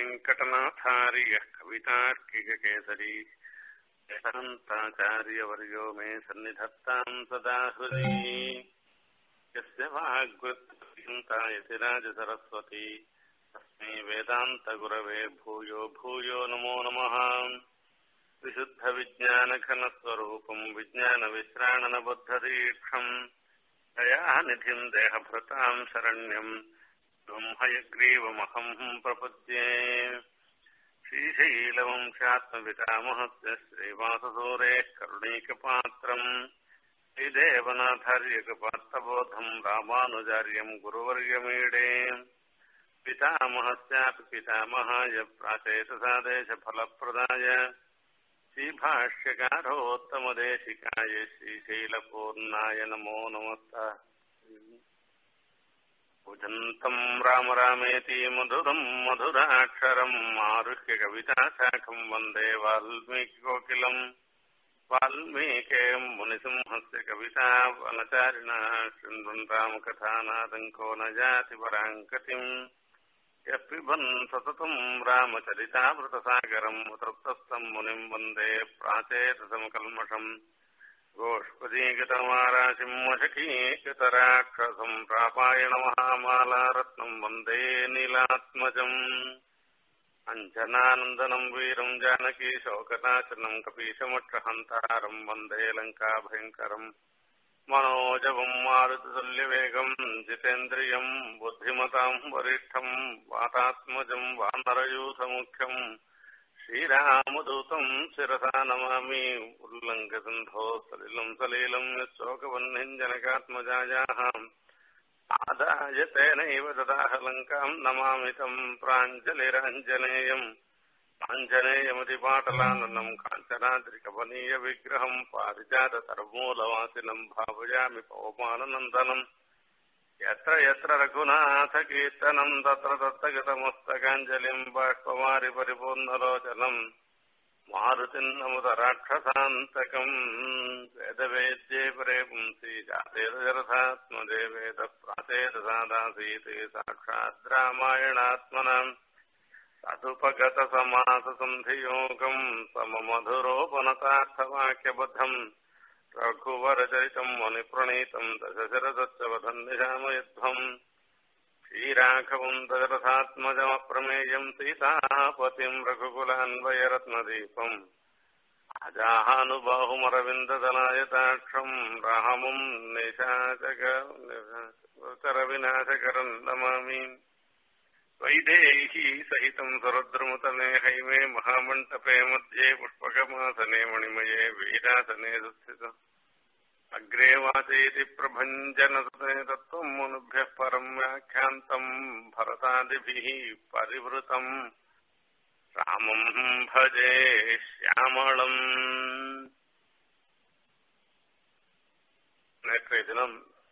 वेङ्कटनाथार्यः कवितार्किककेसरी वेदान्ताचार्यवर्यो मे सन्निधत्ताम् सदा हृदि यस्य वाग्वृत्तायति राजसरस्वती तस्मै वेदान्तगुरवे भूयो भूयो नमो नमः विशुद्धविज्ञानघनस्वरूपम् विज्ञानविश्राणनबद्धदीक्षम् दयानिधिम् देहभृताम् शरण्यम् ब्रह्मयग्रीवमहम् प्रपद्ये श्रीशैलवंशात्मपितामहस्य श्रीवाससूरेः करुणैकपात्रम् श्रीदेवनाथार्यकपात्रबोधम् रामानुजार्यम् गुरुवर्यमीडे पितामहस्यापि पितामहाय प्राचेतसादेशफलप्रदाय श्रीभाष्यकारोत्तमदेशिकाय श्रीशैलपूर्णाय नमो नमस्तः भुजन्तम् राम रामेति मधुरम् मधुराक्षरम् आरुह्य कविताशाखम् वन्दे वाल्मीकिकोकिलम् वाल्मीकेयम् मुनिसिंहस्य कविता वनचारिणः शृण्वन् रामकथानादङ्को न जाति पराङ्कतिम् यः पिबन् सततम् रामचरितामृतसागरम् तृप्तस्तम् मुनिम् वन्दे प्राचेतसमकल्मषम् गोष्पदीगतमाराशिम् वशकीकृतराक्षसम् प्रापायणमहामालारत्नम् वन्दे नीलात्मजम् अञ्जनानन्दनम् वीरम् जानकी शोकनाशनम् कपीशमक्षहन्तारम् वन्दे लङ्काभयङ्करम् मनोजवम् मारुततुल्यवेगम् जितेन्द्रियम् बुद्धिमताम् वरिष्ठम् वातात्मजम् वानरयूथमुख्यम् श्रीरामदूतम् शिरसा नमामि उल्लङ्घसन्धो सलिलम् सलीलम् यशोकवह्निञ्जनकात्मजायाः आदाय तेनैव ददाह लङ्काम् नमामि तम् प्राञ्जलिरञ्जनेयम् आञ्जनेयमतिपाटलाननम् काञ्चनाद्रिकवनीयविग्रहम् पारिजाततर्मूलवासिनम् भावयामि पवमाननन्दनम् यत्र यत्र रघुनाथकीर्तनम् तत्र तत्र गतमस्तकाञ्जलिम् बाष्पवारि परिपूर्णलोचनम् मारुतिम् नमुदराक्षसान्तकम् वेदवेद्ये परे पुंसि जातेरथात्मदे वेद प्राचेदसादासीत् साक्षात् रामायणात्मनाम् तदुपगतसमाससन्धियोगम् सममधुरोपनतार्थवाक्यबद्धम् रघुवरचरितम् मुनिप्रणीतम् दशशरदस्य वधम् निशामयध्वम् श्रीराघवम् दशरथात्मजमप्रमेयम् सीतापतिम् रघुकुलान्वयरत्नदीपम् अजाहानुबाहुमरविन्ददलायताक्षम् रामम् निशाचकरविनाशकरम् नमामि वैदेही सहितम् सुरद्रुमतने हैमे महामण्डपे मध्ये पुष्पकमासने मणिमये वीरासने सुस्थितम् अग्रे वाचयति प्रभञ्जनसते तत्त्वम् मनुभ्यः परम् व्याख्यान्तम् भरतादिभिः परिवृतम् रामम् भजे श्यामळम् நேற்றைய தினம்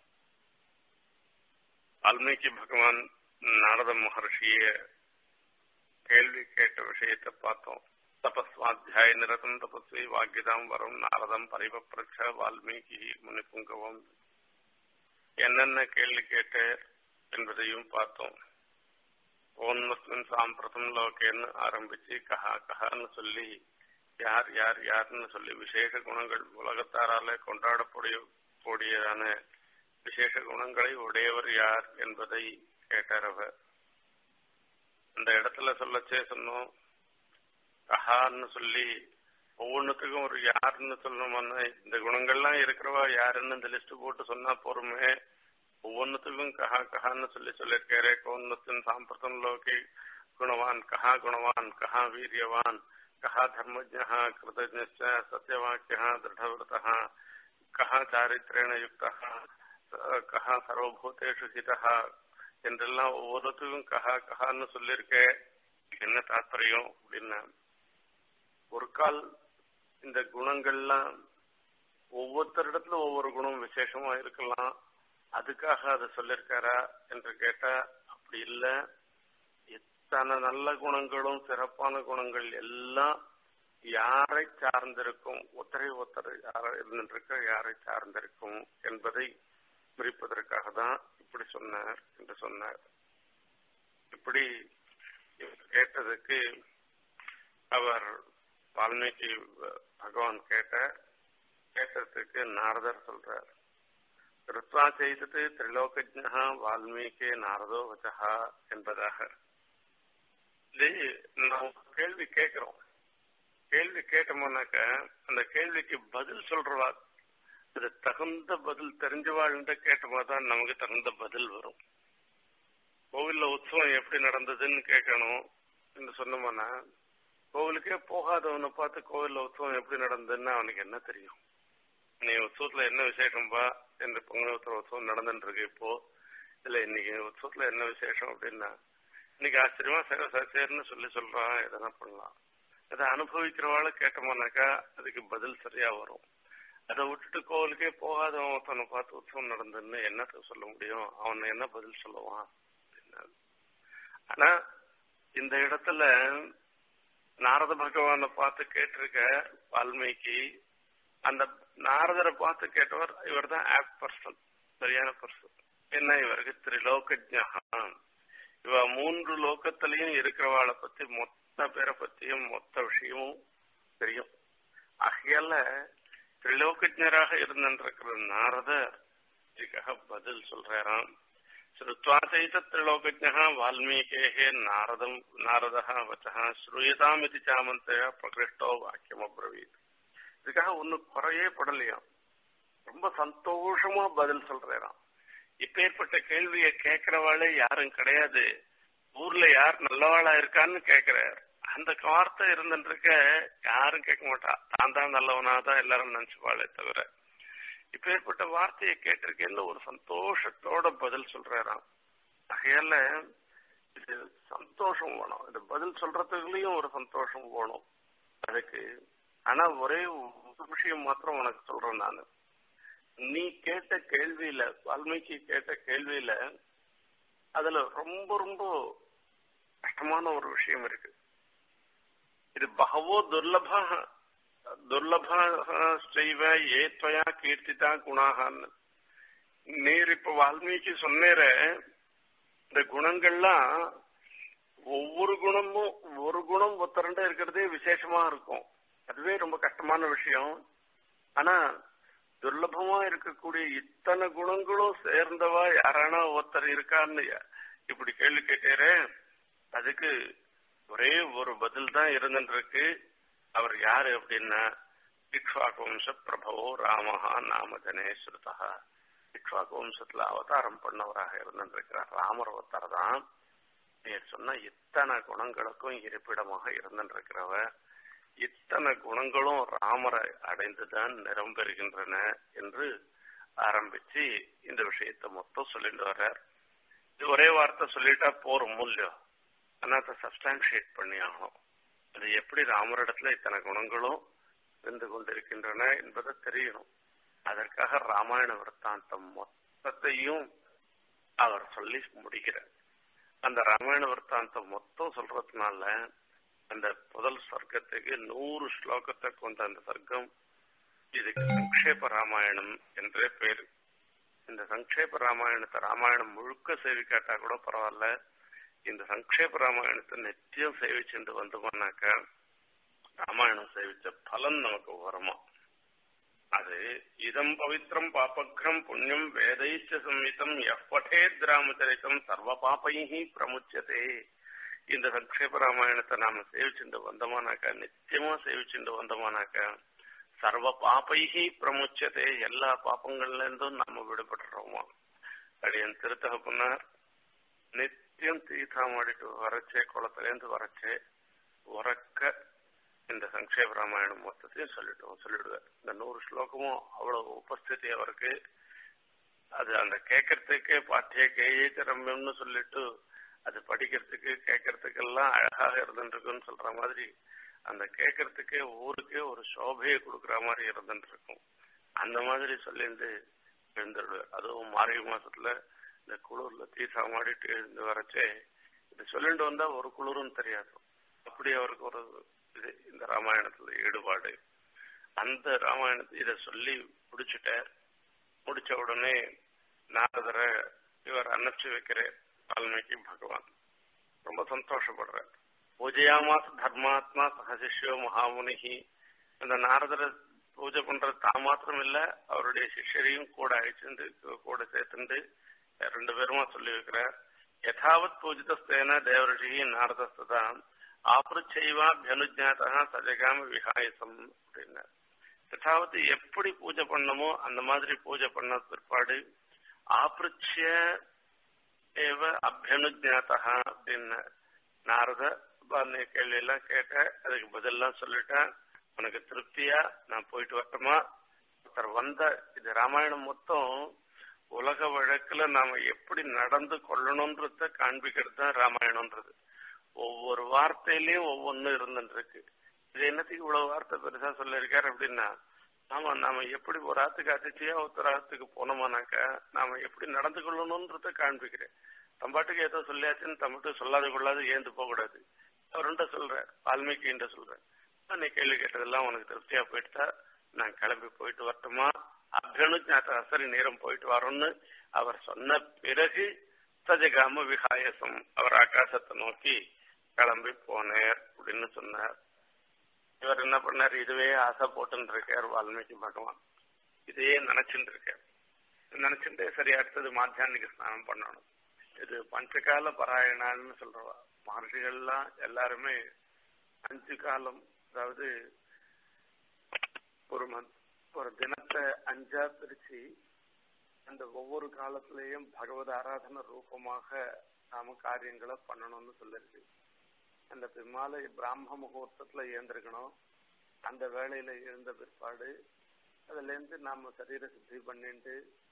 வால்மீகி பகவான் நாரத மகர்ஷிய கேள்வி கேட்ட விஷயத்தை பார்த்தோம் தபஸ்வாத்தியாய நிரதம் தபஸ்வி வாக்கியதாம் வரும் நாரதம் பரிவப்பிரட்ச வால்மீகி முனிப்புங்கவம் என்னென்ன கேள்வி கேட்ட என்பதையும் பார்த்தோம் ஓன்மஸ்மின் சாம்பிரதம் லோகேன்னு ஆரம்பிச்சு கஹா கஹான்னு சொல்லி யார் யார் யாருன்னு சொல்லி விசேஷ குணங்கள் உலகத்தாரால கொண்டாடக்கூடிய கூடியதான விசேஷ குணங்களை உடையவர் யார் என்பதை கேட்டார் அவர் அந்த இடத்துல சொல்லச்சே சொன்னோம் கஹான்னு சொல்லி ஒவ்வொன்றுத்துக்கும் ஒரு யாருன்னு சொல்லணும்னா இந்த குணங்கள்லாம் இருக்கிறவா யாருன்னு இந்த லிஸ்ட் போட்டு சொன்னா போருமே ஒவ்வொன்றுத்துக்கும் கஹா கஹான்னு சொல்லி சொல்லியிருக்காரு கோன்னத்தின் சாம்பிரதம் லோகி குணவான் கஹா குணவான் கஹா வீரியவான் கஹா தர்மஜா கிருதஜ சத்தியவாக்கிய திருடவிரத கஹா சாரித்திரேண யுக்தா கஹா சர்வபூதேஷு ஹிதா என்றெல்லாம் ஒவ்வொருத்துக்கும் கஹா கஹான்னு சொல்லியிருக்கேன் என்ன தாத்பரியம் அப்படின்னா ஒரு கால் இந்த குணங்கள்லாம் ஒவ்வொருத்தரிடத்துல ஒவ்வொரு குணம் விசேஷமா இருக்கலாம் அதுக்காக அதை சொல்லியிருக்காரா என்று கேட்டா அப்படி இல்லை எத்தனை நல்ல குணங்களும் சிறப்பான குணங்கள் எல்லாம் யாரை சார்ந்திருக்கும் ஒத்தரை ஒத்தரை யாரை இருந்திருக்க யாரை சார்ந்திருக்கும் என்பதை பிரிப்பதற்காக தான் இப்படி சொன்னார் என்று சொன்னார் இப்படி இவர் கேட்டதுக்கு அவர் வால்மீகி பகவான் கேட்ட கேட்டதுக்கு நாரதர் சொல்றார் கிருத்வா செய்தது திரிலோகஜா வால்மீகி நாரதோ வச்சா என்பதாக இது நாம் கேள்வி கேட்கிறோம் கேள்வி கேட்டோம்னாக்க அந்த கேள்விக்கு பதில் சொல்றவா அது தகுந்த பதில் தெரிஞ்சவாழ்ந்த கேட்டமா தான் நமக்கு தகுந்த பதில் வரும் கோவில்ல உற்சவம் எப்படி நடந்ததுன்னு கேட்கணும் என்று சொன்னோம்னா கோவிலுக்கே போகாதவனை பார்த்து கோவில்ல உற்சவம் எப்படி நடந்ததுன்னு அவனுக்கு என்ன தெரியும் நீ உற்சவத்துல என்ன விசேஷம்பா என்று பொங்கல் உற்சவம் நடந்துட்டு இருக்கு இப்போ இல்ல இன்னைக்கு உற்சவத்துல என்ன விசேஷம் அப்படின்னா இன்னைக்கு ஆச்சரியமா சேர சேர்னு சொல்லி சொல்றான் எதனா பண்ணலாம் அதை அனுபவிக்கிறவாள கேட்டோம்னாக்கா அதுக்கு பதில் சரியா வரும் அதை விட்டுட்டு கோவிலுக்கே போகாதவன் ஒருத்தனை பார்த்து உற்சவம் நடந்ததுன்னு என்னத்த சொல்ல முடியும் அவன் என்ன பதில் சொல்லுவான் ஆனா இந்த இடத்துல நாரத பகவானை பார்த்து கேட்டிருக்க வால்மீகி அந்த நாரதரை பார்த்து கேட்டவர் இவர் தான் ஆப் பர்சன் சரியான பர்சன் என்ன இவருக்கு திரிலோக ஜான் இவ மூன்று லோகத்திலையும் இருக்கிறவாளை பத்தி மொத்த பேரை பத்தியும் மொத்த விஷயமும் தெரியும் ஆகையால திரிலோகஜராக இருந்திருக்கிற நாரதர் இதுக்காக பதில் சொல்றாராம் ஸ்ருத்வா செய்த திரிலோகஜா வால்மீகே நாரதம் நாரதா வச்சா ஸ்ரூயதாம் இது சாமந்த பிரகிருஷ்டோ வாக்கியம் அப்ரவீத் இதுக்காக ஒண்ணு குறையே படலையாம் ரொம்ப சந்தோஷமா பதில் சொல்றாராம் இப்பேற்பட்ட கேள்வியை கேட்கிறவாளே யாரும் கிடையாது ஊர்ல யார் நல்லவாளா இருக்கான்னு கேக்குறார் அந்த வார்த்தை இருந்துருக்க யாரும் கேட்க மாட்டா தான் தான் நல்லவனா தான் எல்லாரும் நினைச்சுப்பாளே தவிர இப்பேற்பட்ட வார்த்தையை கேட்டிருக்கேன்னு ஒரு சந்தோஷத்தோட பதில் சொல்றாராம் ஆகையால இது சந்தோஷம் வேணும் இந்த பதில் சொல்றதுக்குள்ளயும் ஒரு சந்தோஷம் வேணும் அதுக்கு ஆனா ஒரே ஒரு விஷயம் மாத்திரம் உனக்கு சொல்றேன் நானு நீ கேட்ட கேள்வியில வால்மீகி கேட்ட கேள்வியில அதுல ரொம்ப ரொம்ப கஷ்டமான ஒரு விஷயம் இருக்கு இது பகவோ துர்லப துர்லப செய்வ ஏத்வயா கீர்த்திதா குணாகான்னு நீர் இப்ப வால்மீகி சொன்னேற இந்த குணங்கள்லாம் ஒவ்வொரு குணமும் ஒரு குணம் ஒத்தரண்ட இருக்கிறதே விசேஷமா இருக்கும் அதுவே ரொம்ப கஷ்டமான விஷயம் ஆனா துர்லபமா இருக்கக்கூடிய இத்தனை குணங்களும் சேர்ந்தவா யாரானா ஒருத்தர் இருக்கான்னு இப்படி கேள்வி கேட்டேரே அதுக்கு ஒரே ஒரு பதில் தான் இருந்துருக்கு அவர் யாரு அப்படின்னா இக்ஷ்வாக்கு வம்ச பிரபவோ ராமஹா நாமஜனே ஸ்ருதா இக்ஷ்வாக்கு வம்சத்துல அவதாரம் பண்ணவராக இருந்திருக்கிறார் ராமர் ஒருத்தர் தான் நீர் சொன்ன இத்தனை குணங்களுக்கும் இருப்பிடமாக இருந்திருக்கிறவர் இத்தனை குணங்களும் ராமரை அடைந்துதான் நிரம்பெறுகின்றன என்று ஆரம்பிச்சு இந்த விஷயத்தை மொத்தம் சொல்லிட்டு வர்றார் இது ஒரே வார்த்தை சொல்லிட்டா போறோம் மூல்யம் ஆனா அதை சப்ஸ்டான்ஷியேட் பண்ணி ஆகணும் அது எப்படி ராமரிடத்துல இத்தனை குணங்களும் இருந்து கொண்டிருக்கின்றன என்பதை தெரியணும் அதற்காக ராமாயண விற்த்தாந்தம் மொத்தத்தையும் அவர் சொல்லி முடிக்கிறார் அந்த ராமாயண விற்த்தாந்தம் மொத்தம் சொல்றதுனால அந்த முதல் சர்க்கத்துக்கு நூறு ஸ்லோகத்தை கொண்ட அந்த சர்க்கம் இதுக்கு சங்கேப ராமாயணம் என்றே பேரு இந்த சங்கேப ராமாயணத்தை ராமாயணம் முழுக்க சேவிக்காட்டா கூட பரவாயில்ல இந்த சங்கேப ராமாயணத்தை நித்தியம் சேவிச்சுட்டு வந்தோம்னாக்க ராமாயணம் சேவிச்ச பலன் நமக்கு வருமா அது இதம் பவித்ரம் பாபக்ரம் புண்ணியம் வேதைச்ச சம்மிதம் எப்பட்டேத் ராமச்சரித்தம் சர்வ பாப்பைஹி பிரமுச்சதே இந்த சங்கேப ராமாயணத்தை நாம சேவிச்சுட்டு வந்தோமானாக்கா நிச்சயமா சேவிச்சுட்டு வந்தோமானாக்கா சர்வ பாப்பைகி பிரமுச்சதே எல்லா பாப்பங்கள்ல இருந்தும் நாம விடுபட்டுறோமா அடியன் திருத்தகப்பனார் நித்தியம் தீர்த்தாமாடிட்டு வரச்சே குளத்திலேருந்து வரச்சே உறக்க இந்த சங்கேப ராமாயணம் மொத்தத்தையும் சொல்லிட்டோம் சொல்லிடுவார் இந்த நூறு ஸ்லோகமும் அவ்வளவு உபஸ்திதி அவருக்கு அது அந்த கேட்கறதுக்கே பாத்திய கேயிச்ச ரம்யம்னு சொல்லிட்டு அது படிக்கிறதுக்கு கேட்கறதுக்கெல்லாம் அழகாக இருந்துருக்குன்னு சொல்ற மாதிரி அந்த கேட்கறதுக்கே ஊருக்கே ஒரு சோபையை கொடுக்குற மாதிரி இருந்துட்டு இருக்கும் அந்த மாதிரி சொல்லிட்டு எழுந்துடுவார் அதுவும் மார்கழி மாசத்துல இந்த குளிர்ல தீசா மாடிட்டு எழுந்து வரச்சே இது சொல்லிட்டு வந்தா ஒரு குளிரும் தெரியாது அப்படி அவருக்கு ஒரு இது இந்த ராமாயணத்துல ஈடுபாடு அந்த ராமாயணத்தை இதை சொல்லி முடிச்சுட்டார் முடிச்ச உடனே நாரதரை இவர் அனுப்பிச்சு வைக்கிறார் வால்மீகி பகவான் ரொம்ப சந்தோஷப்படுற பூஜையாமாஸ் தர்மாத்மா சகசிஷ்யோ மகாமுனிகி அந்த நாரதரை பூஜை பண்றது தான் மாத்திரம் இல்ல அவருடைய சிஷ்யரையும் கூட அழைச்சிருந்து கூட சேர்த்துண்டு ரெண்டு பேருமா சொல்லி வைக்கிறார் யதாவத் பூஜிதஸ்தேன தேவரிஷி நாரதஸ்தான் ஆபருச்சைவாபியனுஜாத்தா சஜகாம விகாயசம் அப்படின்னார் யதாவத் எப்படி பூஜை பண்ணமோ அந்த மாதிரி பூஜை பண்ண பிற்பாடு ஆபிருச்சிய ஏவ அபியனுஜாத்தா அப்படின்னு நாரத நீ கேள்வி எல்லாம் கேட்ட அதுக்கு பதிலாம் சொல்லிட்டேன் உனக்கு திருப்தியா நான் போயிட்டு வரட்டுமா ஒருத்தர் வந்த இது ராமாயணம் மொத்தம் உலக வழக்குல நாம எப்படி நடந்து கொள்ளணும்ன்றத காண்பிக்கிறது தான் ராமாயணம்ன்றது ஒவ்வொரு வார்த்தையிலயும் ஒவ்வொன்னு இருந்துருக்கு இது என்னத்துக்கு இவ்வளவு வார்த்தை பெருசா சொல்லியிருக்காரு அப்படின்னா ஆமா நாம எப்படி ஒரு ஆத்துக்கு அதிர்ச்சியா ஒருத்தர் ஆத்துக்கு போனோமானாக்கா நாம எப்படி நடந்து கொள்ளணும்ன்றத காண்பிக்கிறேன் தம்பாட்டுக்கு ஏதோ சொல்லியாச்சுன்னு தம்பிட்டு சொல்லாது கொள்ளாது ஏந்து போக கூடாது அவருண்ட சொல்ற வால்மீகின்ற சொல்றேன் நீ கேள்வி கேட்டதெல்லாம் உனக்கு திருப்தியா போயிட்டா நான் கிளம்பி போயிட்டு வரட்டுமா அபியனுஜாத்த சரி நேரம் போயிட்டு வரோம்னு அவர் சொன்ன பிறகு சஜகாம விகாயசம் அவர் ஆகாசத்தை நோக்கி கிளம்பி போனேர் அப்படின்னு சொன்னார் இவர் என்ன பண்ணார் இதுவே ஆசை போட்டுன்னு இருக்கார் வால்மீகி பகவான் இதையே நினைச்சுட்டு இருக்கார் நினைச்சுட்டு சரி அடுத்தது மாத்தியானிக ஸ்நானம் பண்ணணும் இது பஞ்சகால பராயணான்னு சொல்றவா மகர்ஷிகள்லாம் எல்லாருமே அஞ்சு காலம் அதாவது ஒரு ஒரு தினத்தை அஞ்சா பிரிச்சு அந்த ஒவ்வொரு காலத்திலையும் பகவத் ஆராதன ரூபமாக நாம காரியங்களை பண்ணணும்னு சொல்லிருக்கு அந்த பிம்மால பிராம முகூர்த்தத்துல ஏந்திருக்கணும் அந்த வேலையில எழுந்த பிற்பாடு அதுல இருந்து நாம சரீர சுத்தி பண்ணிட்டு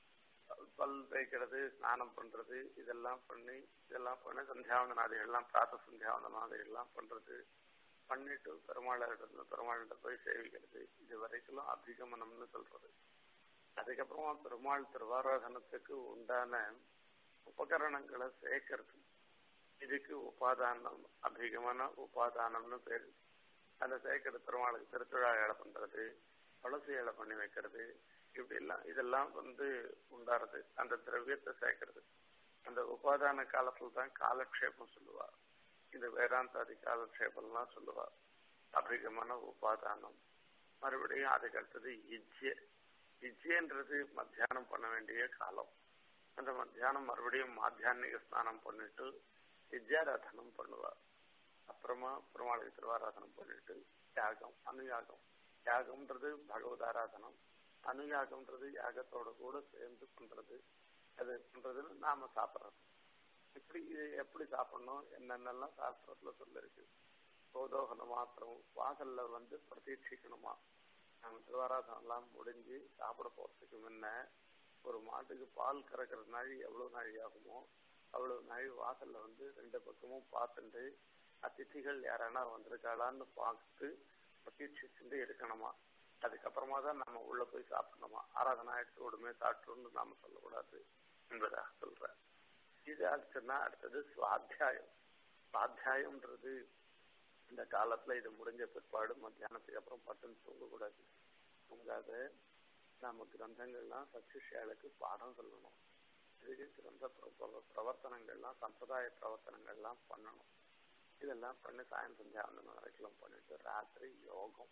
பல் தேய்க்கிறது ஸ்நானம் பண்றது இதெல்லாம் பண்ணி இதெல்லாம் பண்ணி சந்தியாவந்தனாதிகள்லாம் பிராத்த சந்தியாவந்தனாதிகள்லாம் பண்றது பண்ணிட்டு பெருமாளை பெருமாள்கிட்ட போய் சேவிக்கிறது இது வரைக்கும் அபிகமனம்னு சொல்றது அதுக்கப்புறமா பெருமாள் திருவாராதனத்துக்கு உண்டான உபகரணங்களை சேர்க்கறது இதுக்கு உபாதானம் அபிகமன உபாதானம்னு பேரு அந்த சேர்க்கிற பெருமாளுக்கு திருத்துழா ஏழை பண்றது துளசி ஏழை பண்ணி வைக்கிறது இப்படி எல்லாம் இதெல்லாம் வந்து உண்டாறது அந்த திரவியத்தை சேர்க்கறது அந்த உபாதான காலத்துல தான் காலக்ஷேபம் சொல்லுவா இந்த வேதாந்தாதி காலக்ஷேபம்லாம் சொல்லுவா அபிகமான உபாதானம் மறுபடியும் அதுக்கு அடுத்தது இஜ்ய இஜ்யன்றது மத்தியானம் பண்ண வேண்டிய காலம் அந்த மத்தியானம் மறுபடியும் மாத்தியானிக ஸ்நானம் பண்ணிட்டு வித்யாராதனம் பண்ணுவா அப்புறமா பெருமாளுக்கு திருவாராதனம் பண்ணிட்டு யாகம் அனுயாகம் யாகம்ன்றது பகவத் ஆராதனம் அனுயாகம்ன்றது யாகத்தோட கூட சேர்ந்து பண்றது அது பண்றதுன்னு நாம சாப்பிடுறது இப்படி இது எப்படி சாப்பிடணும் என்னென்னலாம் சாஸ்திரத்துல சொல்லிருக்கு சோதோகன மாத்திரம் வாசல்ல வந்து பிரதீட்சிக்கணுமா நம்ம திருவாராதனம் எல்லாம் முடிஞ்சு சாப்பிட போறதுக்கு முன்ன ஒரு மாட்டுக்கு பால் கறக்கிற நாழி எவ்வளவு நாழி ஆகுமோ அவ்வளவு நாழி வாசல்ல வந்து ரெண்டு பக்கமும் பார்த்துட்டு அதிதிகள் யாரானா வந்திருக்காளான்னு பார்த்து பிரதீட்சிச்சுட்டு இருக்கணுமா அதுக்கப்புறமா தான் நம்ம உள்ள போய் சாப்பிடணுமா ஆராதனா எடுத்து உடனே சாப்பிட்டோம்னு நாம சொல்லக்கூடாது என்பதாக சொல்ற இது ஆச்சுன்னா அடுத்தது சுவாத்தியாயம் சுவாத்தியாயம்ன்றது இந்த காலத்துல இது முடிஞ்ச பிற்பாடு மத்தியானத்துக்கு அப்புறம் பட்டுன்னு தூங்கக்கூடாது தூங்காத நாம கிரந்தங்கள்லாம் சச்சிஷியாளுக்கு பாடம் சொல்லணும் இதுக்கு கிரந்த பிரவர்த்தனங்கள்லாம் சம்பிரதாய பிரவர்த்தனங்கள்லாம் பண்ணணும் இதெல்லாம் பண்ணி சாயம் சந்தியாவந்தனம் வரைக்கும் பண்ணிட்டு ராத்திரி யோகம்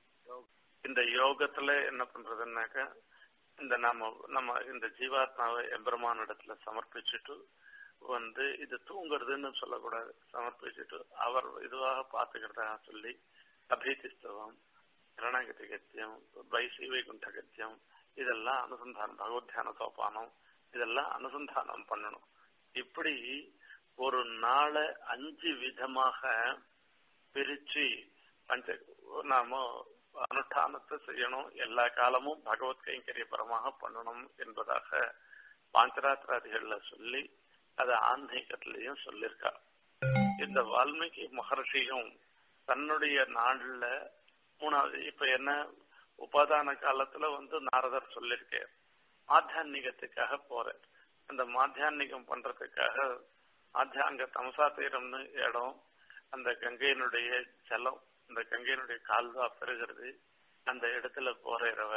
இந்த யோகத்துல என்ன பண்றதுன்னாக்கா இந்த நம்ம நம்ம இந்த ஜீவாத்மாவை எம்பெருமான இடத்துல சமர்ப்பிச்சுட்டு வந்து இது தூங்குறதுன்னு சொல்லக்கூடாது சமர்ப்பிச்சுட்டு அவர் இதுவாக பார்த்துக்கிறதா சொல்லி அபீதிஸ்தவம் சரணாகதி கத்தியம் வைசி வைகுண்ட கத்தியம் இதெல்லாம் அனுசந்தானம் பகவத்யான சோபானம் இதெல்லாம் அனுசந்தானம் பண்ணணும் இப்படி ஒரு நாளை அஞ்சு விதமாக பிரிச்சு பஞ்ச நாம அனுஷ்டானத்தை செய்யணும் எல்லா காலமும் பகவத் கைங்கரியபரமாக பண்ணணும் என்பதாக பாஞ்சராத்திராதிகள்ல சொல்லி அது ஆன்மீகத்திலையும் சொல்லியிருக்கா இந்த வால்மீகி மகர்ஷியும் தன்னுடைய நாள்ல மூணாவது இப்ப என்ன உபாதான காலத்துல வந்து நாரதர் சொல்லியிருக்கார் மாத்தியான்மிகத்துக்காக போறார் அந்த மாத்தியான்மிகம் பண்றதுக்காக மாத்தியாங்க தமசா தீரம்னு இடம் அந்த கங்கையினுடைய ஜலம் அந்த கங்கையினுடைய கால்வா பெறுகிறது அந்த இடத்துல போறவ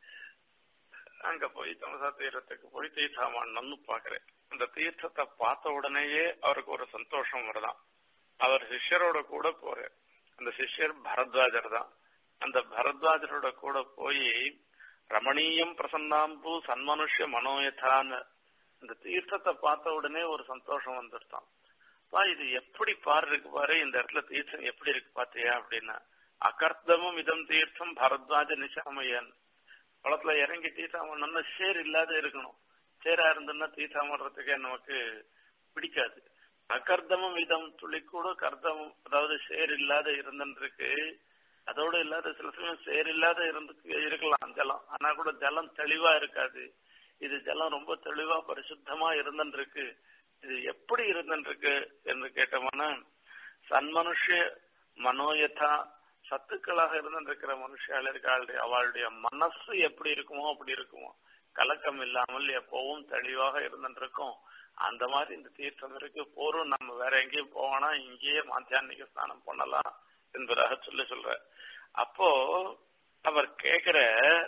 அங்க போய் தமசா தீரத்துக்கு போய் தீர்த்தாமான்னு பாக்குறேன் அந்த தீர்த்தத்தை பார்த்த உடனேயே அவருக்கு ஒரு சந்தோஷம் வருதான் அவர் சிஷ்யரோட கூட போறார் அந்த சிஷ்யர் பரத்வாஜர் தான் அந்த பரத்வாஜரோட கூட போய் ரமணீயம் பிரசன்னாம்பு சன்மனுஷ்ய மனோயதான்னு இந்த தீர்த்தத்தை பார்த்த உடனே ஒரு சந்தோஷம் வந்துருத்தான் பா இது எப்படி பாரு இருக்கு பாரு இந்த இடத்துல தீர்த்தம் எப்படி இருக்கு பாத்தியா அப்படின்னா அகர்த்தமும் இதம் தீர்த்தம் பரத்வாஜ நிஷாமையன் குளத்துல இறங்கி தீர்த்தாமன்னா சேர் இல்லாத இருக்கணும் சேரா இருந்ததுன்னா தீர்த்தாமடுறதுக்கே நமக்கு பிடிக்காது அகர்த்தமும் இதம் துளி கூட கர்த்தமும் அதாவது சேர் இல்லாத இருந்துருக்கு அதோட இல்லாத சில சமயம் சேர் இல்லாத இருந்து இருக்கலாம் ஜலம் ஆனா கூட ஜலம் தெளிவா இருக்காது இது ஜலம் ரொம்ப தெளிவா பரிசுத்தமா இருந்துருக்கு இது எப்படி இருந்துருக்கு என்று கேட்டோம்னா சன்மனுஷ்ய மனோயதா சத்துக்களாக இருந்திருக்கிற மனுஷால இருக்காளுடைய அவளுடைய மனசு எப்படி இருக்குமோ அப்படி இருக்குமோ கலக்கம் இல்லாமல் எப்பவும் தெளிவாக இருந்துருக்கும் அந்த மாதிரி இந்த தீர்த்தம் இருக்கு போரும் நம்ம வேற எங்கேயும் போவோம்னா இங்கேயே மாத்தியானிக ஸ்நானம் பண்ணலாம் என்பதாக சொல்லி சொல்ற அப்போ அவர் கேக்குற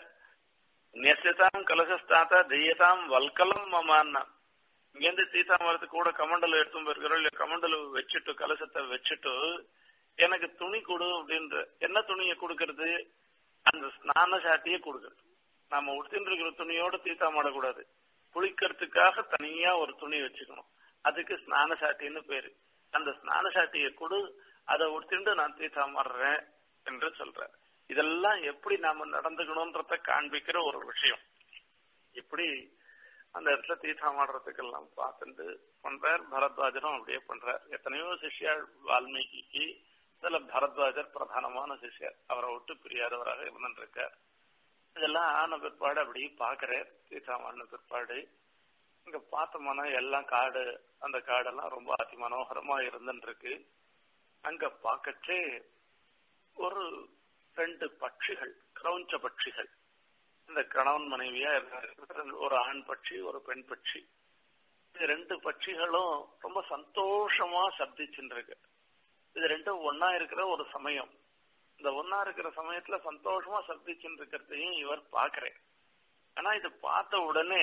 நெசதாம் கலசஸ்தாத்தா தெய்யதாம் வல்கலம் மமான்னா இங்கேருந்து தீத்தாமரத்து கூட கமண்டல் எடுத்து போயிருக்கிறோம் இல்ல கமண்டல் வச்சுட்டு கலசத்தை வச்சுட்டு எனக்கு துணி கொடு அப்படின்ற என்ன துணியை கொடுக்கறது அந்த ஸ்நான சாட்டியை கொடுக்கறது நாம உடுத்தின்னு இருக்கிற துணியோட தீத்தாமடக்கூடாது குளிக்கிறதுக்காக தனியா ஒரு துணி வச்சுக்கணும் அதுக்கு ஸ்நான சாட்டின்னு பேரு அந்த ஸ்நான சாட்டியை கொடு அதை உடுத்திட்டு நான் தீத்தாமடுறேன் என்று சொல்றேன் இதெல்லாம் எப்படி நாம நடந்துக்கணும்ன்றத காண்பிக்கிற ஒரு விஷயம் இப்படி அந்த இடத்துல தீர்த்தமாடுறதுக்கெல்லாம் பார்த்துட்டு பண்றார் பரத்வாஜரும் அப்படியே பண்றார் எத்தனையோ சிஷ்யார் வால்மீகிக்கு இதுல பரத்வாஜர் பிரதானமான சிஷ்யர் அவரை விட்டு பிரியாதவராக இருந்துருக்கார் இதெல்லாம் ஆன பிற்பாடு அப்படி பாக்குறார் தீர்த்தமான பிற்பாடு இங்க பார்த்தோம்னா எல்லாம் காடு அந்த காடெல்லாம் ரொம்ப அதி மனோகரமா இருந்துருக்கு அங்க பார்க்கச்சே ஒரு ரெண்டு பட்சிகள் கிரௌஞ்ச பட்சிகள் இந்த கணவன் மனைவியா ஒரு ஆண் பட்சி ஒரு பெண் பட்சி இது ரெண்டு பட்சிகளும் ரொம்ப சந்தோஷமா சப்திச்சுருக்கு இது ரெண்டும் ஒன்னா இருக்கிற ஒரு சமயம் இந்த ஒன்னா இருக்கிற சமயத்துல சந்தோஷமா சப்திச்சுட்டு இருக்கிறதையும் இவர் பாக்குறேன் ஆனா இது பார்த்த உடனே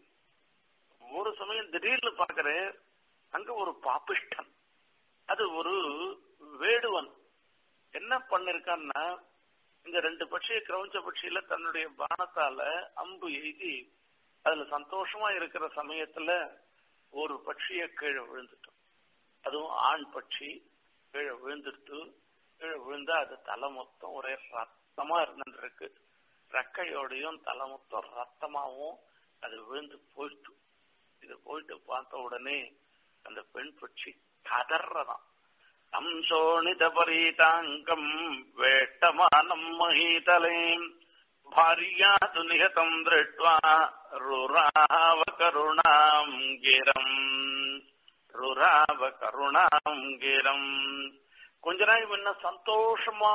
ஒரு சமயம் திடீர்னு பாக்குறேன் அங்க ஒரு பாப்பிஷ்டன் அது ஒரு வேடுவன் என்ன பண்ணிருக்கான்னா இந்த ரெண்டு பட்சிய கிரௌஞ்ச பட்சியில தன்னுடைய பானத்தால அம்பு எய்தி அதுல சந்தோஷமா இருக்கிற சமயத்துல ஒரு பட்சிய கீழே விழுந்துட்டோம் அதுவும் ஆண் பட்சி கீழே விழுந்துட்டு கீழே விழுந்தா அது தலை மொத்தம் ஒரே ரத்தமா இருந்துருக்கு ரெக்கையோடையும் தலை மொத்தம் ரத்தமாவும் அது விழுந்து போயிட்டு இது போயிட்டு பார்த்த உடனே அந்த பெண் பட்சி கதறதான் संशोणितपरीताङ्कम् वेष्टमानम् महीतलेम् भार्या तु निहतम् दृष्ट्वा रुराव करुणाम् गिरम् रुराव கருணாம் கிரம் கொஞ்ச நாள் முன்ன சந்தோஷமா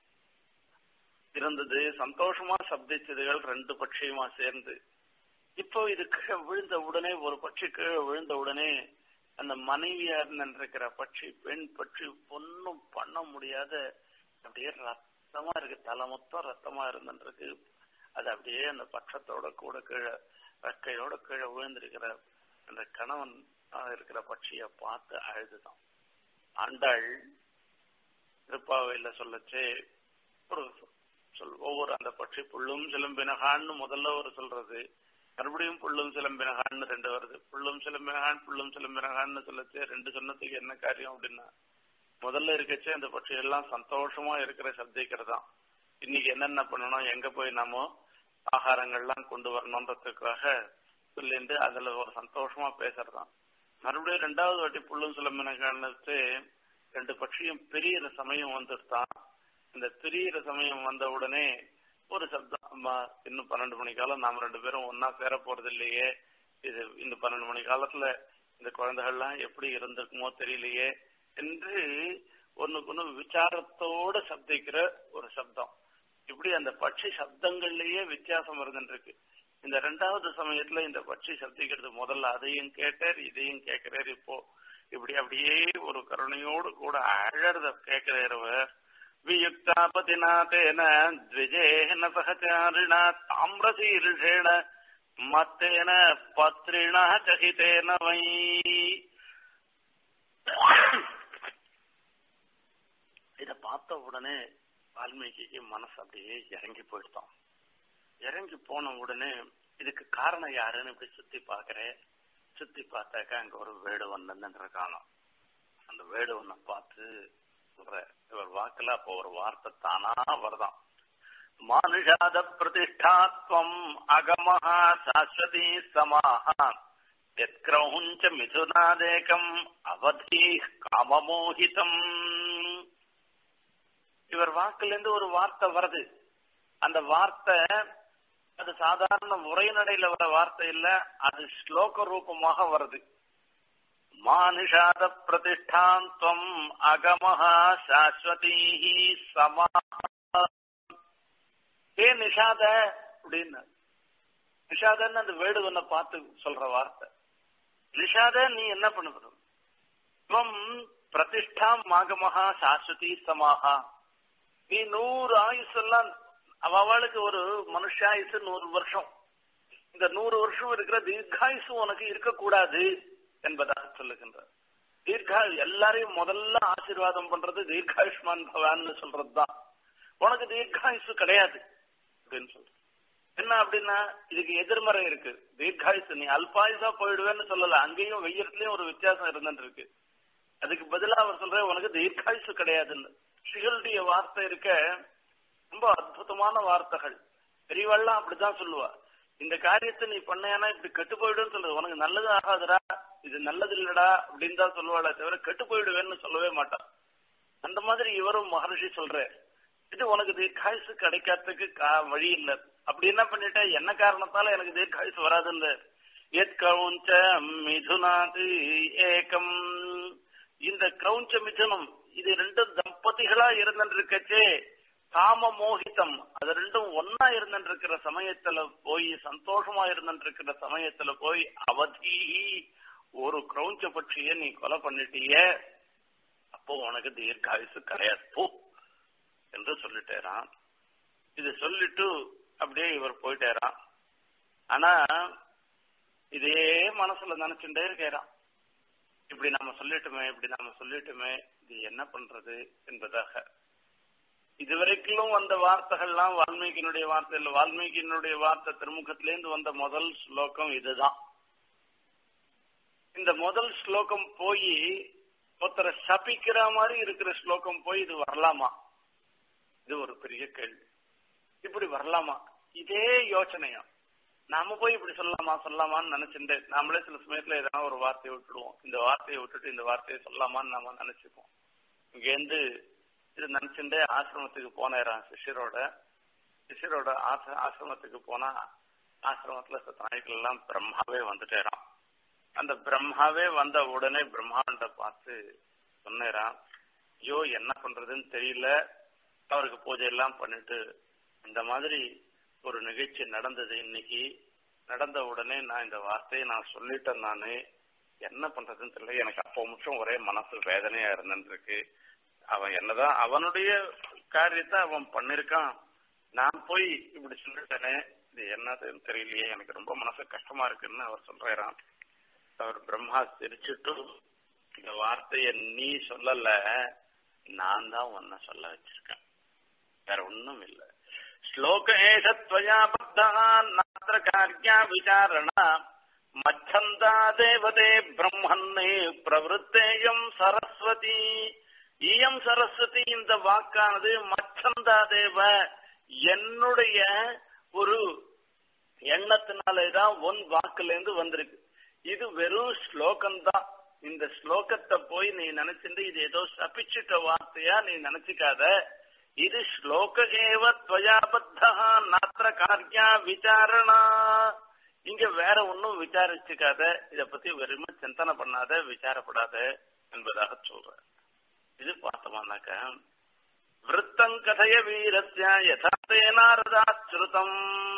இருந்தது சந்தோஷமா சப்திச்சதுகள் ரெண்டு பட்சியுமா சேர்ந்து இப்போ இது கீழே விழுந்த உடனே ஒரு பட்சி கீழே விழுந்த உடனே அந்த மனைவியா இருந்திருக்கிற பட்சி பெண் பட்சி ஒன்னும் பண்ண முடியாத அப்படியே ரத்தமா இருக்கு தலை மொத்தம் ரத்தமா இருந்துருக்கு அது அப்படியே அந்த பட்சத்தோட கூட கீழே ரெக்கையோட கீழே விழுந்திருக்கிற அந்த கணவன் இருக்கிற பட்சிய பார்த்து அழுதுதான் ஆண்டாள் திருப்பாவையில சொல்லச்சே ஒரு சொல் ஒவ்வொரு அந்த பட்சி புள்ளும் சிலம்பினகான்னு முதல்ல ஒரு சொல்றது மறுபடியும் புள்ளும் சிலம்பினகான்னு ரெண்டு வருது புள்ளும் சிலம்பினகான் புள்ளும் சிலம்பினகான்னு சொல்லச்சு ரெண்டு சொன்னதுக்கு என்ன காரியம் அப்படின்னா முதல்ல இருக்கச்சே அந்த பட்சி எல்லாம் சந்தோஷமா இருக்கிற சப்திக்கிறதாம் இன்னைக்கு என்னென்ன பண்ணணும் எங்க போய் நாம ஆகாரங்கள்லாம் கொண்டு வரணுன்றதுக்காக சொல்லிட்டு அதுல ஒரு சந்தோஷமா பேசுறதாம் மறுபடியும் ரெண்டாவது வாட்டி புள்ளும் சிலம்பினகான்னு ரெண்டு பட்சியும் பெரிய சமயம் வந்துட்டான் இந்த பிரியிற சமயம் வந்த உடனே ஒரு சப்தம் அம்மா இன்னும் பன்னெண்டு மணி காலம் நாம ரெண்டு பேரும் ஒன்னா சேர போறது இல்லையே இது இந்த பன்னெண்டு மணி காலத்துல இந்த குழந்தைகள்லாம் எப்படி இருந்திருக்குமோ தெரியலையே என்று ஒண்ணுக்கு ஒண்ணு விசாரத்தோட சப்திக்கிற ஒரு சப்தம் இப்படி அந்த பட்சி சப்தங்கள்லயே வித்தியாசம் இருந்துருக்கு இந்த ரெண்டாவது சமயத்துல இந்த பட்சி சப்திக்கிறது முதல்ல அதையும் கேட்டார் இதையும் கேட்கிறார் இப்போ இப்படி அப்படியே ஒரு கருணையோடு கூட அழறத கேட்கிறார் वियुक्तापतिना तेन द्विजेन सहचारिणा ताम्रशीर्षेण मत्तेन पत्रिणः चहितेन वै பார்த்த உடனே வால்மீகிக்கு மனசு அப்படியே இறங்கி போயிடுதான் இறங்கி போன உடனே இதுக்கு காரணம் யாருன்னு இப்படி சுத்தி பாக்குறேன் சுத்தி பார்த்தாக்கா அங்க ஒரு வேடுவன் நின்று காணும் அந்த வேடுவனை பார்த்து சொல்ற இவர் வாக்குல அப்போ ஒரு வார்த்தை தானா வருதான் மானுஷாத பிரதிஷ்டாத்வம் அகமஹா சாஸ்வதி சமாஹா எத்கிரௌஞ்ச மிதுனாதேகம் அவதி காமமோகிதம் இவர் வாக்குல இருந்து ஒரு வார்த்தை வருது அந்த வார்த்தை அது சாதாரண உரைநடையில வர வார்த்தை இல்ல அது ஸ்லோக ரூபமாக வருது மானுஷாத பிரதிஷ்டாந்தம் அகமஹா சாஸ்வதி சமா ஏ நிஷாத அப்படின்னு நிஷாதன்னு அந்த வேடுவனை பார்த்து சொல்ற வார்த்தை நிஷாத நீ என்ன பண்ணுவது துவம் பிரதிஷ்டாம் மாகமஹா சாஸ்வதி சமாஹா நீ நூறு ஆயுஸ் எல்லாம் அவளுக்கு ஒரு மனுஷாயுசு நூறு வருஷம் இந்த நூறு வருஷம் இருக்கிற தீர்காயுசு உனக்கு இருக்கக்கூடாது என்பதாக சொல்லுகின்றார் தீர்கா எல்லாரையும் முதல்ல ஆசீர்வாதம் பண்றது தீர்காயுஷ்மான் பவான்னு சொல்றதுதான் உனக்கு தீர்காயுசு கிடையாது அப்படின்னு சொல்ற என்ன அப்படின்னா இதுக்கு எதிர்மறை இருக்கு தீர்காயுசு நீ அல்பாயுசா போயிடுவேன்னு சொல்லல அங்கேயும் வெய்யத்துலயும் ஒரு வித்தியாசம் இருந்துட்டு இருக்கு அதுக்கு பதிலா அவர் சொல்ற உனக்கு தீர்காயுசு கிடையாதுன்னு சிகளுடைய வார்த்தை இருக்க ரொம்ப அற்புதமான வார்த்தைகள் பெரியவாள்லாம் அப்படிதான் சொல்லுவா இந்த காரியத்தை நீ பண்ணேனா இப்படி கெட்டு போயிடுன்னு சொல்றது உனக்கு நல்லது ஆகாதுடா இது நல்லது இல்லடா அப்படின்னு தான் சொல்லுவாளே தவிர கெட்டு போயிடுவேன்னு சொல்லவே மாட்டான் அந்த மாதிரி இவரும் மகர்ஷி சொல்ற இது உனக்கு தீர்க்காயுசு கிடைக்காததுக்கு வழி இல்லை அப்படி என்ன பண்ணிட்ட என்ன காரணத்தால எனக்கு தீர்க்காயுசு வராதுன்னு எத்கவுஞ்ச மிதுனாது ஏகம் இந்த கிரௌஞ்ச மிதுனம் இது ரெண்டும் தம்பதிகளா இருந்துருக்கச்சே காம மோகிதம் அது ரெண்டும் ஒன்னா இருந்துருக்கிற சமயத்துல போய் சந்தோஷமா இருந்துருக்கிற சமயத்துல போய் அவதி ஒரு கிரௌஞ்ச பட்சிய நீ கொலை பண்ணிட்டிய அப்போ உனக்கு தீர்க்காயுசு கிடையாது போ என்று சொல்லிட்டேரான் இது சொல்லிட்டு அப்படியே இவர் போயிட்டேரான் ஆனா இதே மனசுல நினைச்சுட்டே இருக்கிறான் இப்படி நாம சொல்லிட்டுமே இப்படி நாம சொல்லிட்டுமே இது என்ன பண்றது என்பதாக இதுவரைக்கும் வந்த வார்த்தைகள்லாம் வால்மீகியினுடைய வார்த்தை இல்ல வால்மீகியினுடைய வார்த்தை திருமுகத்திலேருந்து வந்த முதல் ஸ்லோகம் இதுதான் இந்த முதல் ஸ்லோகம் போய் ஒருத்தரை சபிக்கிற மாதிரி இருக்கிற ஸ்லோகம் போய் இது வரலாமா இது ஒரு பெரிய கேள்வி இப்படி வரலாமா இதே யோசனையா நாம போய் இப்படி சொல்லலாமா சொல்லலாமான்னு நினைச்சுட்டு நாமளே சில சமயத்துல எதனா ஒரு வார்த்தையை விட்டுடுவோம் இந்த வார்த்தையை விட்டுட்டு இந்த வார்த்தையை சொல்லலாமான்னு நாம நினைச்சுப்போம் இங்கேருந்து இது நினைச்சுட்டு ஆசிரமத்துக்கு போனேறான் சிஷ்யரோட சிஷ்யரோட ஆசிரமத்துக்கு போனா ஆசிரமத்துல சத்த நாய்கள் எல்லாம் பிரம்மாவே வந்துட்டேறான் அந்த பிரம்மாவே வந்த உடனே பிரம்மாண்ட பார்த்து சொன்னேறான் ஐயோ என்ன பண்றதுன்னு தெரியல அவருக்கு பூஜை எல்லாம் பண்ணிட்டு இந்த மாதிரி ஒரு நிகழ்ச்சி நடந்தது இன்னைக்கு நடந்த உடனே நான் இந்த வார்த்தையை நான் சொல்லிட்டேன் நானு என்ன பண்றதுன்னு தெரியல எனக்கு அப்போ முற்றும் ஒரே மனசு வேதனையா இருந்துருக்கு அவன் என்னதான் அவனுடைய காரியத்தை அவன் பண்ணிருக்கான் நான் போய் இப்படி சொல்லிட்டேனே இது என்னதுன்னு தெரியலையே எனக்கு ரொம்ப மனசு கஷ்டமா இருக்குன்னு அவர் சொல்றாராம் அவர் பிரம்மா சிரிச்சுட்டு இந்த வார்த்தைய நீ சொல்லல நான் தான் உன்னை சொல்ல வச்சிருக்கேன் வேற ஒண்ணும் இல்லை ஸ்லோக ஏஷத்வயா பத்தா நாத்திர காரியா விசாரணா மச்சந்தா தேவதே பிரம்மன்னே பிரவருத்தேயம் சரஸ்வதி இயம் சரஸ்வதி இந்த வாக்கானது மச்சந்தா தேவ என்னுடைய ஒரு எண்ணத்தினாலேதான் உன் வாக்குல இருந்து வந்திருக்கு இது வெறும் ஸ்லோகம் தான் இந்த ஸ்லோகத்தை போய் நீ நினைச்சிட்டு இது ஏதோ சபிச்சுட்ட வார்த்தையா நீ நினைச்சுக்காத இது ஸ்லோக ஏவ துவயாபத்தா நாத்திர காரியா விசாரணா இங்க வேற ஒன்னும் விசாரிச்சுக்காத இத பத்தி வெறுமை சிந்தனை பண்ணாத விசாரப்படாத என்பதாக சொல்ற இது பார்த்தோம்னாக்க விருத்தம் கதைய வீரஸ்ய யதார்த்தே நாரதாச்சுருதம்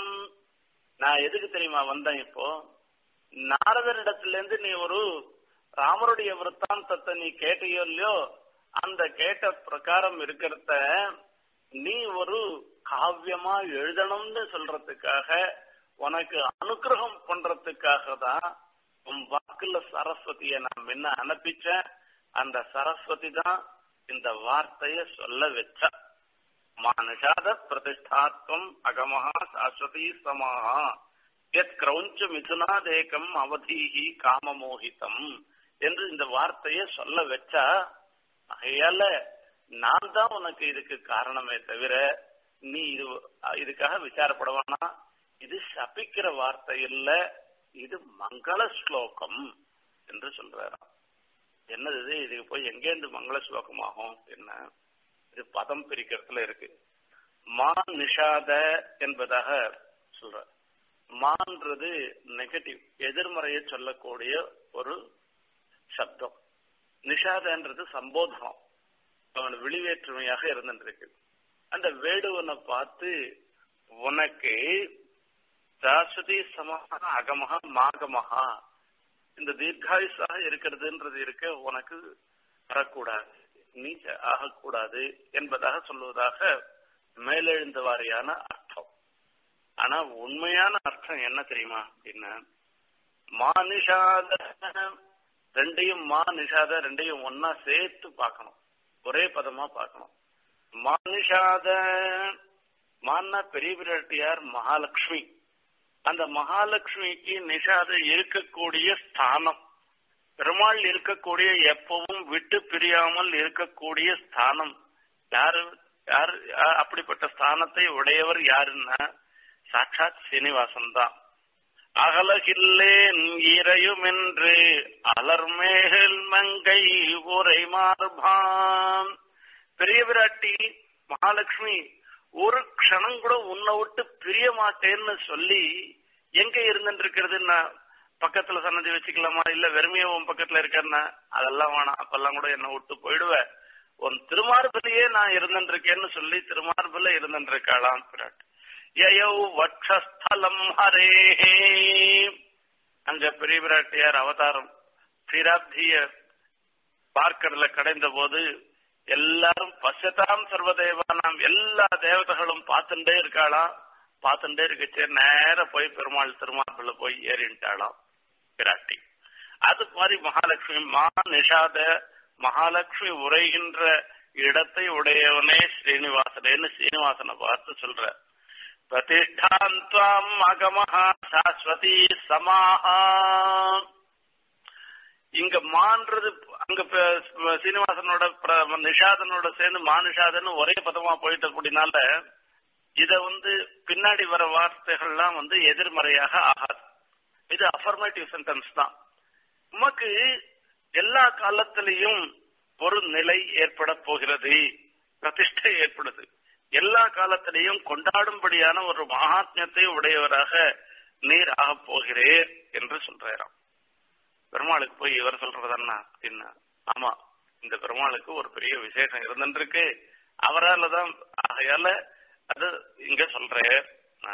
நான் எதுக்கு தெரியுமா வந்தேன் இப்போ நாரதரிடத்துல இருந்து நீ ஒரு ராமருடைய விற்த்தாந்தத்தை நீ கேட்டியோ இல்லையோ அந்த கேட்ட பிரகாரம் இருக்கிறத நீ ஒரு காவியமா எழுதணும்னு சொல்றதுக்காக உனக்கு அனுகிரகம் பண்றதுக்காக தான் உன் வாக்குல சரஸ்வதிய நான் முன்ன அனுப்பிச்சேன் அந்த சரஸ்வதி தான் இந்த வார்த்தைய சொல்ல வச்ச மானுஷாத பிரதிஷ்டாத்வம் அகமஹா சாஸ்வதி சமாஹா எத் கிரௌஞ்ச மிதுனாதேகம் அவதீகி காமமோகிதம் என்று இந்த வார்த்தைய சொல்ல வச்சா அதையால நான் தான் உனக்கு இதுக்கு காரணமே தவிர நீ இது இதுக்காக விசாரப்படவானா இது சபிக்கிற வார்த்தை இல்ல இது மங்கள ஸ்லோகம் என்று சொல்றாராம் என்னது இது இதுக்கு போய் எங்கேருந்து மங்கள ஸ்லோகம் ஆகும் என்ன இது பதம் பிரிக்கிறதுல இருக்கு மா நிஷாத என்பதாக சொல்ற மான்றது நெகட்டிவ் எதிர்மறையை சொல்லக்கூடிய ஒரு சப்தம் நிஷாதன்றது சம்போதனம் அவன் விழிவேற்றுமையாக இருந்துருக்கு அந்த வேடுவனை பார்த்து உனக்கு சாஸ்வதி சமஹா அகமஹா மாகமஹா இந்த தீர்காயுசாக இருக்கிறதுன்றது இருக்க உனக்கு வரக்கூடாது நீ ஆகக்கூடாது என்பதாக சொல்லுவதாக மேலெழுந்த வாரியான அர்த்தம் ஆனா உண்மையான அர்த்தம் என்ன தெரியுமா அப்படின்னா மானிஷாத ரெண்டையும் மா நிஷாத ரெண்டையும் ஒன்னா சேர்த்து பார்க்கணும் ஒரே பதமா பார்க்கணும் மானிஷாத மான்னா பெரிய பிராட்டியார் மகாலட்சுமி அந்த மகாலட்சுமிக்கு நிஷாத இருக்கக்கூடிய ஸ்தானம் பெருமாள் இருக்கக்கூடிய எப்பவும் விட்டு பிரியாமல் இருக்கக்கூடிய ஸ்தானம் யாரு யார் அப்படிப்பட்ட ஸ்தானத்தை உடையவர் யாருன்னா சாட்சாத் சீனிவாசன் தான் அகலகில்லேன் இறையுமென்று அலர்மேகல் மங்கை உரை மார்பான் பெரிய விராட்டி மகாலட்சுமி ஒரு க்ஷணம் கூட உன்னை விட்டு பிரிய மாட்டேன்னு சொல்லி எங்க இருந்துட்டு இருக்கிறதுன்னா பக்கத்துல சன்னதி வச்சுக்கலாமா இல்ல வெறுமையா உன் பக்கத்துல இருக்கன்னா அதெல்லாம் வேணாம் அப்பெல்லாம் கூட என்ன விட்டு போயிடுவ உன் திருமார்பிலேயே நான் இருந்துட்டு இருக்கேன்னு சொல்லி திருமார்பில இருந்துட்டு இருக்காளாம் பிராட்டி யயௌ வட்சஸ்தலம் ஹரேஹே அங்க பெரிய பிராட்டியார் அவதாரம் ஸ்ரீராப்திய பார்க்கடல கடைந்த போது எல்லாரும் பசதாம் சர்வதேவானாம் எல்லா தேவதைகளும் பார்த்துட்டே இருக்காளாம் பார்த்துட்டே இருக்கச்சே நேர போய் பெருமாள் திருமாப்பிள்ள போய் ஏறிட்டாளாம் பிராட்டி அது மாதிரி மகாலட்சுமி மா நிஷாத மகாலட்சுமி உரைகின்ற இடத்தை உடையவனே ஸ்ரீனிவாசனேன்னு ஸ்ரீனிவாசனை பார்த்து சொல்ற பிரதிஷ்டாந்தாம் அகமஹா சாஸ்வதி சமாஹா இங்க மான்றது அங்க சீனிவாசனோட நிஷாதனோட சேர்ந்து மானுஷாதன் ஒரே பதமா போயிட்ட கூடினால இத வந்து பின்னாடி வர வார்த்தைகள்லாம் வந்து எதிர்மறையாக ஆகாது இது அஃபர்மேட்டிவ் சென்டென்ஸ் தான் உமக்கு எல்லா காலத்திலையும் ஒரு நிலை ஏற்பட போகிறது பிரதிஷ்டை ஏற்படுது எல்லா காலத்திலையும் கொண்டாடும்படியான ஒரு மகாத்மியத்தை உடையவராக நீர் ஆகப் போகிறேன் என்று சொல்றாராம் பெருமாளுக்கு போய் இவர் சொல்றதன்னா என்ன ஆமா இந்த பெருமாளுக்கு ஒரு பெரிய விசேஷம் இருந்துருக்கு அவரால் தான் ஆகையால அது இங்க சொல்றேன்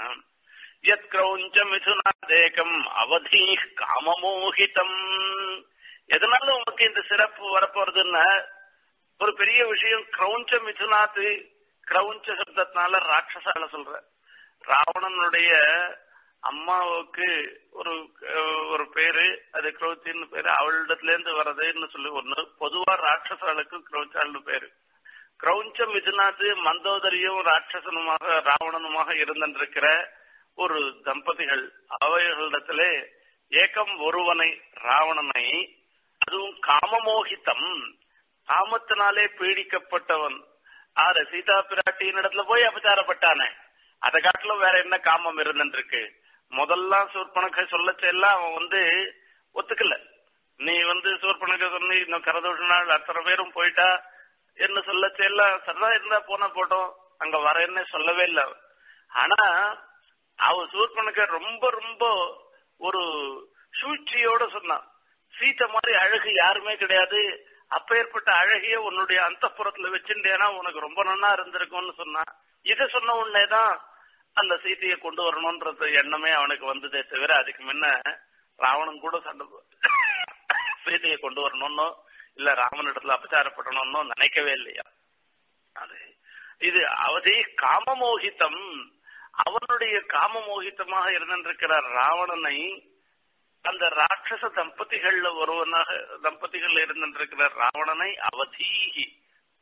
யத் கிரௌஞ்ச மிதுனாதேகம் அவதி காமமோகிதம் எதனால உனக்கு இந்த சிறப்பு வரப்போறதுன்னா ஒரு பெரிய விஷயம் கிரௌஞ்ச மிதுனாத்து கிரௌஞ்ச சப்தத்தினால ராட்சசால சொல்ற ராவணனுடைய அம்மாவுக்கு ஒரு ஒரு பேரு அது கிரௌச்சின்னு பேரு அவளிடத்துல இருந்து வர்றதுன்னு சொல்லி ஒண்ணு பொதுவா ராட்சசாளுக்கு கிரௌச்சாள்னு பேரு கிரௌஞ்ச மிதுனாத்து மந்தோதரியும் ராட்சசனுமாக ராவணனுமாக இருந்திருக்கிற ஒரு தம்பதிகள் அவைகளிடத்திலே ஏகம் ஒருவனை ராவணனை அதுவும் காமமோகித்தம் காமத்தினாலே பீடிக்கப்பட்டவன் ஆறு சீதா பிராட்டியின் இடத்துல போய் அபச்சாரப்பட்டானே அதை காட்டிலும் வேற என்ன காமம் இருந்துருக்கு முதல்லாம் சூர்பனக்க சொல்லச்ச எல்லாம் அவன் வந்து ஒத்துக்கல நீ வந்து சூர்பனக்க சொன்னி இன்னும் கரதோஷ நாள் அத்தனை பேரும் போயிட்டா என்ன சொல்லச்ச எல்லாம் சரிதான் இருந்தா போனா போட்டோம் அங்க வரேன்னு சொல்லவே இல்லை ஆனா அவ சூர்பனக்க ரொம்ப ரொம்ப ஒரு சூழ்ச்சியோட சொன்னான் சீத்தை மாதிரி அழகு யாருமே கிடையாது அப்பேற்பட்ட அழகிய உன்னுடைய அந்த புறத்துல வச்சுட்டேனா உனக்கு ரொம்ப நன்னா இருந்திருக்கும்னு சொன்னான் இதை சொன்ன உடனேதான் அந்த சீத்தையை கொண்டு வரணும்ன்றது எண்ணமே அவனுக்கு வந்ததே தவிர அதுக்கு முன்ன ராவணன் கூட சண்டை சீதையை கொண்டு வரணும்னோ இல்ல ராமனிடத்துல அபச்சாரப்படணும்னோ நினைக்கவே இல்லையா அது இது அவதி காமமோகிதம் அவனுடைய காமமோகிதமாக இருந்திருக்கிற ராவணனை அந்த ராட்சச தம்பதிகள்ல ஒருவனாக தம்பதிகள் இருந்திருக்கிற ராவணனை அவதீகி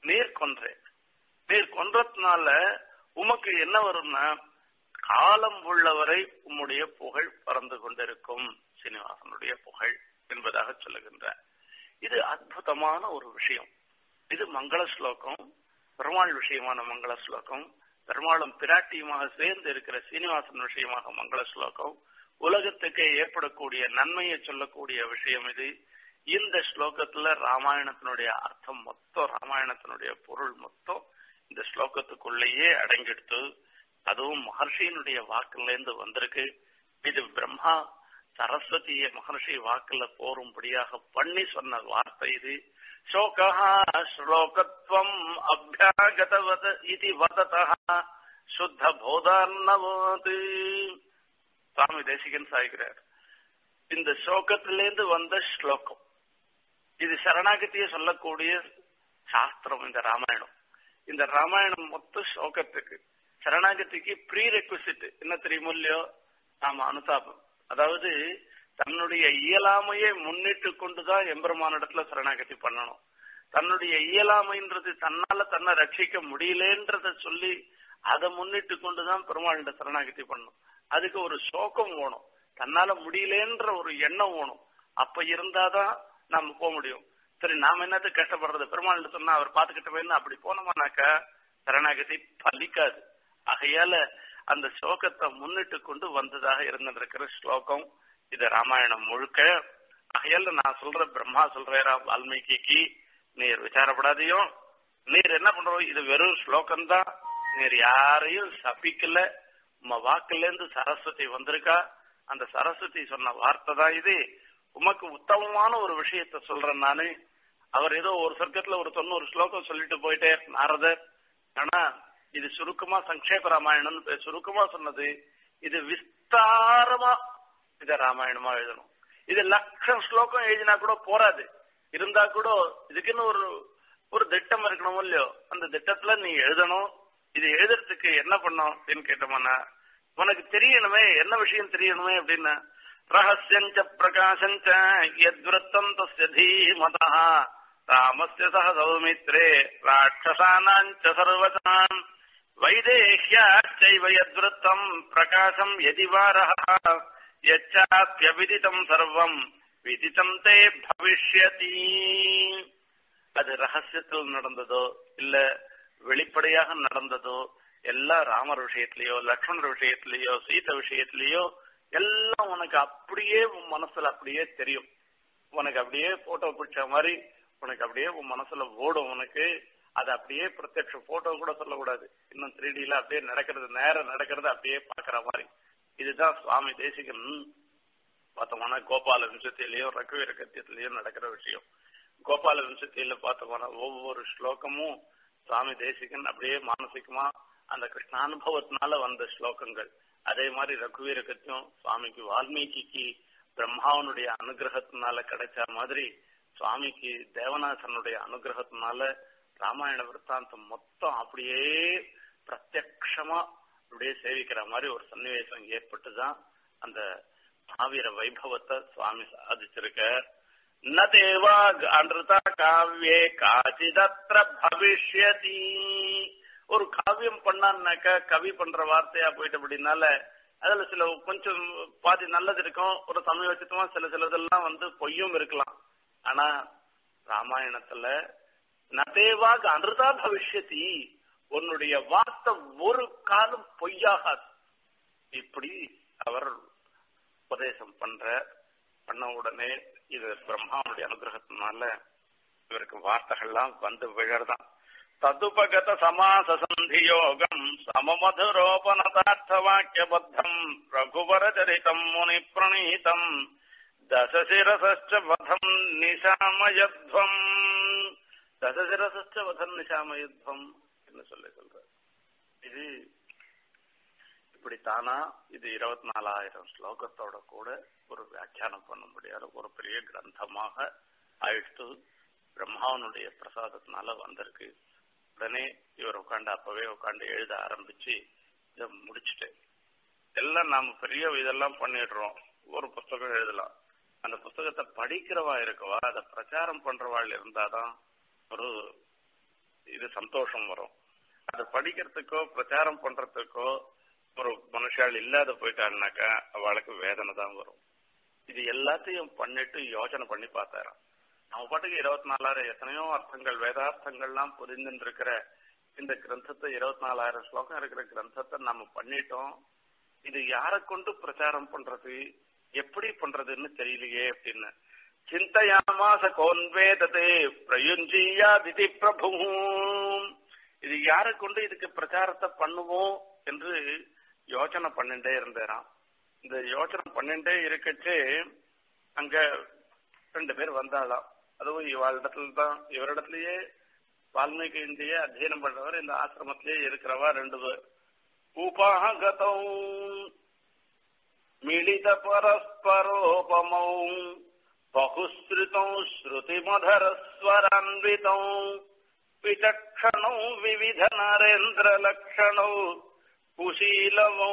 நீர் கொன்றேன் நீர் கொன்றதுனால உமக்கு என்ன வரும்னா காலம் உள்ளவரை உம்முடைய புகழ் பறந்து கொண்டிருக்கும் சீனிவாசனுடைய புகழ் என்பதாக சொல்லுகின்றார் இது அற்புதமான ஒரு விஷயம் இது மங்கள ஸ்லோகம் பெருமாள் விஷயமான மங்கள ஸ்லோகம் பெருமாளும் பிராட்டியுமாக சேர்ந்து இருக்கிற சீனிவாசன் விஷயமாக மங்கள ஸ்லோகம் உலகத்துக்கு ஏற்படக்கூடிய நன்மையை சொல்லக்கூடிய விஷயம் இது இந்த ஸ்லோகத்துல ராமாயணத்தினுடைய அர்த்தம் மொத்தம் ராமாயணத்தினுடைய பொருள் மொத்தம் இந்த ஸ்லோகத்துக்குள்ளேயே அடங்கிடுத்து அதுவும் மகர்ஷியினுடைய வாக்குல இருந்து வந்திருக்கு இது பிரம்மா சரஸ்வதிய மகர்ஷி வாக்குல போரும்படியாக பண்ணி சொன்ன வார்த்தை இது சோகா ஸ்லோகத்வம் அபியாகதவத இது வததா சுத்த போதார்ணவது சுவாமி தேசிகன் சாய்கிறார் இந்த ஸ்லோகத்திலேருந்து வந்த ஸ்லோகம் இது சரணாகத்திய சொல்லக்கூடிய சாஸ்திரம் இந்த ராமாயணம் இந்த ராமாயணம் மொத்த ஸ்லோகத்துக்கு சரணாகதிக்கு ப்ரீ ரெக்வசிட் என்ன தெரியுமோ இல்லையோ நாம அனுதாபம் அதாவது தன்னுடைய இயலாமையை முன்னிட்டு கொண்டுதான் எம்பெருமானிடத்துல சரணாகதி பண்ணணும் தன்னுடைய இயலாமைன்றது தன்னால தன்னை ரட்சிக்க முடியலன்றத சொல்லி அதை முன்னிட்டு கொண்டுதான் பெருமாள்கிட்ட சரணாகதி பண்ணணும் அதுக்கு ஒரு சோகம் வேணும் தன்னால முடியலன்ற ஒரு எண்ணம் வேணும் அப்ப இருந்தாதான் நாம போக முடியும் சரி நாம என்னது கஷ்டப்படுறது பெருமாள் சொன்னா அவர் பாத்துக்கிட்டவே அப்படி போனோமானாக்கா சரணாகதி பலிக்காது ஆகையால அந்த ஸ்லோகத்தை முன்னிட்டு கொண்டு வந்ததாக இருந்திருக்கிற ஸ்லோகம் இது ராமாயணம் முழுக்க ஆகையால நான் சொல்ற பிரம்மா சொல்றேரா வால்மீகிக்கு நீர் விசாரப்படாதையோ நீர் என்ன பண்றோம் இது வெறும் ஸ்லோகம் தான் நீர் யாரையும் சபிக்கல உம்ம வாக்குல இருந்து சரஸ்வதி வந்திருக்கா அந்த சரஸ்வதி சொன்ன வார்த்தை தான் இது உமக்கு உத்தமமான ஒரு விஷயத்த சொல்றேன் நானு அவர் ஏதோ ஒரு சர்க்கத்துல ஒரு தொண்ணூறு ஸ்லோகம் சொல்லிட்டு போயிட்டே நாரதர் ஆனா இது சுருக்கமா சங்கேப ராமாயணம் சுருக்கமா சொன்னது இது விஸ்தாரமா இத ராமாயணமா எழுதணும் இது லட்சம் ஸ்லோகம் எழுதினா கூட போராது இருந்தா கூட இதுக்குன்னு ஒரு ஒரு திட்டம் இருக்கணும் இல்லையோ அந்த திட்டத்துல நீ எழுதணும் இது எழுதுறதுக்கு என்ன பண்ணும் அப்படின்னு கேட்டோம்னா உனக்கு தெரியணுமே என்ன விஷயம் தெரியணுமே அப்படின்னா ரகசியஞ்ச பிரகாசஞ்ச யத்வத்தம் தஸ்ய தீமதா ராமஸ்ய சக சௌமித்ரே ராட்சசானாஞ்ச சர்வசான் வைதேஹ்யாச்சைவ யத்வத்தம் பிரகாசம் யதிவாரः யச்சாப்யவிதிதம் சர்வம் விதிதம் தே பவிஷ்யதி அது ரகசியத்தில் நடந்ததோ இல்ல வெளிப்படையாக நடந்ததோ எல்லாம் ராமர் விஷயத்திலயோ லக்ஷ்மணர் விஷயத்திலயோ சீத விஷயத்திலயோ எல்லாம் உனக்கு அப்படியே உன் மனசுல அப்படியே தெரியும் உனக்கு அப்படியே போட்டோ பிடிச்ச மாதிரி உனக்கு அப்படியே உன் மனசுல ஓடும் உனக்கு அது அப்படியே பிரத்யட்ச போட்டோ கூட சொல்லக்கூடாது இன்னும் த்ரீ டில அப்படியே நடக்கிறது நேரம் நடக்கிறது அப்படியே பாக்குற மாதிரி இதுதான் சுவாமி தேசிகன் பார்த்தோம்னா கோபால வம்சத்திலேயோ ரகுவீர கத்தியத்திலேயோ நடக்கிற விஷயம் கோபால வம்சத்தில பார்த்தோம்னா ஒவ்வொரு ஸ்லோகமும் சுவாமி தேசிகன் அப்படியே மானசிகமா அந்த கிருஷ்ணானுபவத்தினால வந்த ஸ்லோகங்கள் அதே மாதிரி ரகுவீர கத்தியம் சுவாமிக்கு வால்மீகிக்கு பிரம்மாவனுடைய அனுகிரகத்தினால கிடைச்ச மாதிரி சுவாமிக்கு தேவநாதனுடைய அனுகிரகத்தினால ராமாயண விற்த்தாந்தம் மொத்தம் அப்படியே பிரத்யக்ஷமா அப்படியே சேவிக்கிற மாதிரி ஒரு சன்னிவேசம் ஏற்பட்டுதான் அந்த மாவீர வைபவத்தை சுவாமி சாதிச்சிருக்க ந தேவா அன்றுதா காவியே காச்சிதத்திர பவிஷ்யதி ஒரு காவியம் பண்ணான்னாக்க கவி பண்ற வார்த்தையா போயிட்டு அப்படின்னால அதுல சில கொஞ்சம் பாதி நல்லது இருக்கும் ஒரு சமயோசித்தமா சில சிலதெல்லாம் வந்து பொய்யும் இருக்கலாம் ஆனா ராமாயணத்துல நதேவாக அனுதா பவிஷ்யதி உன்னுடைய வார்த்தை ஒரு காலம் பொய்யாகாது இப்படி அவர் உபதேசம் பண்ற பண்ண உடனே இது பிரம்மாவுடைய அனுகிரகத்தினால இவருக்கு வார்த்தைகள்லாம் வந்து விழறதான் ததுபகத சமாச சந்தி யோகம் சமமதுரோபனதார்த்த வாக்கியபத்தம் ரகுவர சரிதம் முனி பிரணீதம் தசசிரசச்ச வதம் நிசாமயத்வம் தசசிரசச்ச வதம் நிசாமயத்வம் என்று சொல்லி சொல்ற இது இப்படி தானா இது இருபத்தி நாலாயிரம் ஸ்லோகத்தோட கூட ஒரு வியாக்கியானம் பண்ண முடியாத ஒரு பெரிய கிரந்தமாக ஆயிடுத்து பிரம்மாவனுடைய பிரசாதத்தினால வந்திருக்கு உடனே இவர் உட்காந்து அப்பவே உட்காந்து எழுத ஆரம்பிச்சு இதை முடிச்சுட்டு எல்லாம் நாம பெரிய இதெல்லாம் பண்ணிடுறோம் ஒரு புஸ்தகம் எழுதலாம் அந்த புஸ்தகத்தை படிக்கிறவா இருக்கவா அதை பிரச்சாரம் பண்றவாள் இருந்தாதான் ஒரு இது சந்தோஷம் வரும் அது படிக்கிறதுக்கோ பிரச்சாரம் பண்றதுக்கோ ஒரு மனுஷால் இல்லாத போயிட்டாருனாக்கா அவளுக்கு வேதனை தான் வரும் இது எல்லாத்தையும் பண்ணிட்டு யோசனை பண்ணி பார்த்தாராம் நம்ம பாட்டுக்கு இருபத்தி நாலாயிரம் எத்தனையோ அர்த்தங்கள் வேதார்த்தங்கள்லாம் புரிந்துட்டு இருக்கிற இந்த கிரந்தத்தை இருபத்தி நாலாயிரம் ஸ்லோகம் இருக்கிற கிரந்தத்தை நம்ம பண்ணிட்டோம் இது யாரை கொண்டு பிரச்சாரம் பண்றது எப்படி பண்றதுன்னு தெரியலையே அப்படின்னு சிந்தையாமாச கோன்வேதத்தை பிரயுஞ்சீயா திதி பிரபு இது யாரை கொண்டு இதுக்கு பிரச்சாரத்தை பண்ணுவோம் என்று யோசனை பண்ணிட்டே இருந்தாராம் இந்த யோசனை பண்ணிட்டே இருக்கச்சு அங்க ரெண்டு பேர் வந்தாளாம் அதுவும் இவாளிடத்துல தான் இவரிடத்துலயே வால்மீகி இந்திய அத்தியனம் பண்றவர் இந்த ஆசிரமத்திலேயே இருக்கிறவா ரெண்டு பேர் உபாகதௌ மிளித பரஸ்பரோபமௌ बहुश्रुतौ श्रुतिमधरस्वरान्वितौ विचक्षणौ विविधनरेन्द्रलक्षणौ कुशीलवौ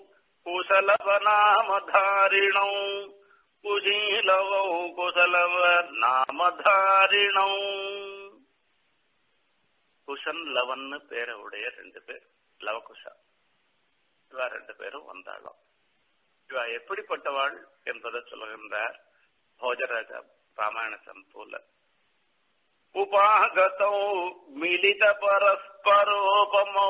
कुशलवनामधारिणौ कुशीलवौ குசலவநாமதாரிணௌ குஷன் லவன்னு பேரை உடைய ரெண்டு பேர் லவகுஷா இவா ரெண்டு பேரும் வந்தாலும் இவா எப்படிப்பட்டவாள் என்பதை சொல்லுகின்றார் भोजराज रामायण संपूल उपागतौ मिलित பரஸ்பரோபமௌ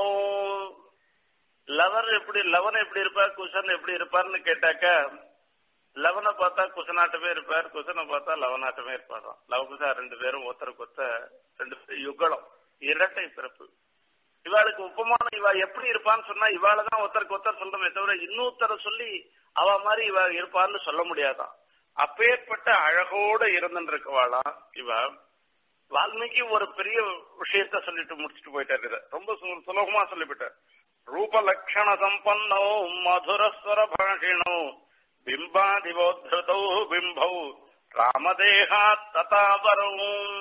லவர் எப்படி லவன் எப்படி இருப்பார் குஷன் எப்படி இருப்பார்னு கேட்டாக்க லவனை பார்த்தா குசனாட்டமே இருப்பார் குசனை பார்த்தா லவனாட்டமே இருப்பாராம் லவகுசா ரெண்டு பேரும் ஒருத்தருக்கு ஒத்த ரெண்டு பேரும் யுகலம் இரட்டை பிறப்பு இவாளுக்கு உப்பமான இவா எப்படி இருப்பான்னு சொன்னா இவாள தான் ஒருத்தருக்கு ஒருத்தர் சொல்றமே தவிர இன்னொருத்தரை சொல்லி அவ மாதிரி இவ இருப்பான்னு சொல்ல முடியாதான் அப்பேற்பட்ட அழகோட இருந்துருக்கவாளாம் இவ வால்மீகி ஒரு பெரிய விஷயத்த சொல்லிட்டு முடிச்சுட்டு போயிட்டாரு ரொம்ப சுலபமா சொல்லிவிட்டார் ரூப லட்சண சம்பன்னோ மதுரஸ்வர பாஷிணோ பிம்பாதிவோத்ருதௌ பிம்பௌ ராமதேகா ததாபரம்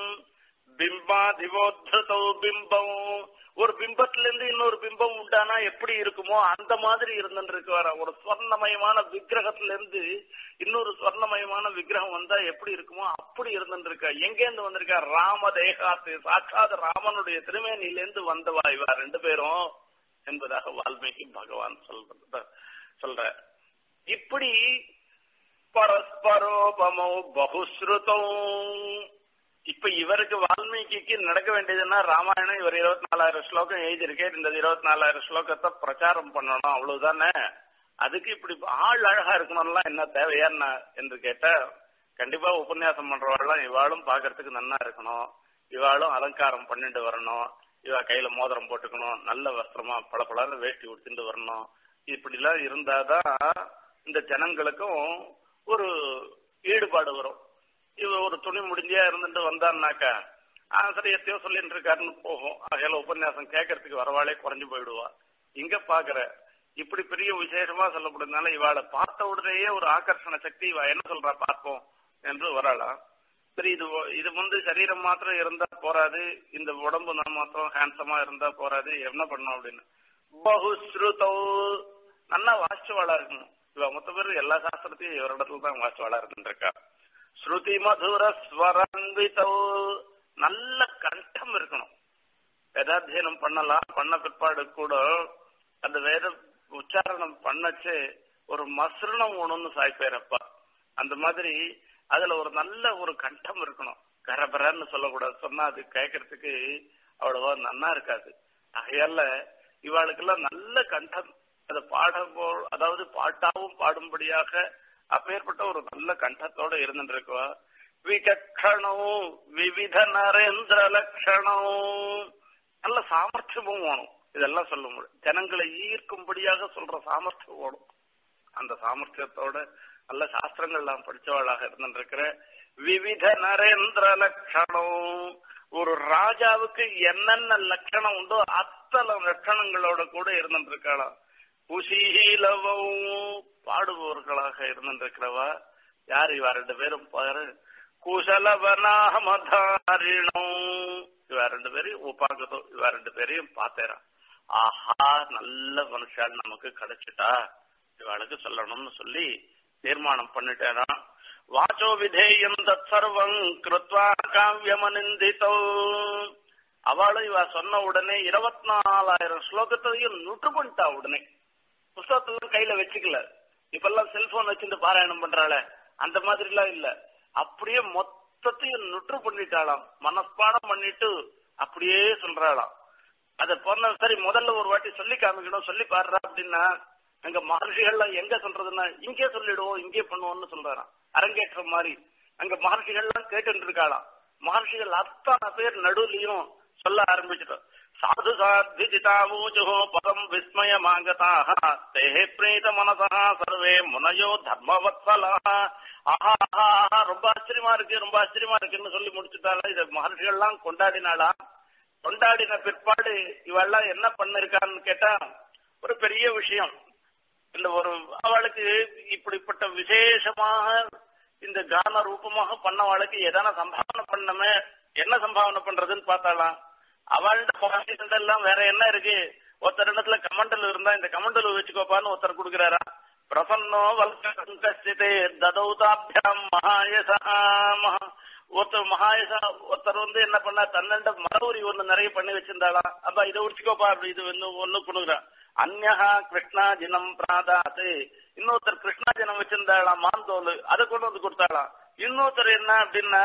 பிம்பாதிவோத்ருதௌ பிம்பம் ஒரு பிம்பத்துல இருந்து இன்னொரு பிம்பம் உண்டானா எப்படி இருக்குமோ அந்த மாதிரி இருந்துருக்குவார ஒரு ஸ்வர்ணமயமான விக்கிரகத்துல இருந்து இன்னொரு ஸ்வர்ணமயமான விக்கிரகம் வந்தா எப்படி இருக்குமோ அப்படி இருந்துருக்கா எங்கேருந்து வந்திருக்கா ராம தேகாத்து சாட்சாத் ராமனுடைய திருமேனில இருந்து வந்தவா இவா ரெண்டு பேரும் என்பதாக வால்மீகி பகவான் சொல்ற சொல்ற இப்படி பரஸ்பரோபமோ பகுஸ்ருதோ இப்ப இவருக்கு வால்மீகிக்கு நடக்க வேண்டியதுன்னா ராமாயணம் இவர் இருபத்தி நாலாயிரம் ஸ்லோகம் எழுதியிருக்கேன் இந்த இருபத்தி நாலாயிரம் ஸ்லோகத்தை பிரச்சாரம் பண்ணணும் அவ்வளவுதானே அதுக்கு இப்படி ஆள் அழகா இருக்கணும்லாம் என்ன தேவையான்னா என்று கேட்டா கண்டிப்பா உபன்யாசம் பண்றவாள்லாம் இவாளும் பாக்குறதுக்கு நன்னா இருக்கணும் இவாளும் அலங்காரம் பண்ணிட்டு வரணும் இவ கையில மோதிரம் போட்டுக்கணும் நல்ல வஸ்திரமா பல பலர் வேஷ்டி உடுத்திட்டு வரணும் இப்படி எல்லாம் இருந்தாதான் இந்த ஜனங்களுக்கும் ஒரு ஈடுபாடு வரும் இவ ஒரு துணி முடிஞ்சியா இருந்துட்டு வந்தான்னாக்கா சரி எத்தையோ சொல்லிட்டு இருக்காருன்னு போகும் ஆகையில உபன்யாசம் கேட்கறதுக்கு வரவாளே குறைஞ்சு போயிடுவா இங்க பாக்குற இப்படி பெரிய விசேஷமா சொல்லப்படுறதுனால இவாளை பார்த்த உடனேயே ஒரு ஆகர்ஷண சக்தி இவ என்ன சொல்றா பார்ப்போம் என்று வராளாம் சரி இது இது வந்து சரீரம் மாத்திரம் இருந்தா போராது இந்த உடம்பு நான் மாத்திரம் ஹேண்ட்ஸமா இருந்தா போராது என்ன பண்ணும் அப்படின்னு பகுஸ்ருதோ நல்லா வாசிச்சவாளா இருக்கணும் இவ மொத்த பேர் எல்லா சாஸ்திரத்தையும் இவரிடத்துல தான் வாசிச்சவாளா இருந்துருக்கா ஸ்ருதி மதுர ஸ்வரன்விதோ நல்ல கண்டம் இருக்கணும் வேதாத்தியனம் பண்ணலாம் பண்ண பிற்பாடு கூட அந்த வேத உச்சாரணம் பண்ணச்சு ஒரு மசுரணம் ஒண்ணுன்னு சாய்ப்பேரப்பா அந்த மாதிரி அதுல ஒரு நல்ல ஒரு கண்டம் இருக்கணும் கரபரன்னு சொல்லக்கூடாது சொன்னா அது கேட்கறதுக்கு அவ்வளவா நன்னா இருக்காது ஆகையால இவாளுக்கெல்லாம் நல்ல கண்டம் அதை பாட அதாவது பாட்டாவும் பாடும்படியாக அப்பேற்பட்ட ஒரு நல்ல கண்டத்தோட இருந்துருக்குவா விசக்ஷணம் விவித நரேந்திர லட்சணம் நல்ல சாமர்த்தியமும் வேணும் இதெல்லாம் சொல்ல முடியும் ஜனங்களை ஈர்க்கும்படியாக சொல்ற சாமர்த்தியம் வேணும் அந்த சாமர்த்தியத்தோட நல்ல சாஸ்திரங்கள்லாம் படிச்சவளாக இருந்துருக்கிற விவித நரேந்திர லட்சணம் ஒரு ராஜாவுக்கு என்னென்ன லட்சணம் உண்டோ அத்தனை லட்சணங்களோட கூட இருந்துருக்காளாம் குசீலவும் பாடுபவர்களாக இருந்திருக்கிறவா யார் இவா ரெண்டு பேரும் பாரு குசலவனாமதாரிணம் இவா ரெண்டு பேரையும் உப்பாக்குதோ இவா ரெண்டு பேரையும் பார்த்தேரா ஆஹா நல்ல மனுஷால் நமக்கு கிடைச்சிட்டா இவாளுக்கு சொல்லணும்னு சொல்லி தீர்மானம் பண்ணிட்டேனா வாச்சோ விதேயம் தத் சர்வம் கிருத்வா காவியமனிந்தித்தோ அவளும் இவ சொன்ன உடனே இருபத்தி நாலாயிரம் ஸ்லோகத்தையும் நுட்டு பண்ணிட்டா உடனே புஸ்தகத்துல கையில வச்சுக்கல இப்பெல்லாம் செல்போன் வச்சுட்டு பாராயணம் பண்றாள அந்த மாதிரி எல்லாம் இல்ல அப்படியே மொத்தத்தையும் நுற்று பண்ணிட்டாளாம் மனப்பாடம் பண்ணிட்டு அப்படியே சொல்றாளாம் அத போன சரி முதல்ல ஒரு வாட்டி சொல்லி காமிக்கணும் சொல்லி பாடுறா அப்படின்னா அங்க மகர்ஷிகள்லாம் எங்க சொல்றதுன்னா இங்கே சொல்லிடுவோம் இங்கே பண்ணுவோம்னு சொல்றாராம் அரங்கேற்றம் மாதிரி அங்க மகர்ஷிகள்லாம் கேட்டு இருக்காளாம் மகர்ஷிகள் அத்தனை பேர் நடுவுலயும் சொல்ல ஆரம்பிச்சிட்டோம் சாது சாத்திஜிதாவூஜோ பரம் விஸ்மயமாகதாக தேஹே பிரேத மனசா சர்வே முனையோ தர்மவத்சலா ஆஹா ஆஹா ஆஹா ரொம்ப ஆச்சரியமா இருக்கு ரொம்ப ஆச்சரியமா இருக்குன்னு சொல்லி முடிச்சுட்டாலும் இத மகர்ஷிகள்லாம் கொண்டாடினாளா கொண்டாடின பிற்பாடு இவெல்லாம் என்ன பண்ணிருக்கான்னு கேட்டா ஒரு பெரிய விஷயம் இந்த ஒரு அவளுக்கு இப்படிப்பட்ட விசேஷமாக இந்த கான ரூபமாக பண்ணவாளுக்கு எதனா சம்பாவனை பண்ணமே என்ன சம்பாவனை பண்றதுன்னு பார்த்தாலாம் அவள்கிட்ட எல்லாம் வேற என்ன இருக்கு ஒருத்தர் இடத்துல கமண்டல் இருந்தா இந்த கமண்டல் வச்சுக்கோப்பான்னு ஒருத்தர் கொடுக்கிறாரா பிரசன்னோ வல்கசிதே ததௌதாபியாம் மகாயசா மகா ஒருத்தர் மகாயசா ஒருத்தர் வந்து என்ன பண்ணா தன்னண்ட மரவுரி ஒண்ணு நிறைய பண்ணி வச்சிருந்தாளாம் அப்ப இதை உடிச்சுக்கோப்பா அப்படி இது வந்து ஒண்ணு கொடுக்குறான் அந்நகா கிருஷ்ணாஜினம் பிராதாத்து இன்னொருத்தர் கிருஷ்ணாஜனம் வச்சிருந்தாளாம் மாந்தோல் அதை கொண்டு வந்து கொடுத்தாளாம் இன்னொருத்தர் என்ன அப்படின்னா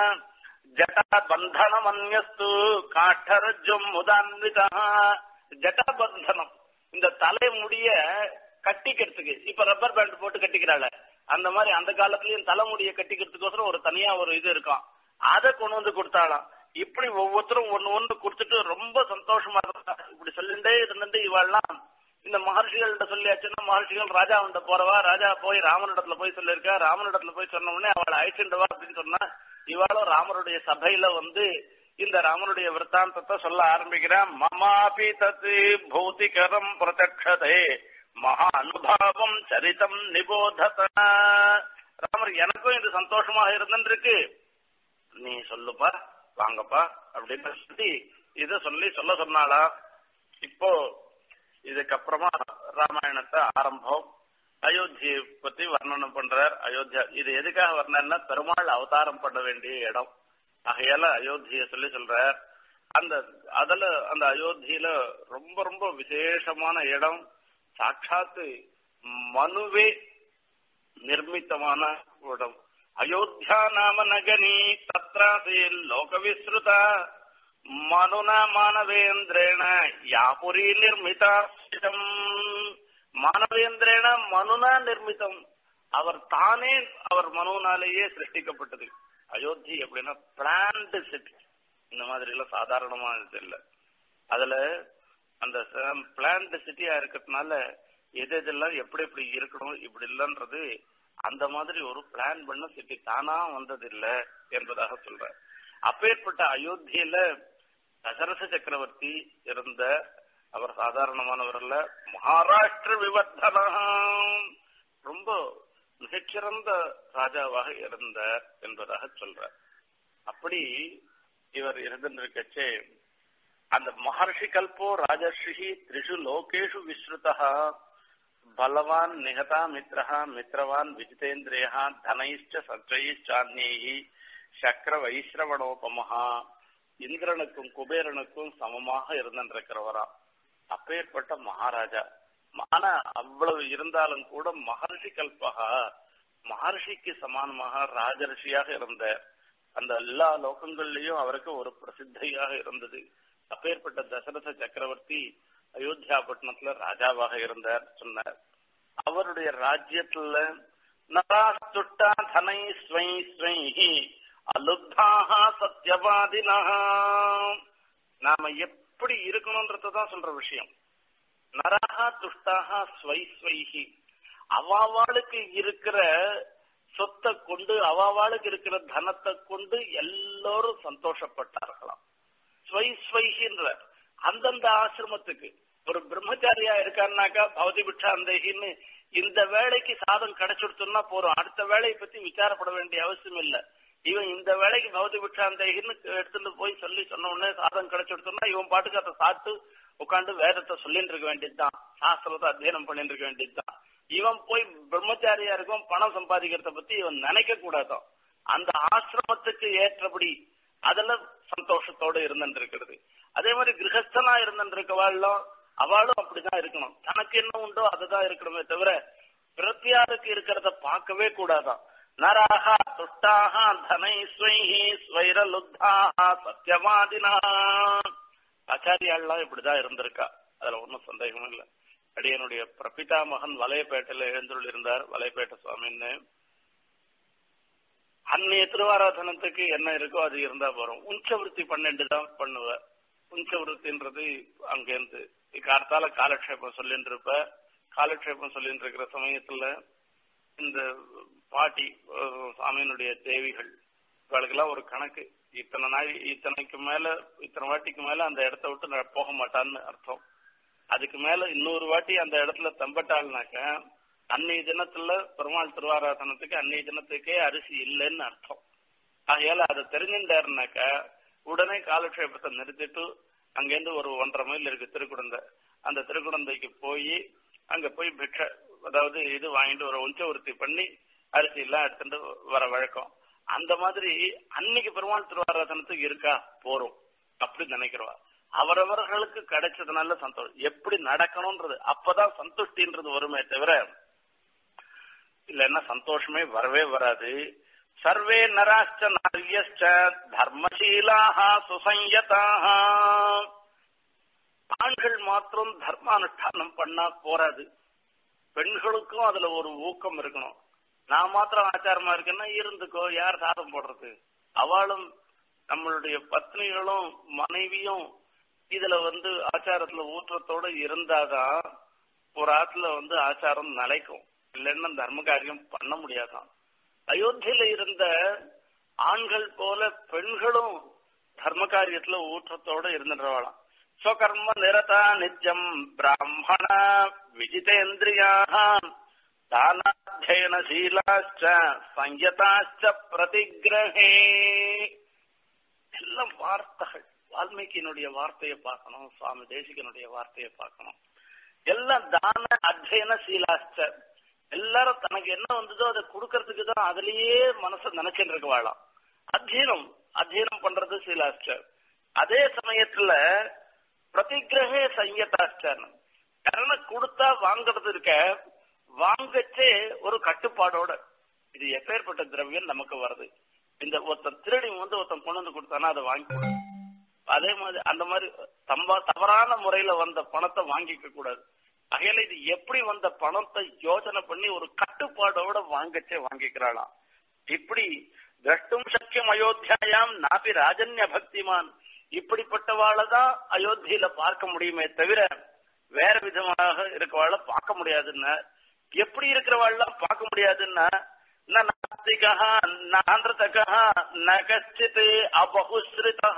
ஜட்டா பந்தனம் அந்நஸ்து காட்டரஜம் முதான்விதா ஜட்டா பந்தனம் இந்த தலைமுடிய கட்டிக்கிறதுக்கு இப்ப ரப்பர் பேண்ட் போட்டு கட்டிக்கிறாள் அந்த மாதிரி அந்த காலத்துலயும் தலைமுடிய கட்டிக்கிறதுக்கோசரம் ஒரு தனியா ஒரு இது இருக்கும் அதை கொண்டு வந்து கொடுத்தாளாம் இப்படி ஒவ்வொருத்தரும் ஒண்ணு ஒண்ணு கொடுத்துட்டு ரொம்ப சந்தோஷமா இருந்தா இப்படி சொல்லிண்டே இருந்துட்டு இவாள்லாம் இந்த மகர்ஷிகள்கிட்ட சொல்லியாச்சுன்னா மகர்ஷிகள் ராஜாவிட்ட போறவா ராஜா போய் ராமனிடத்துல போய் சொல்லியிருக்கா ராமனிடத்துல போய் சொன்ன உடனே அவளை அழைச்சிண்டவா அப்படின்னு சொன்னா இவாளும் ராமருடைய சபையில வந்து இந்த ராமனுடைய விற்த்தாந்தத்தை சொல்ல ஆரம்பிக்கிறான் மமாபி தத்து பௌத்திகரம் பிரதக்ஷதே மகா அனுபாவம் சரிதம் நிபோதத ராமர் எனக்கும் இது சந்தோஷமாக இருந்துருக்கு நீ சொல்லுப்பா வாங்கப்பா அப்படின்னு சொல்லி இத சொல்லி சொல்ல சொன்னாளா இப்போ இதுக்கப்புறமா ராமாயணத்தை ஆரம்பம் அயோத்தியை பத்தி வர்ணனம் பண்றார் அயோத்தியா இது எதுக்காக வர்ணன்னா பெருமாள் அவதாரம் பண்ண வேண்டிய இடம் ஆகையால அயோத்திய சொல்லி சொல்றார் அந்த அதுல அந்த அயோத்தியில ரொம்ப ரொம்ப விசேஷமான இடம் சாட்சாத்து மனுவே நிர்மித்தமான இடம் அயோத்தியா நாம நகனி தத்ராசி லோக விஸ்ருத மனுனா மானவேந்திரேண யாபுரி நிர்மிதா மானவேந்திரேன மனுனா நிர்மிதம் அவர் தானே அவர் மனுனாலேயே சிருஷ்டிக்கப்பட்டது அயோத்தி அப்படின்னா பிளான்டு சிட்டி இந்த மாதிரி எல்லாம் சாதாரணமா இது இல்ல அதுல அந்த பிளான்டு சிட்டியா இருக்கிறதுனால எது எதெல்லாம் எப்படி எப்படி இருக்கணும் இப்படி இல்லைன்றது அந்த மாதிரி ஒரு பிளான் பண்ண சிட்டி தானா வந்தது இல்ல என்பதாக சொல்ற அப்பேற்பட்ட அயோத்தியில தசரச சக்கரவர்த்தி இருந்த அவர் சாதாரணமானவர் அல்ல மகாராஷ்டிர விவர்த்தனம் ரொம்ப மிகச்சிறந்த ராஜாவாக இருந்தார் என்பதாக சொல்றார் அப்படி இவர் இருந்திருக்கச்சே அந்த மகர்ஷி கல்போ ராஜர்ஷி திரிஷு லோகேஷு விஸ்ருதா பலவான் நிகதா மித்ரஹா மித்ரவான் விஜிதேந்திரியா தனைஷ்ட சற்றைச்சான்யி சக்கர வைஸ்ரவணோபமஹா இந்திரனுக்கும் குபேரனுக்கும் சமமாக இருந்திருக்கிறவரா அப்பேற்பட்ட மகாராஜா ஆனா அவ்வளவு இருந்தாலும் கூட மகர்ஷி கல்பகா மகர்ஷிக்கு சமானமாக ராஜரிஷியாக இருந்த அந்த எல்லா லோகங்கள்லயும் அவருக்கு ஒரு பிரசித்தியாக இருந்தது அப்பேற்பட்ட தசரத சக்கரவர்த்தி அயோத்தியா பட்டணத்துல ராஜாவாக இருந்தார் சொன்னார் அவருடைய ராஜ்யத்துல நராஸ்துட்டா தனை ஸ்வை ஸ்வை அலுப்தாக சத்தியவாதினா நாம எப்படி இருக்கணும்ன்றதான் சொல்ற விஷயம் நரஹா துஷ்டாக ஸ்வை ஸ்வைஹி அவாவாளுக்கு இருக்கிற சொத்தை கொண்டு அவாவாளுக்கு இருக்கிற தனத்தை கொண்டு எல்லோரும் சந்தோஷப்பட்டார்களாம் ஸ்வை ஸ்வைகின்ற அந்தந்த ஆசிரமத்துக்கு ஒரு பிரம்மச்சாரியா இருக்காருனாக்கா பௌதி பிட்சாந்தேகின்னு இந்த வேலைக்கு சாதம் கிடைச்சிடுத்தோம்னா போறோம் அடுத்த வேலையை பத்தி விசாரப்பட வேண்டிய அவசியம் இல்ல இவன் இந்த வேலைக்கு பௌதி பிட்சாந்தேகின்னு எடுத்துட்டு போய் சொல்லி சொன்ன உடனே சாதம் கிடைச்சிடுத்தோம்னா இவன் பாட்டுக்கு அதை சாப்பிட்டு உட்காந்து வேதத்தை சொல்லிட்டு இருக்க வேண்டியதுதான் சாஸ்திரத்தை அத்தியனம் பண்ணிட்டு இருக்க வேண்டியதுதான் இவன் போய் பிரம்மச்சாரியா இருக்கும் பணம் சம்பாதிக்கிறத பத்தி இவன் நினைக்க கூடாதான் அந்த ஆசிரமத்துக்கு ஏற்றபடி அதுல சந்தோஷத்தோடு இருந்துட்டு இருக்கிறது அதே மாதிரி கிரகஸ்தனா இருந்திருக்கவாளும் அவளும் அப்படிதான் இருக்கணும் தனக்கு என்ன உண்டோ அதுதான் இருக்கணுமே தவிர பிரத்தியாருக்கு இருக்கிறத பார்க்கவே கூடாதான் நராக துஷ்டாக தனை ஸ்வைஹி ஸ்வைரலுத்தாக சத்தியவாதினா ஆச்சாரியாள்லாம் இப்படிதான் இருந்திருக்கா அதுல ஒன்றும் சந்தேகமும் இல்லை அடியனுடைய பிரபிதா மகன் வலையப்பேட்டையில எழுந்துள்ள இருந்தார் வலையப்பேட்டை சுவாமின்னு அன்னைய திருவாராதனத்துக்கு என்ன இருக்கோ அது இருந்தா போறோம் உஞ்சவருத்தி பன்னெண்டு தான் பண்ணுவேன் உஞ்சவருத்தின்றது அங்கேருந்து கார்த்தால காலக்ஷேபம் சொல்லிட்டு இருப்ப காலக்ஷேபம் சொல்லிட்டு இருக்கிற சமயத்துல இந்த பாட்டி சாமியினுடைய தேவிகள் இவளுக்கெல்லாம் ஒரு கணக்கு இத்தனை நாள் இத்தனைக்கு மேல இத்தனை வாட்டிக்கு மேல அந்த இடத்த விட்டு போக மாட்டான்னு அர்த்தம் அதுக்கு மேல இன்னொரு வாட்டி அந்த இடத்துல தம்பட்டாள்னாக்க அன்னைய தினத்துல பெருமாள் திருவாராதனத்துக்கு அன்னைய தினத்துக்கே அரிசி இல்லைன்னு அர்த்தம் ஆகையால அதை தெரிஞ்சுட்டாருனாக்க உடனே காலக்ஷேபத்தை நிறுத்திட்டு அங்கேருந்து ஒரு ஒன்றரை மைல் இருக்கு திருக்குடந்தை அந்த திருக்குடந்தைக்கு போய் அங்க போய் பிக்ஷ அதாவது இது வாங்கிட்டு ஒரு உஞ்சவருத்தி பண்ணி அரிசி எல்லாம் எடுத்துட்டு வர வழக்கம் அந்த மாதிரி அன்னைக்கு பெருமாள் திருவாராதனத்துக்கு இருக்கா போறோம் அப்படி நினைக்கிறவா அவரவர்களுக்கு கிடைச்சதுனால சந்தோஷம் எப்படி நடக்கணும்ன்றது அப்பதான் சந்துஷ்டின்றது வருமே தவிர இல்லைன்னா சந்தோஷமே வரவே வராது சர்வே நராஷ்ட நாரியஷ்ட தர்மசீலாக சுசஞ்சதாக ஆண்கள் மாத்திரம் தர்மானுஷ்டானம் பண்ணா போராது பெண்களுக்கும் அதுல ஒரு ஊக்கம் இருக்கணும் நான் மாத்திரம் ஆச்சாரமா இருக்கேன்னா இருந்துக்கோ யார் சாதம் போடுறது அவளும் நம்மளுடைய பத்னிகளும் மனைவியும் இதுல வந்து ஆச்சாரத்துல ஊற்றத்தோட இருந்தாதான் ஒரு ஆத்துல வந்து ஆச்சாரம் நிலைக்கும் இல்லைன்னா தர்ம காரியம் பண்ண முடியாதான் அயோத்தியில இருந்த ஆண்கள் போல பெண்களும் தர்ம காரியத்துல ஊற்றத்தோட இருந்துடுறவாளாம் ஸ்வகர்ம நிரதா நித்யம் பிராமண விஜிதேந்திரியாக தானாத்தியனசீலாச்ச சங்கதாச்ச பிரதிகிரகே எல்லாம் வார்த்தைகள் வால்மீகியினுடைய வார்த்தையை பார்க்கணும் சுவாமி தேசிகனுடைய வார்த்தையை பார்க்கணும் எல்லாம் தான அத்தியன சீலாச்ச எல்லாரும் தனக்கு என்ன வந்ததோ அதை கொடுக்கறதுக்கு தான் அதுலயே மனசை நினைச்சுட்டு இருக்க வாழலாம் அத்தியனம் அத்தியனம் பண்றது சீலாச்ச அதே சமயத்துல பிரதிகிரகே சங்கதாச்சார் கரணம் கொடுத்தா வாங்குறது இருக்க வாங்கச்சே ஒரு கட்டுப்பாடோட இது எப்பேற்பட்ட திரவியம் நமக்கு வருது இந்த ஒருத்தன் திருடி வந்து ஒருத்தன் கொண்டு வந்து கொடுத்தானா அதை வாங்கி அதே மாதிரி அந்த மாதிரி தம்ப தவறான முறையில வந்த பணத்தை வாங்கிக்க கூடாது அகையில இது எப்படி வந்த பணத்தை யோசனை பண்ணி ஒரு கட்டுப்பாடோட வாங்கச்சே வாங்கிக்கிறாளாம் இப்படி திரஷ்டும் சக்கியம் அயோத்தியாயாம் நாபி ராஜன்ய பக்திமான் இப்படிப்பட்டவாளை தான் அயோத்தியில பார்க்க முடியுமே தவிர வேற விதமாக இருக்கவாள பார்க்க முடியாதுன்னா எப்படி இருக்கிறவாள்லாம் பார்க்க முடியாதுன்னா நாஸ்திகா நாந்திரதகா நகச்சித் அபகுஸ்ரிதா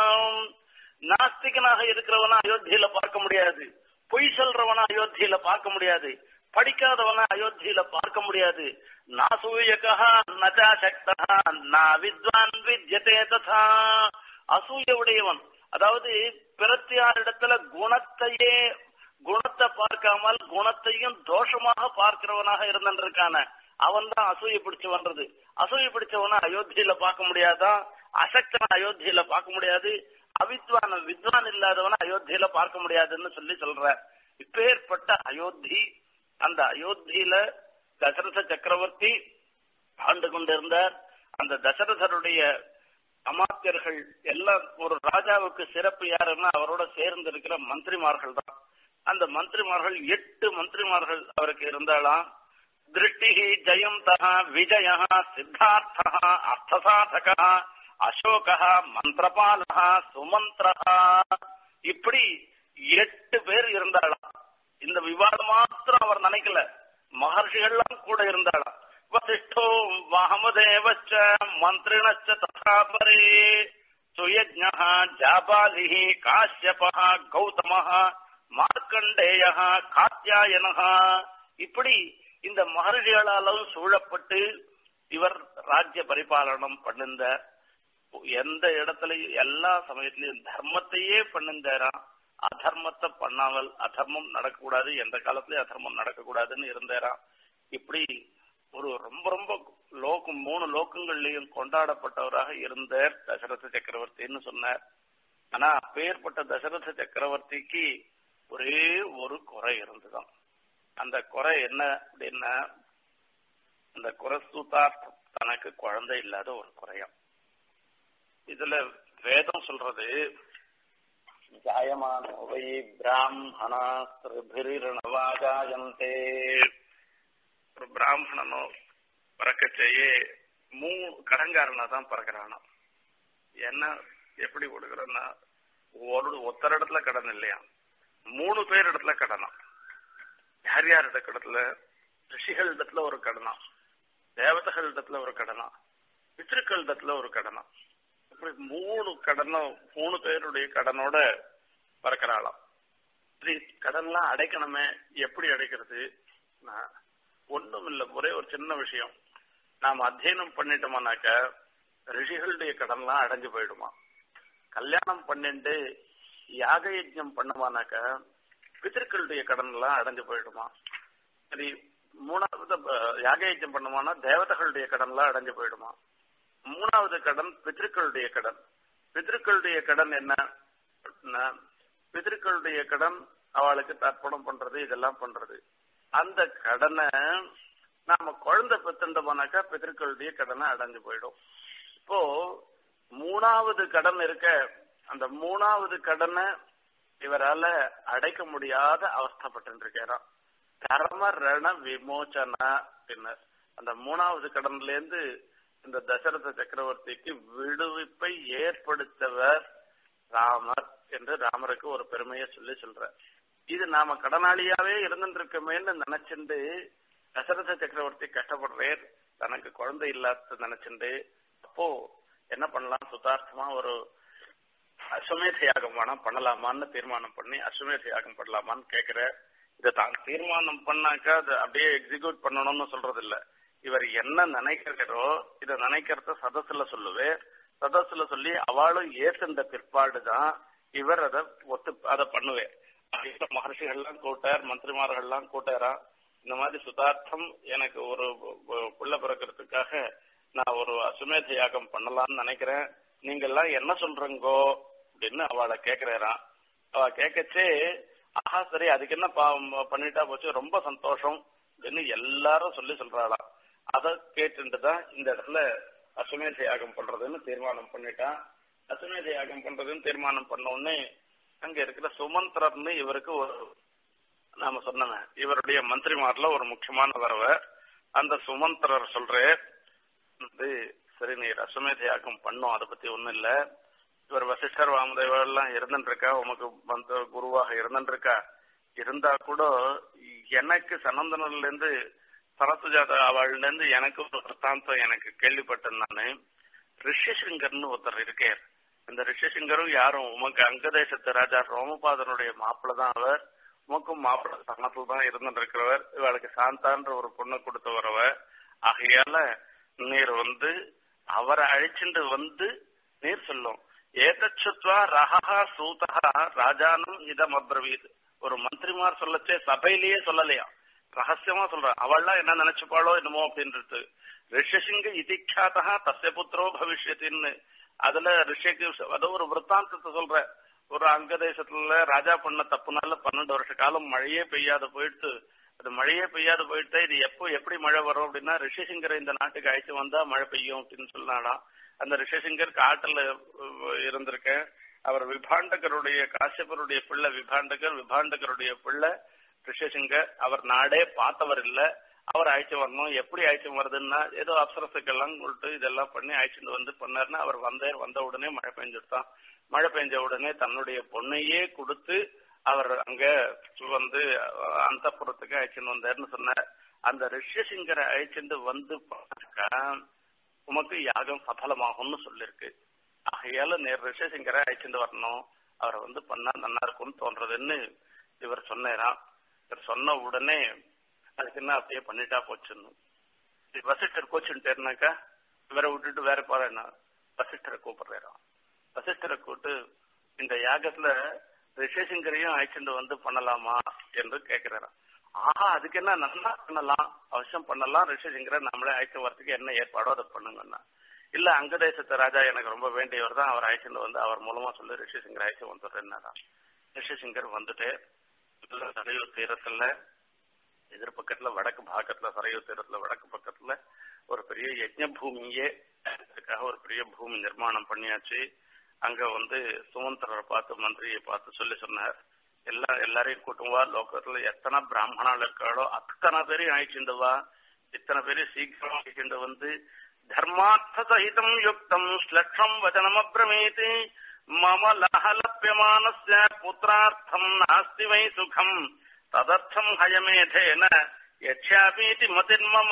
நாஸ்திகனாக இருக்கிறவனா அயோத்தியில பார்க்க முடியாது பொய் சொல்றவனா அயோத்தியில பார்க்க முடியாது படிக்காதவனா அயோத்தியில பார்க்க முடியாது நாசூயகா நச்சா சக்தா நா வித்வான் வித்யதே ததா அசூய உடையவன் அதாவது பிரத்தியாரிடத்துல குணத்தையே குணத்தை பார்க்காமல் குணத்தையும் தோஷமாக பார்க்கிறவனாக இருந்திருக்கான அவன் தான் அசூய பிடிச்சு வந்தது அசூய பிடிச்சவன அயோத்தியில பார்க்க முடியாதான் அசக்தன அயோத்தியில பார்க்க முடியாது அவித்வான வித்வான் இல்லாதவன அயோத்தியில பார்க்க முடியாதுன்னு சொல்லி சொல்ற இப்பேற்பட்ட அயோத்தி அந்த அயோத்தியில தசரத சக்கரவர்த்தி ஆண்டு கொண்டிருந்தார் அந்த தசரதருடைய அமாத்தியர்கள் எல்லாம் ஒரு ராஜாவுக்கு சிறப்பு யாருன்னா அவரோட சேர்ந்து இருக்கிற மந்திரிமார்கள் தான் அந்த மந்திரிமார்கள் எட்டு மந்திரிமார்கள் அவருக்கு இருந்தாலாம் திருஷ்டி ஜெயந்தா விஜய சித்தார்த்த அர்த்தசாதக அசோக மந்திரபால சுமந்திர இப்படி எட்டு பேர் இருந்தாளாம் இந்த விவாதம் மாத்திரம் அவர் நினைக்கல மகர்ஷிகள்லாம் கூட இருந்தாளாம் வசிஷ்டோ வாமதேவச்ச மந்திரிணச்ச ததாபரே சுயஜ்ஞ ஜாபாலி காஷ்யப கௌதம மார்க்கண்டேய காத்தியாயன இப்படி இந்த மகர்ஷிகளாலும் சூழப்பட்டு இவர் ராஜ்ய பரிபாலனம் பண்ணுந்த எந்த இடத்துலயும் எல்லா சமயத்திலையும் தர்மத்தையே பண்ணுந்தாராம் அதர்மத்தை பண்ணாமல் அதர்மம் நடக்கக்கூடாது எந்த காலத்திலயும் அதர்மம் நடக்கக்கூடாதுன்னு இருந்தாராம் இப்படி ஒரு ரொம்ப ரொம்ப லோகம் மூணு லோகங்கள்லயும் கொண்டாடப்பட்டவராக இருந்தார் தசரத சக்கரவர்த்தின்னு சொன்னார் ஆனா அப்பேற்பட்ட தசரத சக்கரவர்த்திக்கு ஒரே ஒரு குறை இருந்துதான் அந்த குறை என்ன அப்படின்னா அந்த குறை சூத்தார்த்தம் தனக்கு குழந்தை இல்லாத ஒரு குறையம் இதுல வேதம் சொல்றது ஜாயமானோ வை பிராமணா திருபிரிணவாஜாயந்தே ஒரு பிராமணனோ பிறக்கச்சேயே மூணு கடங்காரனா தான் பிறக்கிறானா என்ன எப்படி கொடுக்குறன்னா ஒரு ஒத்தர இடத்துல கடன் இல்லையா மூணு பேர் இடத்துல கடனா யார் யார் இடத்துல ரிஷிகள் இடத்துல ஒரு கடனா தேவதைகள் இடத்துல ஒரு கடனா பித்திருக்கள் இடத்துல ஒரு கடனா இப்படி மூணு கடனும் மூணு பேருடைய கடனோட பறக்கிறாளாம் சரி கடன்லாம் அடைக்கணுமே எப்படி அடைக்கிறது ஒண்ணும் இல்ல ஒரே ஒரு சின்ன விஷயம் நாம் அத்தியனம் பண்ணிட்டோம்னாக்க ரிஷிகளுடைய கடன்லாம் அடைஞ்சு போயிடுமா கல்யாணம் பண்ணிட்டு யாக யஜ்யம் பண்ணுவானாக்க பித்திருக்களுடைய கடன் எல்லாம் அடைஞ்சு போயிடுமா சரி மூணாவது யாக யஜ்யம் பண்ணுவானா தேவதைகளுடைய கடன் எல்லாம் அடைஞ்சு போயிடுமா மூணாவது கடன் பித்திருக்களுடைய கடன் பித்திருக்களுடைய கடன் என்ன பித்திருக்களுடைய கடன் அவளுக்கு தர்ப்பணம் பண்றது இதெல்லாம் பண்றது அந்த கடனை நாம குழந்தை பெத்துட்டோம்னாக்கா பித்திருக்களுடைய கடனை அடைஞ்சு போயிடும் இப்போ மூணாவது கடன் இருக்க அந்த மூணாவது கடனை இவரால அடைக்க முடியாத அவஸ்தப்பட்டு இருக்கிறான் கர்ம ரண விமோச்சனா பின்னர் அந்த மூணாவது கடன்ல இருந்து இந்த தசரத சக்கரவர்த்திக்கு விடுவிப்பை ஏற்படுத்தவர் ராமர் என்று ராமருக்கு ஒரு பெருமையை சொல்லி சொல்ற இது நாம கடனாளியாவே இருந்துருக்கமேன்னு நினைச்சுண்டு தசரத சக்கரவர்த்தி கஷ்டப்படுறேன் தனக்கு குழந்தை இல்லாத நினைச்சுண்டு அப்போ என்ன பண்ணலாம் சுதார்த்தமா ஒரு அஸ்வமேத யாகம் வேணா பண்ணலாமான்னு தீர்மானம் பண்ணி அஸ்வமேத யாகம் பண்ணலாமான்னு கேக்குற இதை தான் தீர்மானம் பண்ணாக்கா அதை அப்படியே எக்ஸிக்யூட் பண்ணணும்னு சொல்றது இல்ல இவர் என்ன நினைக்கிறோ இத நினைக்கிறத சதசுல சொல்லுவே சதசுல சொல்லி அவளும் ஏத்துண்ட பிற்பாடுதான் இவர் அதை ஒத்து அதை பண்ணுவேன் மகர்ஷிகள்லாம் கூட்டார் மந்திரிமார்கள்லாம் கூட்டாரா இந்த மாதிரி சுதார்த்தம் எனக்கு ஒரு புள்ள பிறக்கிறதுக்காக நான் ஒரு அசுமேத யாகம் பண்ணலாம்னு நினைக்கிறேன் நீங்க எல்லாம் என்ன சொல்றீங்கோ அப்படின்னு அவளை கேக்குறாராம் அவ கேட்கச்சே ஆஹா சரி அதுக்கு என்ன பண்ணிட்டா போச்சு ரொம்ப சந்தோஷம் அப்படின்னு எல்லாரும் சொல்லி சொல்றாளாம் அதை கேட்டுட்டு தான் இந்த இடத்துல அசுமேத யாகம் பண்றதுன்னு தீர்மானம் பண்ணிட்டான் அசுமேத யாகம் பண்றதுன்னு தீர்மானம் பண்ண உடனே அங்க இருக்கிற சுமந்திரர்னு இவருக்கு ஒரு நாம சொன்ன இவருடைய மந்திரிமார்ல ஒரு முக்கியமான வரவ அந்த சுமந்திரர் சொல்றே வந்து சரி நீ அசுமேத யாகம் பண்ணும் அதை பத்தி ஒண்ணும் இல்ல இவர் வசிஷ்டர் வாமதேவர் எல்லாம் இருந்துட்டு இருக்கா உமக்கு மந்த குருவாக இருந்துட்டு இருக்கா இருந்தா கூட எனக்கு சனந்தனில இருந்து சரத்துஜாத அவள்ல இருந்து எனக்கு ஒரு விற்த்தாந்தம் எனக்கு கேள்விப்பட்டேன் நானு ரிஷிசிங்கர்னு ஒருத்தர் இருக்கார் இந்த ரிஷிசிங்கரும் யாரும் உமக்கு அங்கதேசத்து ராஜா ரோமபாதனுடைய மாப்பிள்ள தான் அவர் உமக்கும் மாப்பிள்ள சனத்தில் தான் இருந்துட்டு இருக்கிறவர் இவளுக்கு சாந்தான்ற ஒரு பொண்ணை கொடுத்து வரவ ஆகையால நீர் வந்து அவரை அழிச்சுட்டு வந்து நீர் சொல்லும் ஏதச்சுத்வா ரஹா சூதா ராஜானும் இதம் அப்ரவீத் ஒரு மந்திரிமார் சொல்லச்சே சபையிலேயே சொல்லலையா ரகசியமா சொல்ற அவள்லாம் என்ன நினைச்சுப்பாளோ என்னமோ அப்படின்றது ரிஷசிங்க இதிக்ஷாத்தா தஸ்ய புத்திரோ பவிஷ்யத்தின்னு அதுல ரிஷிக்கு அதோ ஒரு விற்த்தாந்தத்தை சொல்ற ஒரு அங்க தேசத்துல ராஜா பண்ண தப்புனால பன்னெண்டு வருஷ காலம் மழையே பெய்யாத போயிடுத்து அது மழையே பெய்யாத போயிட்டு இது எப்போ எப்படி மழை வரும் அப்படின்னா ரிஷிசிங்கரை இந்த நாட்டுக்கு அழைத்து வந்தா மழை பெய்யும் அப்படின்னு சொன்னாலாம் அந்த ரிஷிசிங்கர் காட்டுல இருந்திருக்க அவர் விபாண்டகருடைய காசியப்பருடைய பிள்ளை விபாண்டகர் விபாண்டகருடைய பிள்ளை ரிஷிசிங்கர் அவர் நாடே பார்த்தவர் இல்ல அவர் அழைச்சு வரணும் எப்படி அழைச்சு வருதுன்னா ஏதோ அப்சரசுக்கெல்லாம் சொல்லிட்டு இதெல்லாம் பண்ணி அழைச்சிட்டு வந்து பண்ணாருன்னா அவர் வந்தார் வந்த உடனே மழை பெஞ்சுட்டான் மழை பெஞ்ச உடனே தன்னுடைய பொண்ணையே கொடுத்து அவர் அங்க வந்து அந்த புறத்துக்கு அழைச்சிட்டு வந்தாருன்னு சொன்னார் அந்த ரிஷிசிங்கரை அழைச்சிட்டு வந்து பார்த்தாக்கா உமக்கு யாகம் சஃலமாகும்னு சொல்லிருக்கு ஆகையால நேர் ரிஷிசிங்கரை அழைச்சிட்டு வரணும் அவரை வந்து பண்ணா நல்லா இருக்கும்னு தோன்றதுன்னு இவர் சொன்னாராம் இவர் சொன்ன உடனே அதுக்கு என்ன அப்படியே பண்ணிட்டா போச்சுன்னு வசிஷ்டர் கோச்சுட்டாருனாக்கா இவரை விட்டுட்டு வேற போறேன்னா வசிஷ்டரை கூப்பிடுறாராம் வசிஷ்டரை கூப்பிட்டு இந்த யாகத்துல ரிஷிசிங்கரையும் அழைச்சிட்டு வந்து பண்ணலாமா என்று கேட்கிறாராம் ஆஹா அதுக்கு என்ன நல்லா பண்ணலாம் அவசியம் பண்ணலாம் ரிஷிசிங்கரை நம்மளே அழைத்து வரதுக்கு என்ன ஏற்பாடோ அதை பண்ணுங்கன்னா இல்ல அங்க தேசத்து ராஜா எனக்கு ரொம்ப வேண்டியவர் தான் அவர் அழைச்சிட்டு வந்து அவர் மூலமா சொல்லி ரிஷிசிங்கர் அழைச்சு வந்துடுறேன்னா ரிஷிசிங்கர் வந்துட்டு சரையூர் தீரத்துல எதிர்பக்கத்துல வடக்கு பாகத்துல சரையூர் தீரத்துல வடக்கு பக்கத்துல ஒரு பெரிய யஜ்ஞ பூமியே அதுக்காக ஒரு பெரிய பூமி நிர்மாணம் பண்ணியாச்சு அங்க வந்து சுமந்திரரை பார்த்து மந்திரியை பார்த்து சொல்லி சொன்னார் எல்லா எல்லாரையும் கூட்டுவா லோகத்துல எத்தனை பிராமணால் இருக்காளோ அத்தனை பேரையும் அழைச்சிட்டு வா இத்தனை பேரையும் சீக்கிரம் அழைச்சிட்டு வந்து தர்மார்த்த சகிதம் யுக்தம் ஸ்லட்சம் வச்சனம் அப்ரமீதி மம லஹலப்பியமானஸ்ய புத்திரார்த்தம் நாஸ்தி வை சுகம் ததர்த்தம் ஹயமேதேன யட்சாபீதி மதிர்மம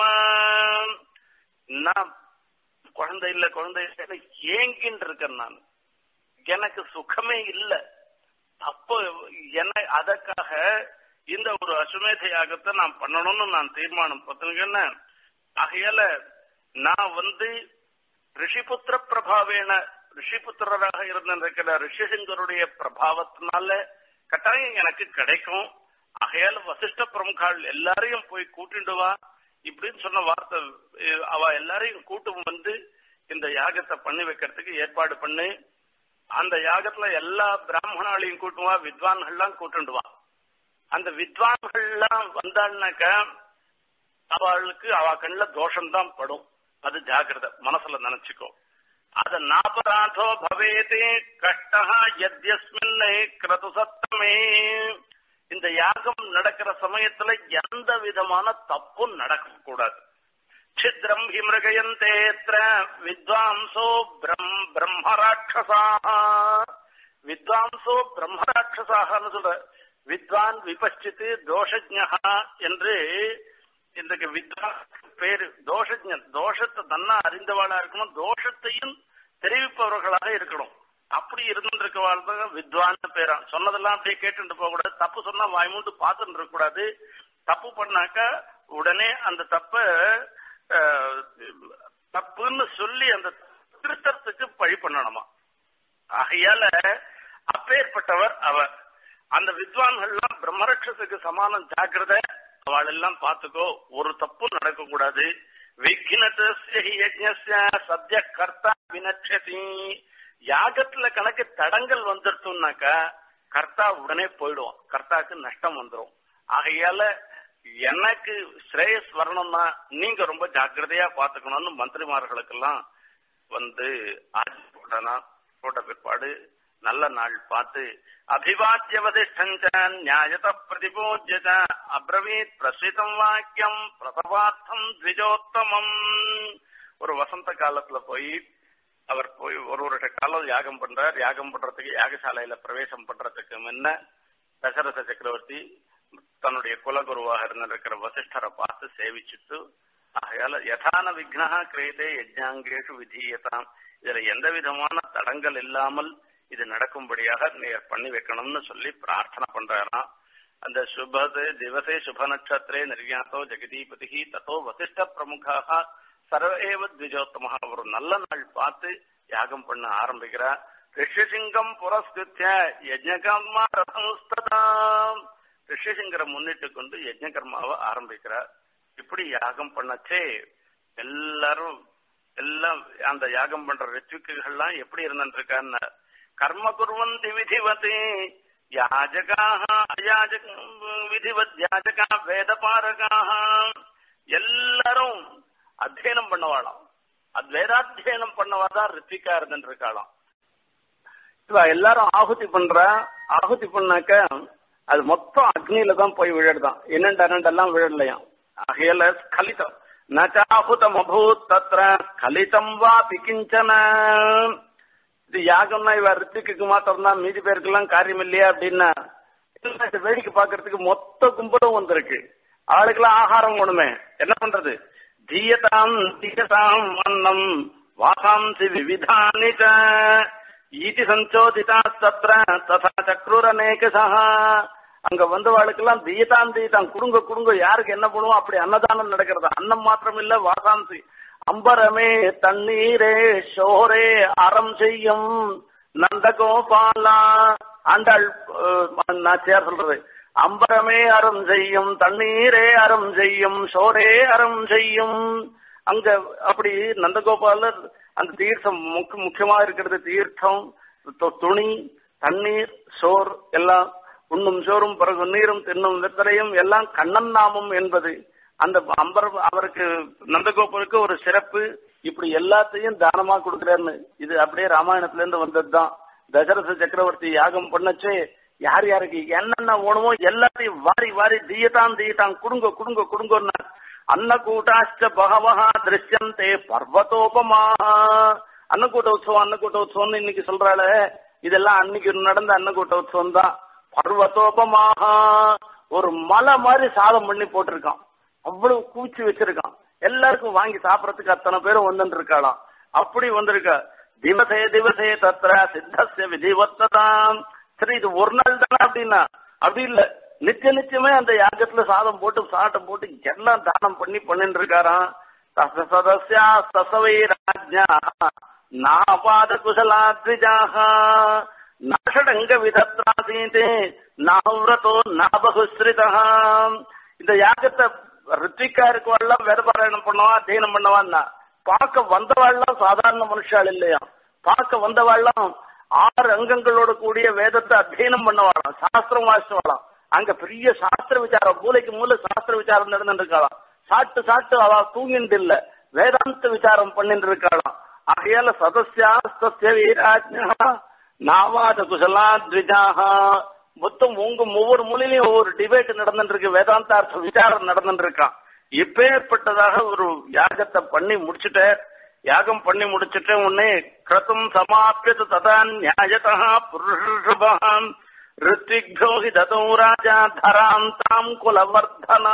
நான் குழந்தை இல்ல குழந்தை இல்ல ஏங்கின்னு இருக்கேன் நான் எனக்கு சுகமே இல்ல அப்போ என்ன அதற்காக இந்த ஒரு அசுமேத யாகத்தை நான் பண்ணணும்னு நான் தீர்மானம் பார்த்தீங்கன்னா ஆகையால நான் வந்து ரிஷிபுத்திர பிரபாவேன ரிஷிபுத்திரராக இருந்திருக்கிற ரிஷிசிங்கருடைய பிரபாவத்தினால கட்டாயம் எனக்கு கிடைக்கும் ஆகையால வசிஷ்ட பிரமுகால் எல்லாரையும் போய் கூட்டிட்டு வா இப்படின்னு சொன்ன வார்த்தை அவ எல்லாரையும் கூட்டும் வந்து இந்த யாகத்தை பண்ணி வைக்கிறதுக்கு ஏற்பாடு பண்ணி அந்த யாகத்துல எல்லா பிராமணாலையும் கூட்டுவா வித்வான்கள்லாம் கூட்டுண்டுவா அந்த வித்வான்கள்லாம் வந்தாள்னாக்க அவளுக்கு அவ கண்ணுல தோஷம்தான் படும் அது ஜாகிரத மனசுல நினைச்சுக்கோ அத நாபராதோ பவேதே கஷ்டா எத்யஸ்மின் கிரது சத்தமே இந்த யாகம் நடக்கிற சமயத்துல எந்த விதமான தப்பும் நடக்க கூடாது சித்ரம் ஹி மிருகயந்தேத்ர வித்வாம்சோ பிரம் பிரம்மராட்சசா வித்வாம்சோ பிரம்மராட்சசாகனு சொல்ற வித்வான் விபச்சித்து தோஷஜா என்று இன்றைக்கு வித்வான் பேரு தோஷஜன் தோஷத்தை தன்னா அறிந்தவாளா இருக்கணும் தோஷத்தையும் தெரிவிப்பவர்களாக இருக்கணும் அப்படி இருந்திருக்க வாழ்ந்த வித்வான் பேரா சொன்னதெல்லாம் அப்படியே கேட்டு போக கூடாது தப்பு சொன்னா வாய்மூண்டு பார்த்துட்டு இருக்க கூடாது தப்பு பண்ணாக்க உடனே அந்த தப்ப தப்புன்னு சொல்லி அந்த திருத்தத்துக்கு பழி பண்ணணுமா ஆகையால அப்பேற்பட்டவர் அவர் அந்த வித்வான்கள்லாம் பிரம்மரட்சத்துக்கு சமானம் ஜாக்கிரத அவள் எல்லாம் பார்த்துக்கோ ஒரு தப்பு நடக்க கூடாது விக்னத்திய சத்திய கர்த்தா வினட்சதி யாகத்துல கணக்கு தடங்கள் வந்துருச்சுனாக்கா கர்த்தா உடனே போயிடுவோம் கர்த்தாக்கு நஷ்டம் வந்துடும் ஆகையால எனக்கு ஸ்ரேயஸ் வரணும்னா நீங்க ரொம்ப ஜாக்கிரதையா பாத்துக்கணும்னு மந்திரிமார்களுக்கெல்லாம் வந்து ஆட்சி போட்டனா போட்ட பிற்பாடு நல்ல நாள் பார்த்து அபிவாத்திய வதிஷ்டஞ்ச நியாயத பிரதிபோஜ்யத அப்ரவீத் பிரசிதம் வாக்கியம் பிரசவார்த்தம் த்விஜோத்தமம் ஒரு வசந்த காலத்துல போய் அவர் போய் ஒரு ஒரு காலம் யாகம் பண்றார் யாகம் பண்றதுக்கு யாகசாலையில பிரவேசம் பண்றதுக்கு முன்ன தசரத சக்கரவர்த்தி தன்னுடைய குலகுருவாக இருந்திருக்கிற வசிஷ்டரை பார்த்து சேவிச்சுட்டு ஆகையால யதான விக்னா கிரியதே யஜ்ஞாங்கேஷு விதீயதாம் இதுல எந்த விதமான தடங்கள் இல்லாமல் இது நடக்கும்படியாக நீர் பண்ணி வைக்கணும்னு சொல்லி பிரார்த்தனை பண்றாராம் அந்த சுபது திவசே சுப நட்சத்திரே நிர்யாத்தோ ஜெகதீபதி தத்தோ வசிஷ்ட பிரமுகாக சர்வேவ த்விஜோத்தமாக ஒரு நல்ல நாள் பார்த்து யாகம் பண்ண ஆரம்பிக்கிறார் ரிஷிசிங்கம் புரஸ்கிருத்திய யஜ்ஞகர்மா ரசம்ஸ்ததாம் ரிஷிசிங்கரை முன்னிட்டு கொண்டு யஜ்ஞகர்மாவை ஆரம்பிக்கிறார் இப்படி யாகம் பண்ணச்சே எல்லாரும் எல்லாம் அந்த யாகம் பண்ற ரிச்சுக்குகள்லாம் எப்படி இருந்துருக்கான்னு கர்ம குர்வந்தி விதிவதி யாஜகாக அயாஜக விதிவத் யாஜகா வேதபாரகாக எல்லாரும் அத்தியனம் பண்ணவாளாம் அது வேதாத்தியனம் பண்ணவாதான் ரித்திகா இருந்துருக்காளாம் இவ எல்லாரும் ஆகுதி பண்றா ஆகுதி பண்ணாக்க அது மொத்தம் அக்னியில தான் போய் விழடுதான் என்னண்டு அரண்டெல்லாம் விழலையாம் ஆகையில ஸ்கலிதம் நச்சாகுதம் அபூத் தத்ர ஸ்கலிதம் வா பிகிஞ்சன இது யாகம்னா இவ ரித்திக்கு மாத்திரம் தான் மீதி பேருக்கெல்லாம் காரியம் இல்லையா அப்படின்னா இது வேடிக்கை பாக்குறதுக்கு மொத்த கும்பலும் வந்திருக்கு ஆளுக்கெல்லாம் ஆகாரம் வேணுமே என்ன பண்றது தீயதாம் தீயதாம் வண்ணம் வாசாம்சி விவிதானி ஈதி சஞ்சோதிதா தத்ர ததா சக்ரூரநேகசா அங்க வந்தவாளுக்கெல்லாம் தீயதாம் தீயதாம் குடுங்க குடுங்க யாருக்கு என்ன பண்ணுவோம் அப்படி அன்னதானம் நடக்கிறது அன்னம் மாத்திரம் இல்ல வாசாம்சி அம்பரமே தண்ணீரே ஷோரே அறம் செய்யும் நந்தகோபாலா ஆண்டாள் நாச்சியார் சொல்றது அம்பரமே அறம் செய்யும் தண்ணீரே அறம் செய்யும் சோரே அறம் செய்யும் அங்க அப்படி நந்தகோபாலர் அந்த தீர்த்தம் முக்கிய முக்கியமா இருக்கிறது தீர்த்தம் து- துணி தண்ணீர் சோர் எல்லாம் உண்ணும் சோறும் பிறகு நீரும் தின்னும் வெத்தலையும் எல்லாம் கண்ணன் நாமம் என்பது அந்த அம்பர் அவருக்கு நந்தகோபுருக்கு ஒரு சிறப்பு இப்படி எல்லாத்தையும் தானமா கொடுக்குறாருன்னு இது அப்படியே ராமாயணத்துல இருந்து வந்ததுதான் தசரத சக்கரவர்த்தி யாகம் பண்ணச்சு யார் யாருக்கு என்னென்ன வேணுமோ எல்லாத்தையும் வாரி வாரி தீயத்தான் தீயத்தான் குடுங்க குடுங்க குடுங்கன்னா அன்னகூட்டாச்ச பகவஹா திருஷ்யந்தே பர்வதோபமா அன்னக்கூட்ட உற்சவம் அன்னக்கூட்ட உற்சவம்னு இன்னைக்கு சொல்றாள இதெல்லாம் அன்னைக்கு நடந்த அன்னக்கூட்ட உற்சவம் தான் பர்வதோபமாக ஒரு மலை மாதிரி சாதம் பண்ணி போட்டிருக்கான் அவ்வளவு கூச்சி வச்சிருக்கான் எல்லாருக்கும் வாங்கி சாப்பிடறதுக்கு அத்தனை பேரும் வந்துட்டு இருக்காளாம் அப்படி வந்திருக்க திவசே திவசே தத்ர சித்தஸ்ய விதிவத்ததாம் சரி இது ஒரு நாள் தானே அப்படின்னா அப்படி இல்ல நித்திய நிச்சயமே அந்த யாகத்துல சாதம் போட்டு சாட்டம் போட்டு எல்லாம் தானம் பண்ணி பண்ணிட்டு இருக்காராம் தச சதஸ்யா சசவை ராஜ்யா நாபாத குசலாத்விஜாக நஷடங்க விதத்ராசீதே நாவிரதோ நாபகுஸ்ரிதா இந்த யாகத்தை ரித்விக்கா இருக்கவாள்லாம் வேதபாராயணம் பண்ணவா அத்தியனம் பண்ணவான்னா பார்க்க வந்தவாள்லாம் சாதாரண மனுஷாள் இல்லையா பார்க்க வந்தவாள்லாம் ஆறு அங்கங்களோட கூடிய வேதத்தை அத்தியனம் பண்ணவாளாம் சாஸ்திரம் வாசிச்சவாளாம் அங்க பெரிய சாஸ்திர விசாரம் மூளைக்கு மூல சாஸ்திர விசாரம் நடந்துட்டு இருக்காளாம் சாட்டு சாட்டு அவ தூங்கிட்டு இல்ல வேதாந்த விசாரம் பண்ணிட்டு இருக்காளாம் ஆகையால சதஸ்யா சத்ய வீராஜ்யா நாவாத குசலா த்விஜாகா மொத்தம் உங்க ஒவ்வொரு மொழியிலையும் ஒவ்வொரு டிபேட் நடந்துட்டு இருக்கு வேதாந்தார்த்த விசாரம் நடந்துட்டு இருக்கான் இப்பேற்பட்டதாக ஒரு யாகத்தை பண்ணி முடிச்சுட்ட யாகம் பண்ணி முடிச்சுட்டு உடனே கிருத்தம் சமாப்பியது ததா நியாயதா புருஷபான் ரித்விக்யோகி ததோ ராஜா தராந்தாம் குலவர்தனா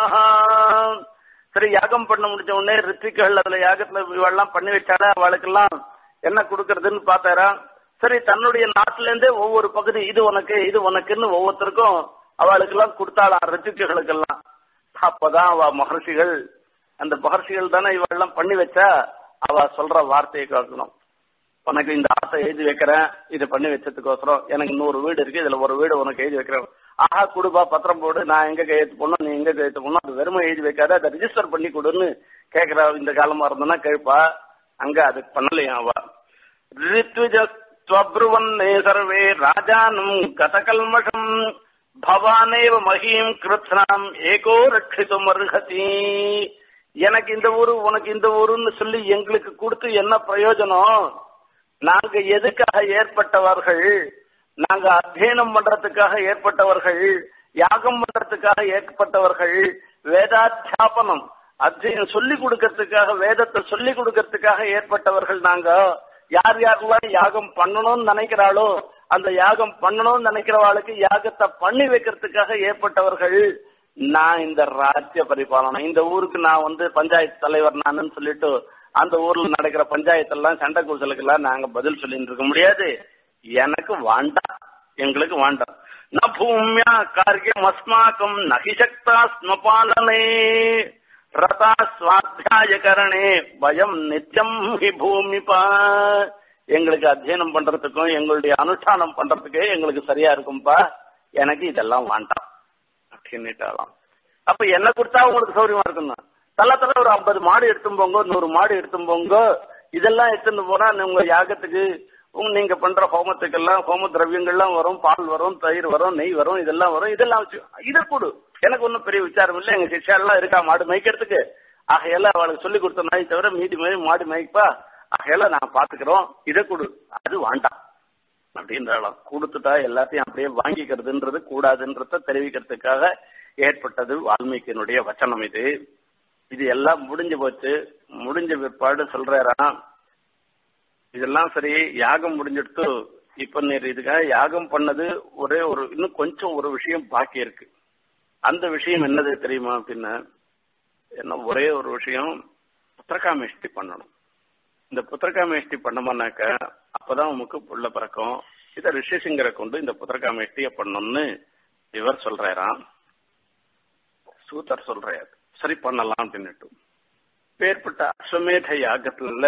சரி யாகம் பண்ண முடிச்ச உடனே ரித்விகள் அதுல யாகத்துல இவெல்லாம் பண்ணி வச்சாலே அவளுக்கெல்லாம் என்ன கொடுக்கறதுன்னு பார்த்தாரா சரி தன்னுடைய நாட்டுல இருந்தே ஒவ்வொரு பகுதி இது உனக்கு இது உனக்குன்னு ஒவ்வொருத்தருக்கும் அவளுக்கெல்லாம் கொடுத்தாளாம் ரித்துக்குகளுக்கெல்லாம் அப்பதான் அவ மகர்ஷிகள் அந்த மகர்ஷிகள் தானே இவெல்லாம் பண்ணி வச்சா அவ சொல்ற வார்த்தையை கேட்கணும் உனக்கு இந்த ஆசை எழுதி வைக்கிறேன் இதை பண்ணி வச்சதுக்கோசரம் எனக்கு நூறு வீடு இருக்கு இதுல ஒரு வீடு உனக்கு எழுதி வைக்கிறேன் ஆஹா கொடுப்பா பத்திரம் போடு நான் எங்க கையெழுத்து போடணும் நீ எங்க கையெழுத்து போடணும் அது வெறுமை எழுதி வைக்காத அதை ரிஜிஸ்டர் பண்ணி கொடுன்னு கேக்குறா இந்த காலமா இருந்தனா கேட்பா அங்க அது பண்ணலையா அவ ரித்விஜத்வப்ருவன்னே சர்வே ராஜானம் கதகல்மஷம் பவானேவ மகீம் கிருத்னாம் ஏகோ ரட்சித்தும் அர்ஹதி எனக்கு இந்த ஊரு உனக்கு இந்த ஊருன்னு சொல்லி எங்களுக்கு கொடுத்து என்ன பிரயோஜனம் நாங்க எதுக்காக ஏற்பட்டவர்கள் நாங்க அத்தியனம் பண்றதுக்காக ஏற்பட்டவர்கள் யாகம் பண்றதுக்காக ஏற்பட்டவர்கள் வேதாத்தியாபனம் அத்தியனம் சொல்லி கொடுக்கறதுக்காக வேதத்தை சொல்லி கொடுக்கறதுக்காக ஏற்பட்டவர்கள் நாங்க யார் யாரெல்லாம் யாகம் பண்ணணும்னு நினைக்கிறாளோ அந்த யாகம் பண்ணணும்னு நினைக்கிறவாளுக்கு யாகத்தை பண்ணி வைக்கிறதுக்காக ஏற்பட்டவர்கள் நான் இந்த ராஜ்ய பரிபாலனை இந்த ஊருக்கு நான் வந்து பஞ்சாயத்து தலைவர் நானுன்னு சொல்லிட்டு அந்த ஊர்ல நடக்கிற பஞ்சாயத்து எல்லாம் சண்டை கூசலுக்கு எல்லாம் நாங்க பதில் சொல்லிட்டு இருக்க முடியாது எனக்கு வேண்டாம் எங்களுக்கு வேண்டாம் ந பூமியா காரியம் அஸ்மாக்கம் நகிசக்தா ஸ்மபாலனே ரதா சுவாத்தியாய கரணே பயம் நித்தியம் ஹி பூமிபா எங்களுக்கு அத்தியனம் பண்றதுக்கும் எங்களுடைய அனுஷ்டானம் பண்றதுக்கே எங்களுக்கு சரியா இருக்கும்பா எனக்கு இதெல்லாம் வேண்டாம் அப்படின்னுட்டாலாம் அப்ப என்ன கொடுத்தா உங்களுக்கு சௌரியமா இருக்கும்னா தள்ள தள்ள ஒரு ஐம்பது மாடு எடுத்தும் போங்க நூறு மாடு எடுத்தும் போங்க இதெல்லாம் எடுத்துட்டு போனா உங்க யாகத்துக்கு உங்க நீங்க பண்ற ஹோமத்துக்கெல்லாம் ஹோம திரவியங்கள்லாம் வரும் பால் வரும் தயிர் வரும் நெய் வரும் இதெல்லாம் வரும் இதெல்லாம் வச்சு இதை கொடு எனக்கு ஒன்றும் பெரிய விசாரம் இல்லை எங்க சிஷ்யாலாம் இருக்கா மாடு மேய்க்கிறதுக்கு ஆகையெல்லாம் அவளுக்கு சொல்லி கொடுத்த நாய் தவிர மீதி மாதிரி மாடு மேய்ப்பா ஆகையெல்லாம் நான் பாத்துக்கிறோம் இதை கொடு அது வேண்டாம் அப்படின்றாலும் கொடுத்துட்டா எல்லாத்தையும் அப்படியே வாங்கிக்கிறதுன்றது கூடாதுன்றத தெரிவிக்கிறதுக்காக ஏற்பட்டது வால்மீகியினுடைய வச்சனம் இது இது எல்லாம் முடிஞ்சு போச்சு முடிஞ்ச பிற்பாடு சொல்றாராம் இதெல்லாம் சரி யாகம் முடிஞ்சிடுத்து இப்ப நீர் இதுக்காக யாகம் பண்ணது ஒரே ஒரு இன்னும் கொஞ்சம் ஒரு விஷயம் பாக்கி இருக்கு அந்த விஷயம் என்னது தெரியுமா அப்படின்னா என்ன ஒரே ஒரு விஷயம் புத்திரகாமேஷ்டி பண்ணணும் இந்த புத்திரகாமேஷ்டி பண்ணோம்னாக்க அப்பதான் உமக்கு புள்ள பிறக்கும் இத ரிஷிசிங்கரை கொண்டு இந்த புத்திரகாமேஷ்டிய பண்ணணும்னு இவர் சொல்றாராம் சூத்தர் சொல்றாரு சரி பண்ணலாம் அப்படின்னுட்டு பேர்பட்ட அஸ்வமேத யாகத்துல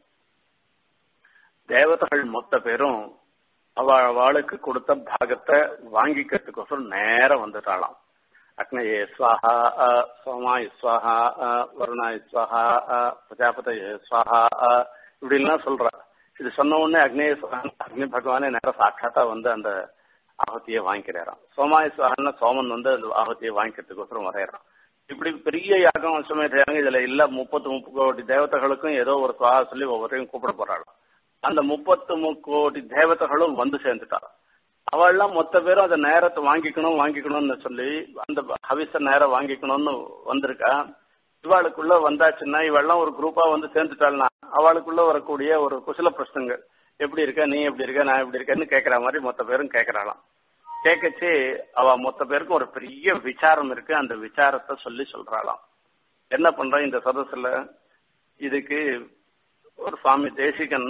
தேவதைகள் மொத்த பேரும் அவ அவளுக்கு கொடுத்த பாகத்தை வாங்கிக்கிறதுக்கோசரம் நேரம் வந்துட்டாளாம் அக்னயே ஸ்வாஹா சோமாய் ஸ்வாஹா வருணாய் ஸ்வாஹா பிரஜாபதயே ஸ்வாஹா இப்படின்லாம் சொல்றா இது சொன்ன உடனே அக்னேய சுவாகன் அக்னி பகவானே நேரம் சாட்சாத்தா வந்து அந்த ஆகத்தியை வாங்கிக்கிறாராம் சோமாய சுவாகன்னா சோமன் வந்து அந்த ஆகத்தியை வாங்கிக்கிறதுக்கோசரம் வரையறான் இப்படி பெரிய யாகம் அசுமேத யாகம் இதுல இல்ல முப்பத்து முப்பது கோடி தேவதைகளுக்கும் ஏதோ ஒரு சுவாக சொல்லி ஒவ்வொருத்தையும் கூப்பிட போறாளாம் அந்த முப்பத்து கோடி தேவதைகளும் வந்து சேர்ந்துட்டாளாம் அவள்லாம் மொத்த பேரும் அந்த நேரத்தை வாங்கிக்கணும் வாங்கிக்கணும்னு சொல்லி அந்த ஹவிச நேரம் வாங்கிக்கணும்னு வந்திருக்கா இவாளுக்குள்ள வந்தாச்சுன்னா இவெல்லாம் ஒரு குரூப்பா வந்து சேர்ந்துட்டாள்னா அவளுக்குள்ள வரக்கூடிய ஒரு குசல பிரச்சனைகள் எப்படி இருக்க நீ எப்படி இருக்க நான் எப்படி இருக்கேன்னு கேட்கற மாதிரி மொத்த பேரும் கேட்கறாளாம் கேட்கச்சு அவ மொத்த பேருக்கும் ஒரு பெரிய விசாரம் இருக்கு அந்த விசாரத்தை சொல்லி சொல்றாளாம் என்ன பண்ற இந்த சதசுல இதுக்கு ஒரு சுவாமி தேசிகன்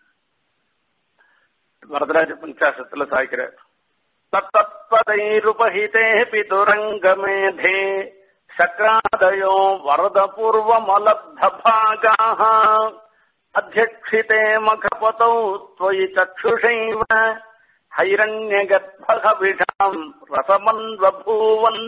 வரதராஜ பஞ்சாசத்துல சாய்க்கிறார் தத்தத்பதைருபஹிதே பிதுரங்கமேதே சக்ராதயோ வரதபூர்வமலப்தபாகாः அத்தியக்ஷிதே மகபதௌ त्वयि चक्षुषैव ஹைரண்யகர்ப்பகவிஷாம் ரசமன்வபூவன்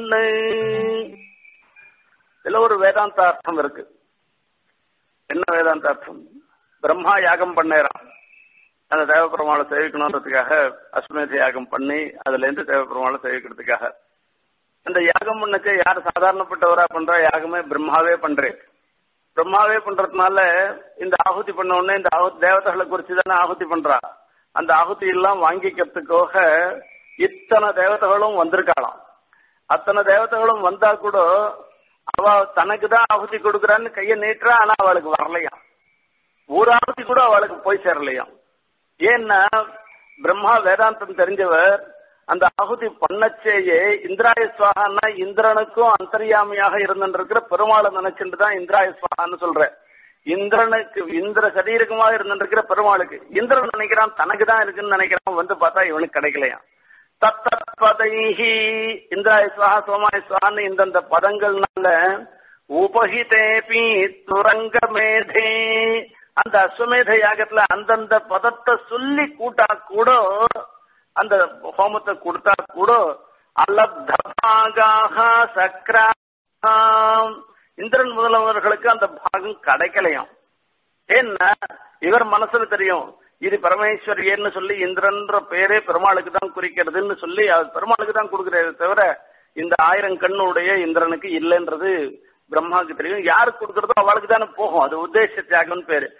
இதுல ஒரு வேதாந்த அர்த்தம் இருக்கு என்ன வேதாந்த அர்த்தம் பிரம்மா யாகம் பண்ணேறான் அந்த தேவபெருமாளை சேவிக்கணுன்றதுக்காக அஸ்வமேத யாகம் பண்ணி அதுல இருந்து தேவபெருமாளை சேவிக்கிறதுக்காக அந்த யாகம் பண்ணச்சே யார் சாதாரணப்பட்டவரா பண்றா யாகமே பிரம்மாவே பண்றேன் பிரம்மாவே பண்றதுனால இந்த ஆகுதி பண்ண உடனே இந்த ஆகுதி தேவதைகளை குறிச்சு தானே ஆகுதி பண்றா அந்த ஆகுதி எல்லாம் வாங்கிக்கிறதுக்காக இத்தனை தேவதைகளும் வந்திருக்காளாம் அத்தனை தேவதைகளும் வந்தா கூட அவ தனக்கு தான் ஆகுதி கொடுக்குறான்னு கைய நீட்டுறா ஆனா அவளுக்கு வரலையாம் ஒரு ஆகுதி கூட அவளுக்கு போய் சேரலையாம் ஏன்னா பிரம்மா வேதாந்தம் தெரிஞ்சவர் அந்த ஆகுதி பண்ணச்சேயே இந்திராய சுவாகான்னா இந்திரனுக்கும் அந்தரியாமியாக இருந்துருக்கிற பெருமாளை நினைச்சுட்டு தான் இந்திராய சுவாகான்னு சொல்ற இந்திரனுக்கு இந்திர சரீரகமாக இருந்துருக்கிற பெருமாளுக்கு இந்திரன் நினைக்கிறான் தனக்கு தான் இருக்குன்னு நினைக்கிறான் வந்து பார்த்தா இவனுக்கு கிடைக்கலையாம் தத்தத்பதைஹி இந்திராய சுவாகா சோமாய சுவான்னு இந்தந்த பதங்கள்னால உபகிதேபி துரங்க மேதே அந்த அஸ்வமேத யாகத்துல அந்தந்த பதத்தை சொல்லி கூட்டா கூட அந்த ஹோமத்தை கொடுத்தா கூட அலப்தபாகாக சக்ரா இந்திரன் முதல்வர்களுக்கு அந்த பாகம் கிடைக்கலையாம் ஏன்னா இவர் மனசுல தெரியும் இது பரமேஸ்வரியன்னு சொல்லி இந்திரன்ற பேரே பெருமாளுக்கு தான் குறிக்கிறதுன்னு சொல்லி அது பெருமாளுக்கு தான் கொடுக்கறதே தவிர இந்த ஆயிரம் கண்ணுடைய இந்திரனுக்கு இல்லைன்றது பிரம்மாவுக்கு தெரியும் யாருக்கு கொடுக்கறதோ அவளுக்கு தானே போகும் அது உத்தேச தியாகம்னு பேரு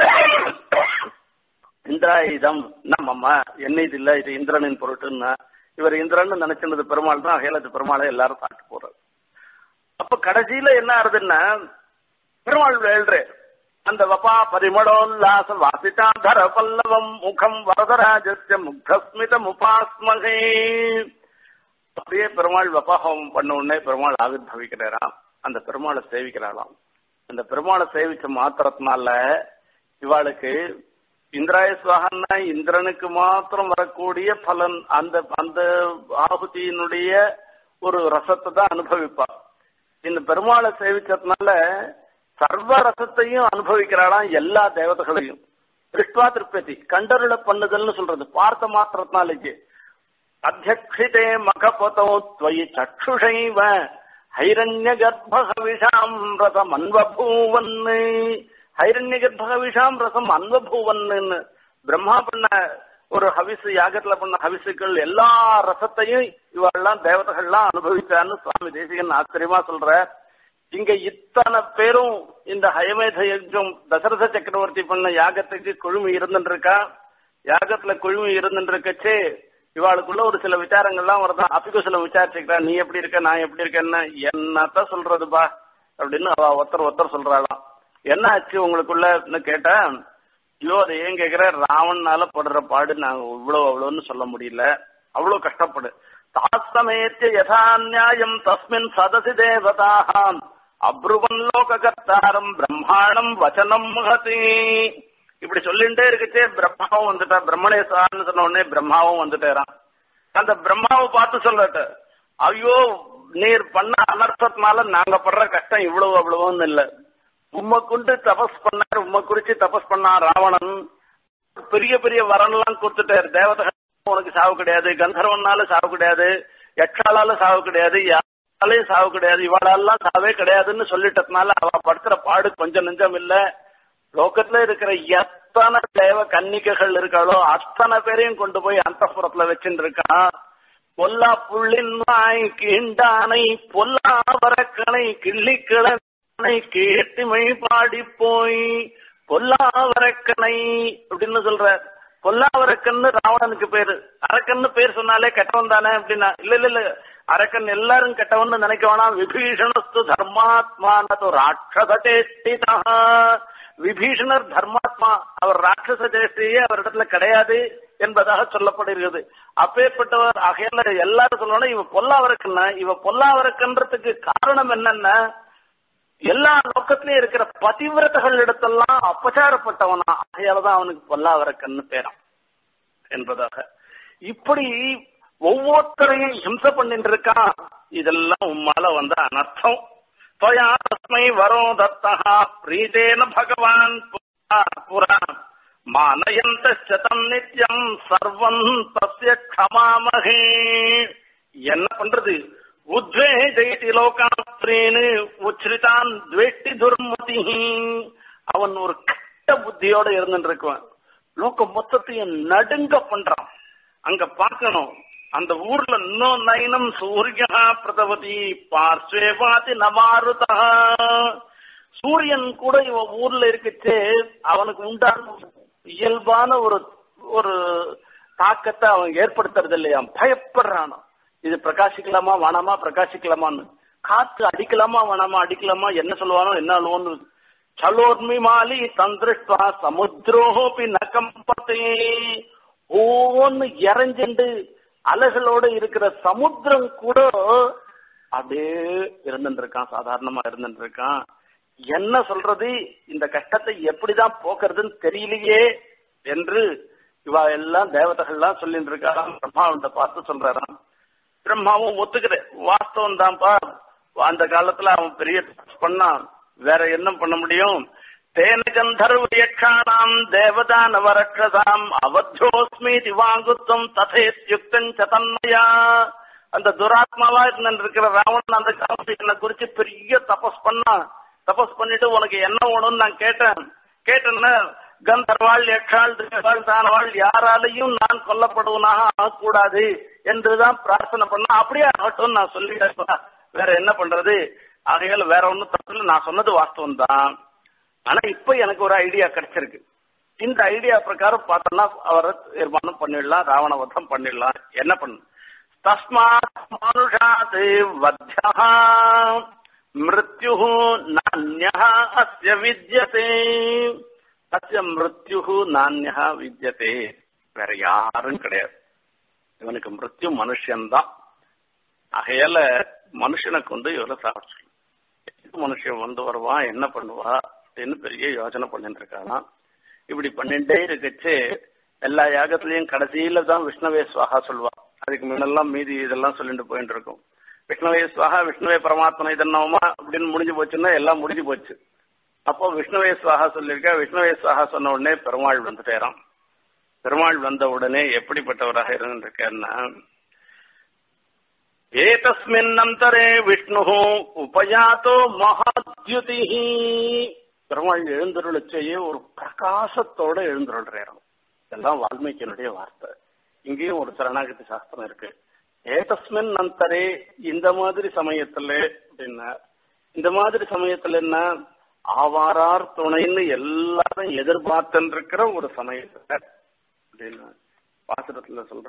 இந்திராயுதம் நம்மம்மா என்ன இது இல்ல இது இந்திரனின் பொருட்டுன்னா இவர் இந்திரன் நினைச்சிருந்தது பெருமாள் தான் அகையில பெருமாளை எல்லாரும் சாப்பிட்டு போறாரு அப்ப கடைசியில என்ன ஆறுதுன்னா பெருமாள் எழுற அந்த வபா பரிமளோல்லாச வாசிதாதர பல்லவம் முகம் வரதராஜஸ்ய முக்தஸ்மித முபாஸ்மகே அப்படியே பெருமாள் வபாஹோமம் பண்ண உடனே பெருமாள் ஆவிர்வவிக்கிறாராம் அந்த பெருமாளை சேவிக்கிறாளாம் அந்த பெருமாளை சேவிச்ச மாத்திரத்தினால இவாளுக்கு இந்திராய சுவாகன்னா இந்திரனுக்கு மாத்திரம் வரக்கூடிய பலன் அந்த அந்த ஆகுதியினுடைய ஒரு ரசத்தை தான் அனுபவிப்பா இந்த பெருமாளை சேவிச்சதுனால சர்வ ரசத்தையும் அனுபவிக்கிறாளாம் எல்லா தேவதைகளையும் திருஷ்டுவா திருப்பதி கண்டருள பண்ணுதல்னு சொல்றது பார்த்த மாத்திரத்தினாலேக்கு அத்தியக்ஷிதே மகபதோ துவயி சக்ஷுஷைவ ஹைரண்ய கர்ப்பகவிஷாம் ரசம் அன்வபூவன்னு ஹைரண்ய கர்ப்பகவிஷாம் ரசம் அன்வபூவன்னு பிரம்மா பண்ண ஒரு ஹவிசு யாகத்துல பண்ண ஹவிசுக்கள் எல்லா ரசத்தையும் இவெல்லாம் தேவதைகள்லாம் அனுபவிச்சான்னு சுவாமி தேசிகன் ஆச்சரியமா சொல்ற இங்க இத்தனை பேரும் இந்த ஹயமேத யஜம் தசரத சக்கரவர்த்தி பண்ண யாகத்துக்கு குழுமி இருந்துருக்கா யாகத்துல குழுமி இருந்துருக்கச்சே இவாளுக்குள்ள ஒரு சில விசாரங்கள்லாம் வருதான் அபிகுசலம் விசாரிச்சுக்கிறா நீ எப்படி இருக்க நான் எப்படி இருக்கேன்னா என்னத்த சொல்றதுப்பா அப்படின்னு அவ ஒருத்தர் ஒருத்தர் சொல்றாளாம் என்ன ஆச்சு உங்களுக்குள்ளன்னு கேட்டா ஐயோ அதை ஏன் கேக்குற ராவணனால படுற பாடு நாங்க இவ்வளவு அவ்வளவுன்னு சொல்ல முடியல அவ்வளவு கஷ்டப்படு தாஸ்தமேத்திய யதா நியாயம் தஸ்மின் சதசி தேவதாம் அப்ருவன் லோககர்த்தாரம் பிரம்மாணம் வச்சனம் மகதி இப்படி சொல்லிட்டே இருக்குச்சே பிரம்மாவும் வந்துட்டா பிரம்மணேசான்னு சொன்ன உடனே பிரம்மாவும் வந்துட்டேறான் அந்த பிரம்மாவை பார்த்து சொல்லட்ட ஐயோ நீர் பண்ண அனர்த்தத்தினால நாங்க படுற கஷ்டம் இவ்வளவு அவ்வளவுன்னு இல்ல உம்மை கொண்டு தபஸ் பண்ணார் உம்மை குறிச்சு தபஸ் பண்ணான் ராவணன் பெரிய பெரிய வரன்லாம் கொடுத்துட்டாரு தேவதை உனக்கு சாவு கிடையாது கந்தர்வனால சாவு கிடையாது யக்ஷாலால சாவு கிடையாது யாராலையும் சாவு கிடையாது இவாளெல்லாம் சாவே கிடையாதுன்னு சொல்லிட்டதுனால அவ படுத்துற பாடு கொஞ்சம் நெஞ்சம் இல்ல லோகத்துல இருக்கிற எத்தனை தேவ கன்னிகைகள் இருக்காளோ அத்தனை பேரையும் கொண்டு போய் அந்த வச்சுட்டு இருக்கான் பொல்லா புள்ளின் வாய் கீண்டானை பொல்லா வரக்கனை கிள்ளிக்கிழனை கேட்டுமை பாடி போய் பொல்லாவரக்கனை அப்படின்னு சொல்ற பொல்லாவரக்கன்னு ராவணனுக்கு பேரு அரக்கன்னு பேர் சொன்னாலே கெட்டவன் தானே அப்படின்னா இல்ல இல்ல இல்ல அரக்கன் எல்லாரும் கெட்டவன் நினைக்க வேணாம் விபீஷணஸ்து தர்மாத்மானது ராட்சச சேஷ்டிதா விபீஷணர் தர்மாத்மா அவர் ராட்சச சேஷ்டியே அவரிடத்துல கிடையாது என்பதாக சொல்லப்படுகிறது அப்பேற்பட்டவர் ஆகையில எல்லாரும் சொல்லணும் இவ பொல்லாவரக்கன்னா இவ பொல்லாவரக்கன்றதுக்கு காரணம் என்னன்னா எல்லா நோக்கத்திலயும் இருக்கிற பதிவிரதகள் இடத்தெல்லாம் அபச்சாரப்பட்டவனா ஆகையாலதான் அவனுக்கு பொல்லாவரக்கன்னு பேரான் என்பதாக இப்படி ஒவ்வொருத்தரையும் ஹிம்சை பண்ணிட்டு இருக்கான் இதெல்லாம் உம்மால வந்த அனர்த்தம் त्वया तस्मै वरो दत्तः प्रीतेन भगवान् पुरा मानयन्तश्च तम् नित्यम् सर्वम् तस्य क्षमामहे என்ன பண்றது உத்வேஜயதி லோகாஸ்திரேனு உச்சிரிதான் துவேஷ்டி துர்மதி அவன் ஒரு கட்ட புத்தியோட இருந்துட்டு இருக்குவான் லோக மொத்தத்தையும் நடுங்க பண்றான் அங்க பார்க்கணும் அந்த ஊர்ல நோ நயனம் சூரியா பிரதவதி பார்ஸ்வே வாதி நமாருதா சூரியன் கூட இவன் ஊர்ல இருக்குச்சே அவனுக்கு உண்டான இயல்பான ஒரு ஒரு தாக்கத்தை அவன் ஏற்படுத்துறது இல்லையா பயப்படுறானோ இது பிரகாசிக்கலாமா வேணாமா பிரகாசிக்கலாமான்னு காத்து அடிக்கலாமா வேணாமா அடிக்கலாமா என்ன சொல்லுவானோ என்ன அழுவோன்னு சலோர்மி மாலி தந்திருஷ்டா சமுத்திரோபி நகம்பத்தே ஒவ்வொன்னு இறஞ்சுண்டு அலைகளோட இருக்கிற சமுத்திரம் கூட அப்படியே இருந்துட்டு இருக்கான் சாதாரணமா இருந்துட்டு இருக்கான் என்ன சொல்றது இந்த கஷ்டத்தை எப்படிதான் போக்குறதுன்னு தெரியலையே என்று இவா எல்லாம் தேவதைகள்லாம் சொல்லிட்டு இருக்காராம் பிரம்மாவன்ட்ட பார்த்து சொல்றாராம் பிரம்மாவும் ஒத்துக்கிறேன் வாஸ்தவம் தான்ப்பா அந்த காலத்துல அவன் பெரிய பண்ணான் வேற என்ன பண்ண முடியும் தேன கந்தர்வ யக்ஷாணாம் தேவதானவ ரக்ஷதாம் அவத்தியோஸ்மி திவாங்குத்தம் ததேத்யுக்தம் சதன்மயா அந்த துராத்மாவா இருக்கிற ராவணன் அந்த காலத்துல என்னை குறிச்சு பெரிய தபஸ் பண்ணா தபஸ் பண்ணிட்டு உனக்கு என்ன வேணும்னு நான் கேட்டேன் கேட்டேன்னா கந்தர்வாள் யக்ஷாள் தேவாள் தானவாள் யாராலையும் நான் கொல்லப்படுவனாக ஆகக்கூடாது என்றுதான் பிரார்த்தனை பண்ண அப்படியே ஆகட்டும் நான் சொல்லிட்டேன் வேற என்ன பண்றது ஆகையால வேற ஒன்னும் தப்பு நான் சொன்னது வாஸ்தவம் தான் ஆனா இப்ப எனக்கு ஒரு ஐடியா கிடைச்சிருக்கு இந்த ஐடியா பிரகாரம் பார்த்தோம்னா அவரை தீர்மானம் பண்ணிடலாம் ராவணவதம் பண்ணிடலாம் என்ன பண்ணு தஸ்மாத் மனுஷாத் வத்தியா மிருத்யு நானியா அஸ்ய வித்யதே அஸ்ய மிருத்யு நானியா வித்யதே வேற யாரும் கிடையாது இவனுக்கு மிருத்யு மனுஷன்தான் ஆகையால மனுஷனை கொண்டு இவரை சாப்பிட்டு மனுஷன் வந்து வருவான் என்ன பண்ணுவா அப்படின்னு பெரிய யோசனை பண்ணிட்டு இருக்காராம் இப்படி பண்ணிட்டே இருக்கச்சு எல்லா யாகத்திலையும் கடைசியில தான் விஷ்ணவே சுவாகா சொல்லுவா அதுக்கு முன்னெல்லாம் மீதி இதெல்லாம் சொல்லிட்டு போயிட்டு இருக்கும் விஷ்ணவே சுவாகா விஷ்ணுவே பரமாத்மனை இதன்னவமா அப்படின்னு முடிஞ்சு போச்சுன்னா எல்லாம் முடிஞ்சு போச்சு அப்போ விஷ்ணுவே சுவாகா சொல்லியிருக்கா விஷ்ணுவே சுவாகா சொன்ன உடனே பெருமாள் வந்துட்டேறான் பெருமாள் வந்த உடனே எப்படிப்பட்டவராக இருந்திருக்காருன்னா ஏதஸ்மின்னந்தரே விஷ்ணு உபயாத்தோ மகாத்யுதி பெருமாள் எழுந்தருளச்சையே ஒரு பிரகாசத்தோட எழுந்தருள்றாராம் இதெல்லாம் வால்மீகியனுடைய வார்த்தை இங்கேயும் ஒரு சரணாகதி சாஸ்திரம் இருக்கு ஏதஸ்மின் அந்தரே இந்த மாதிரி சமயத்துல அப்படின்னா இந்த மாதிரி சமயத்துல என்ன ஆவாரார் துணைன்னு எல்லாரும் எதிர்பார்த்துன்னு இருக்கிற ஒரு சமயத்துல அப்படின்னு பாசுரத்துல சொல்ற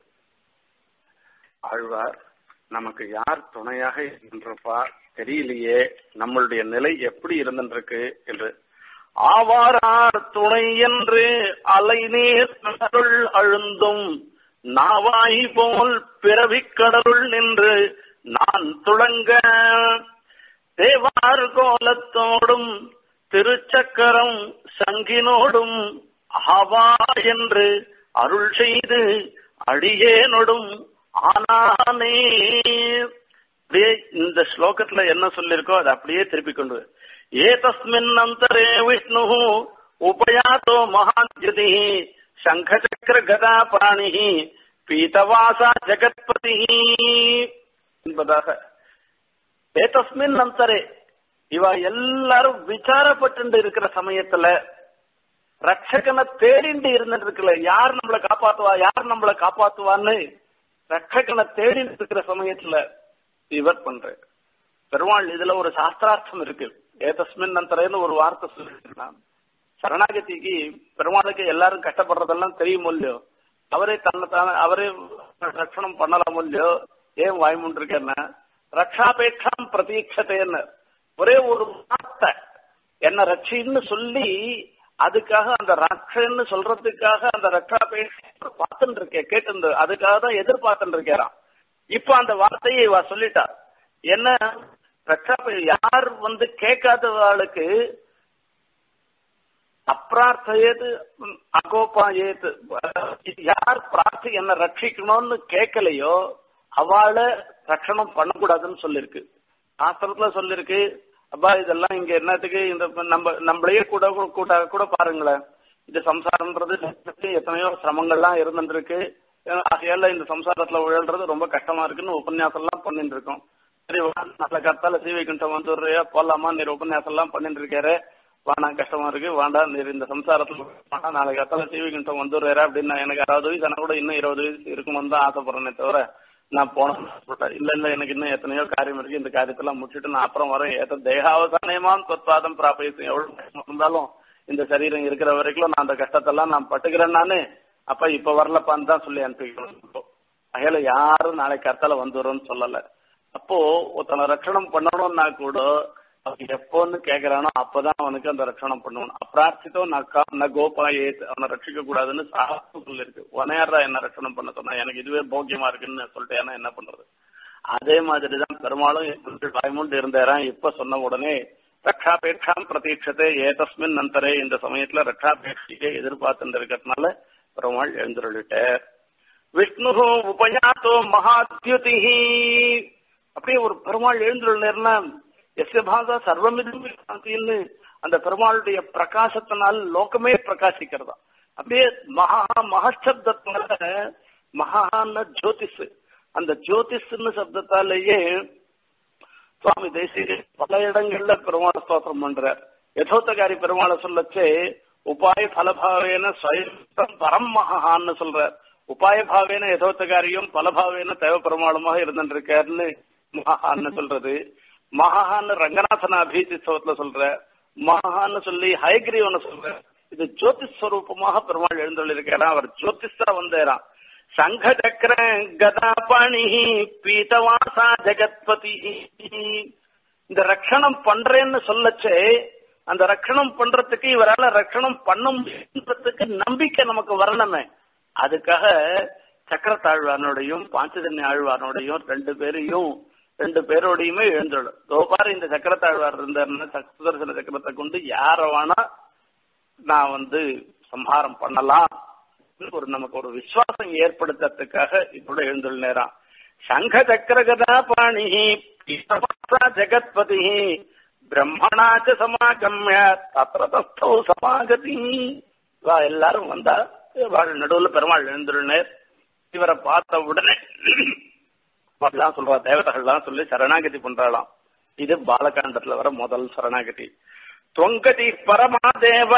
ஆழ்வார் நமக்கு யார் துணையாக இருக்கின்றப்பா தெரியலையே நம்மளுடைய நிலை எப்படி இருந்திருக்கு என்று ஆவாரார் துணை என்று அலைநீர் கடலுள் அழுந்தும் நாவாய் போல் பிறவிக் கடலுள் நின்று நான் துளங்க தேவார் கோலத்தோடும் திருச்சக்கரம் சங்கினோடும் ஆவா என்று அருள் செய்து அடியேனொடும் ஆனானே அப்படியே இந்த ஸ்லோகத்துல என்ன சொல்லிருக்கோ அதை அப்படியே திருப்பி கொண்டு ஏதஸ்மின் அந்தரே விஷ்ணு உபயாத்தோ மகாத்யுதி சங்கச்சக்கர கதா பாணி பீதவாசா ஜெகத்பதி என்பதாக ஏதஸ்மின் அந்தரே இவ எல்லாரும் விசாரப்பட்டு இருக்கிற சமயத்துல ரட்சகனை தேடிண்டு இருந்துட்டு இருக்கல யார் நம்மளை காப்பாத்துவா யார் நம்மளை காப்பாத்துவான்னு ரட்சகனை தேடிட்டு இருக்கிற சமயத்துல இவர் பண்ற பெருமாள் இதுல ஒரு சாஸ்திரார்த்தம் இருக்கு ஏதஸ்மின் நந்தரேன்னு ஒரு வார்த்தை சொல்லிருக்கான் சரணாகதிக்கு பெருமாளுக்கு எல்லாரும் கஷ்டப்படுறதெல்லாம் தெரியும் இல்லையோ அவரே தன்னை தானே அவரே ரட்சணம் பண்ணலாம் இல்லையோ ஏன் வாய்முண்டிருக்கேன்னா ரக்ஷாபேட்சம் பிரதீட்சத்தைன்னு ஒரே ஒரு வார்த்தை என்ன ரட்சின்னு சொல்லி அதுக்காக அந்த ரட்சன்னு சொல்றதுக்காக அந்த ரட்சாபேட்ச பார்த்துட்டு இருக்கேன் கேட்டு அதுக்காக தான் எதிர்பார்த்துட்டு இருக்கிறான் இப்ப அந்த வார்த்தையை இவ சொல்லிட்டா என்ன ரட்சாபே யார் வந்து கேட்காதவாளுக்கு அப்பிரார்த்தையது அகோபாயேது யார் பிரார்த்தி என்ன ரட்சிக்கணும்னு கேட்கலையோ அவளை ரட்சணம் பண்ணக்கூடாதுன்னு சொல்லிருக்கு சாஸ்திரத்துல சொல்லிருக்கு அப்பா இதெல்லாம் இங்க என்னத்துக்கு இந்த நம்ம நம்மளையே கூட கூட கூட பாருங்களேன் இந்த சம்சாரம்ன்றது எத்தனையோ சிரமங்கள்லாம் இருந்துருக்கு ஆகையால இந்த சம்சாரத்துல உழல்றது ரொம்ப கஷ்டமா இருக்குன்னு உபன்யாசம் எல்லாம் பண்ணிட்டு இருக்கோம் சரி நல்ல கத்தால சீவைகுண்டம் வந்துடுறியா போலாமா நீர் உபன்யாசம் எல்லாம் பண்ணிட்டு இருக்காரு வானா கஷ்டமா இருக்கு வாண்டா நீர் இந்த சம்சாரத்துல வாண்டா நாளைக்கு கத்தால சீவைகுண்டம் வந்துடுறாரு அப்படின்னு எனக்கு அறுபது வயசு எனக்கு கூட இன்னும் இருபது வயசு இருக்கணும்னு தான் ஆசைப்படுறேனே தவிர நான் போனேன் இல்ல இல்ல எனக்கு இன்னும் எத்தனையோ காரியம் இருக்கு இந்த காரியத்தெல்லாம் முடிச்சுட்டு நான் அப்புறம் வரேன் ஏத்த தேகாவசானயமாம் தொத்வாதம் பிராபயத்தும் எவ்வளவு இருந்தாலும் இந்த சரீரம் இருக்கிற வரைக்கும் நான் அந்த கஷ்டத்தெல்லாம் நான் பட்டுக்கிறேன் நானு அப்ப இப்ப வரலப்பான்னு தான் சொல்லி அனுப்பிக்கணும் அகையில யாரும் நாளைக்கு கத்தால வந்துடும்னு சொல்லல அப்போ ஒருத்தனை ரட்சணம் பண்ணணும்னா கூட அவன் எப்போன்னு கேக்குறானோ அப்பதான் அவனுக்கு அந்த ரட்சணம் பண்ணணும் அப்பிரார்த்தித்தோ ந கோபா ஏத் அவனை ரட்சிக்க கூடாதுன்னு சாஸ்திரம் சொல்லிருக்கு உனையாரா என்ன ரட்சணம் பண்ண சொன்னா எனக்கு இதுவே போக்கியமா இருக்குன்னு சொல்லிட்டு என்ன பண்றது அதே மாதிரிதான் பெருமாளும் வாய்மூண்டு இருந்தாராம் இப்ப சொன்ன உடனே ரக்ஷாபேட்சாம் பிரதீட்சத்தை ஏதஸ்மின் நந்தரே இந்த சமயத்துல ரக்ஷாபேட்சியை எதிர்பார்த்து இருக்கிறதுனால பெருமாள் எழுந்துருளிட்டார் விஷ்ணு உபயாத்தோ மகாத்யுதி அப்படியே ஒரு பெருமாள் எழுந்துள்ளா எஸ்ய பாசா சர்வமிதுன்னு அந்த பெருமாளுடைய பிரகாசத்தினால் லோகமே பிரகாசிக்கிறதா அப்படியே மகா மகசப்தத்தினால மகான ஜோதிஷ் அந்த ஜோதிஷ்னு சப்தத்தாலேயே சுவாமி தேசிய பல இடங்கள்ல பெருமாள் ஸ்தோத்திரம் பண்றார் யதோத்தகாரி பெருமாளை சொல்லச்சே உபாய பலபாவேன ஸ்வயம் பரம் மகான்னு சொல்றார் உபாய பாவேன யதோத்தகாரியும் பலபாவேன தேவ பெருமாளுமாக இருந்துருக்காருன்னு மகான்னு சொல்றது மகான்னு ரங்கநாதன அபீதி சோத்துல சொல்ற மகான்னு சொல்லி ஹயக்ரீவனை சொல்ற இது ஜோதிஷ் ஸ்வரூபமாக பெருமாள் எழுந்தொள்ளிருக்கிறான் அவர் ஜோதிஷா வந்தேரான் சங்க சக்கர கதாபாணி பீதவாசா ஜெகத்பதி இந்த ரட்சணம் பண்றேன்னு சொல்லச்சே அந்த ரட்சணம் பண்றதுக்கு இவரால ரட்சணம் பண்ணும்ன்றதுக்கு நம்பிக்கை நமக்கு வரணுமே அதுக்காக சக்கரத்தாழ்வானோடையும் பாஞ்சஜன்ய ஆழ்வானோடையும் ரெண்டு பேரையும் ரெண்டு பேரோடையுமே எழுந்துடும் தோபாரு இந்த சக்கரத்தாழ்வார் இருந்தாருன்னா சுதர்சன சக்கரத்தை கொண்டு யார வேணா நான் வந்து சம்ஹாரம் பண்ணலாம் ஒரு நமக்கு ஒரு விசுவாசம் ஏற்படுத்துறதுக்காக இதோட எழுந்துள்ளேரான் சங்க சக்கரகதா பாணி ஜெகத்பதி பிரம்மணாச்ச சமாகம்ய தத்திர தஸ்தௌ சமாகதி வா எல்லாரும் வந்தா வாழ் நடுவுல பெருமாள் எழுந்துள்ளனர் இவரை பார்த்த உடனே எல்லாம் சொல்றா தேவதைகள்லாம் சொல்லி சரணாகதி பண்றாளாம் இது பாலகாண்டத்துல வர முதல் சரணாகதி त्वङ्गति परमादेव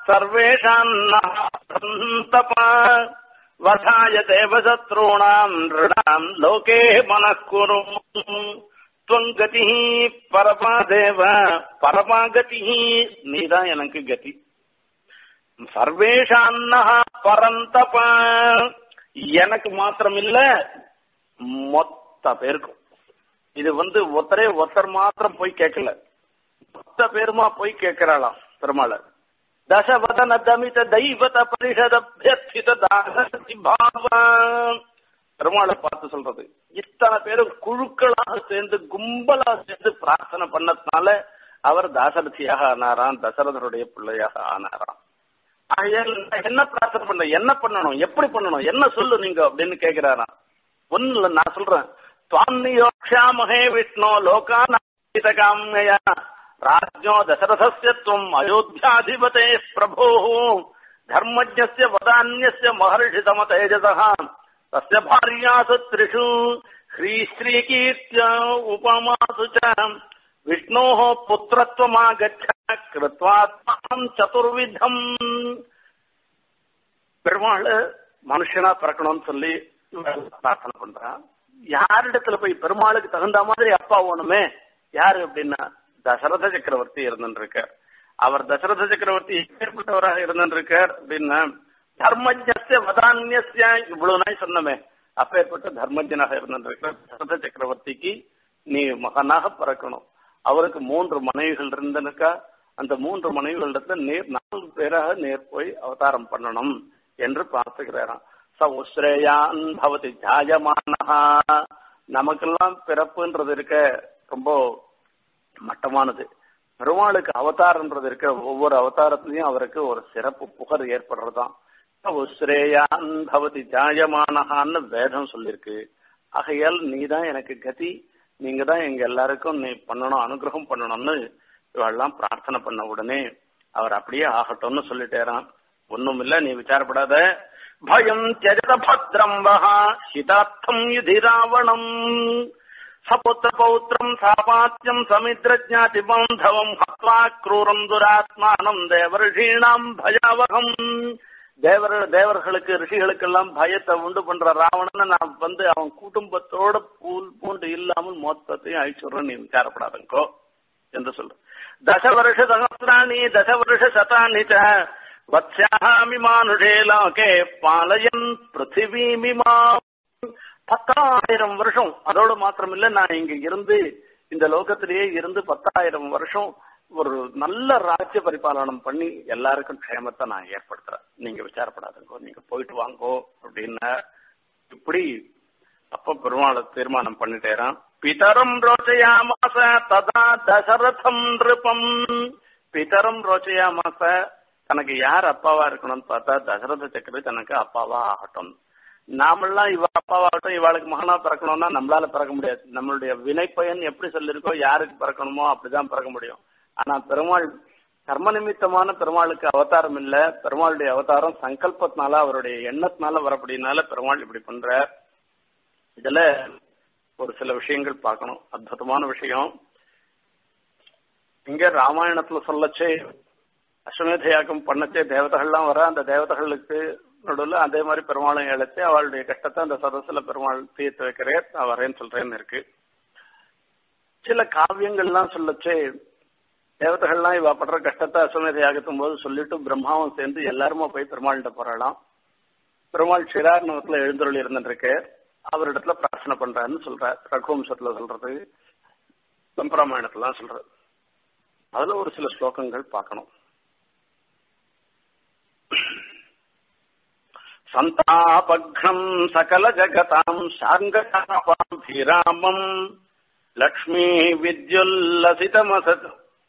सर्वेषान्नपा वधाय देवशत्रूणाम् नृणाम् लोके मनः कुरु त्वङ्गतिः परमादेव परमागतिः நீதான் எனக்கு கதி சர்வேஷான்னஹ பரந்தப எனக்கு மாத்திரம் இல்ல மொத்த பேருக்கும் இது வந்து ஒருத்தரே ஒருத்தர் மாத்திரம் போய் கேட்கல மொத்த பேருமா போய் கேட்கிறாளாம் பெருமாள தசவதன தமித தெய்வத பரிஷதபியர்த்தித தாசி பாவம் பெருமாளை பார்த்து சொல்றது இத்தனை பேரும் குழுக்களாக சேர்ந்து கும்பலா சேர்ந்து பிரார்த்தனை பண்ணதுனால அவர் தாசரதியாக ஆனாராம் தசரதருடைய பிள்ளையாக ஆனாராம் என்ன பிரார்த்தனை பண்ண என்ன பண்ணணும் எப்படி பண்ணணும் என்ன சொல்லு நீங்க அப்படின்னு கேக்குறாராம் ஒண்ணு இல்ல நான் சொல்றேன் துவான்னியோக்ஷாமகே விஷ்ணோ லோகானாமிதகாமியா राज्ञो दशरथस्य त्वम् अयोध्याधिपते प्रभोः धर्मज्ञस्य वदान्यस्य महर्षितमतेजसः तस्य भार्यासु त्रिषु श्रीश्रीकीर्त्य उपमासु च विष्णोः पुत्रत्वमागच्छ कृत्वा त्वाम् चतुर्विधम् பெருமாள் மனுஷனா பிறக்கணும்னு சொல்லி பிரார்த்தனை பண்றான் யாரிடத்துல போய் பெருமாளுக்கு தகுந்த மாதிரி அப்பா வேணுமே யாரு அப்படின்னா தசரத சக்கரவர்த்தி இருந்துருக்கார் அவர் தசரத சக்கரவர்த்தி எப்பேற்பட்டவராக இருந்துருக்கார் அப்படின்னா தர்மஜஸ்ய வதான்யஸ்ய இவ்வளவு நாய் சொன்னமே அப்பேற்பட்ட தர்மஜனாக இருந்திருக்கிற தசரத சக்கரவர்த்திக்கு நீ மகனாக பிறக்கணும் அவருக்கு மூன்று மனைவிகள் இருந்தனுக்கா அந்த மூன்று மனைவிகளிடத்துல நேர் நான்கு பேராக நேர் போய் அவதாரம் பண்ணணும் என்று பார்த்துக்கிறாராம் ச உஸ்ரேயான் பவதி ஜாயமானஹா நமக்கெல்லாம் பிறப்புன்றது இருக்க ரொம்ப மட்டமானது பெருமாளுக்கு அவதாரன்றது இருக்க ஒவ்வொரு அவதாரத்திலையும் அவருக்கு ஒரு சிறப்பு புகழ் ஏற்படுறதுதான் உஸ்ரேயான் பவதி ஜாயமானஹான்னு வேதம் சொல்லியிருக்கு ஆகையால் நீதான் எனக்கு கதி நீங்க தான் எங்க எல்லாருக்கும் நீ பண்ணணும் அனுகிரகம் பண்ணணும்னு இவெல்லாம் பிரார்த்தனை பண்ண உடனே அவர் அப்படியே ஆகட்டும்னு சொல்லிட்டேரான் ஒண்ணும் இல்ல நீ விசாரப்படாத பயம் தியஜத பத்ரம் வஹா ஹிதார்த்தம் யுதி ராவணம் சபுத்திர பௌத்திரம் சாபாத்தியம் சமித்ர ஜாதி பாந்தவம் ஹத்வா க்ரூரம் துராத்மானம் தேவர்ஷீணாம் பயாவகம் தேவர் தேவர்களுக்கு ரிஷிகளுக்கெல்லாம் பயத்தை உண்டு பண்ற ராவணனை நான் வந்து அவன் குடும்பத்தோட பூல் பூண்டு இல்லாமல் மொத்தத்தையும் அழிச்சுடுறேன் நீ விசாரப்படாதங்கோ என்று சொல்ற தச வருஷ சகசிராணி தச வருஷ சதானி வத்யாமி மானுஷே லோகே பாலயன் பிருத்திவீமிமா பத்தாயிரம் வருஷம் அதோடு மாத்திரம் இல்ல நான் இங்க இருந்து இந்த லோகத்திலேயே இருந்து பத்தாயிரம் வருஷம் ஒரு நல்ல ராஜ்ய பரிபாலனம் பண்ணி எல்லாருக்கும் க்ஷேமத்தை நான் ஏற்படுத்துறேன் நீங்க விசாரப்படாதுங்கோ நீங்க போயிட்டு வாங்கோ அப்படின்னா இப்படி அப்ப பெருமாளை தீர்மானம் பண்ணிட்டேரான் பிதரம் ரோச்சயாமாச ததா தசரதம் நிருபம் பிதரம் ரோச்சயாமாச தனக்கு யார் அப்பாவா இருக்கணும்னு பார்த்தா தசரத சக்கர தனக்கு அப்பாவா ஆகட்டும் நாமெல்லாம் இவ அப்பாவாகட்டும் இவாளுக்கு மகனா பிறக்கணும்னா நம்மளால பிறக்க முடியாது நம்மளுடைய வினைப்பயன் எப்படி சொல்லிருக்கோ யாருக்கு பிறக்கணுமோ அப்படிதான் பிறக்க முடியும் ஆனா பெருமாள் கர்ம நிமித்தமான பெருமாளுக்கு அவதாரம் இல்ல பெருமாளுடைய அவதாரம் சங்கல்பத்தினால அவருடைய எண்ணத்தினால வரப்படினால பெருமாள் இப்படி பண்ற இதுல ஒரு சில விஷயங்கள் பார்க்கணும் அற்புதமான விஷயம் இங்க ராமாயணத்துல சொல்லச்சே அஸ்வமேத யாகம் பண்ணச்சே தேவதைகள்லாம் வர அந்த தேவதைகளுக்கு நடுவில் அதே மாதிரி பெருமாளும் இழைச்சு அவளுடைய கஷ்டத்தை அந்த சதசுல பெருமாள் தீர்த்து வைக்கிறேன் நான் வரேன்னு சொல்றேன்னு இருக்கு சில காவியங்கள்லாம் சொல்லச்சே தேவதைகள்லாம் இவ படுற கஷ்டத்தை அஸ்வமேத யாகத்தும் போது சொல்லிட்டு பிரம்மாவும் சேர்ந்து எல்லாருமா போய் பெருமாள்கிட்ட போறாளாம் பெருமாள் சிரார்ணவத்துல எழுந்தருள் இருந்துருக்கு அவரிடத்துல பிரார்த்தனை பண்றாருன்னு சொல்றார் ரகுவம்சத்துல சொல்றது சம்பிரமாயணத்துல சொல்றது அதுல ஒரு சில ஸ்லோகங்கள் பார்க்கணும் சந்தாபக்னம் சகல ஜகதாம் சார்காபாபிராமம் லக்ஷ்மி வித்யுல்லசிதமசத்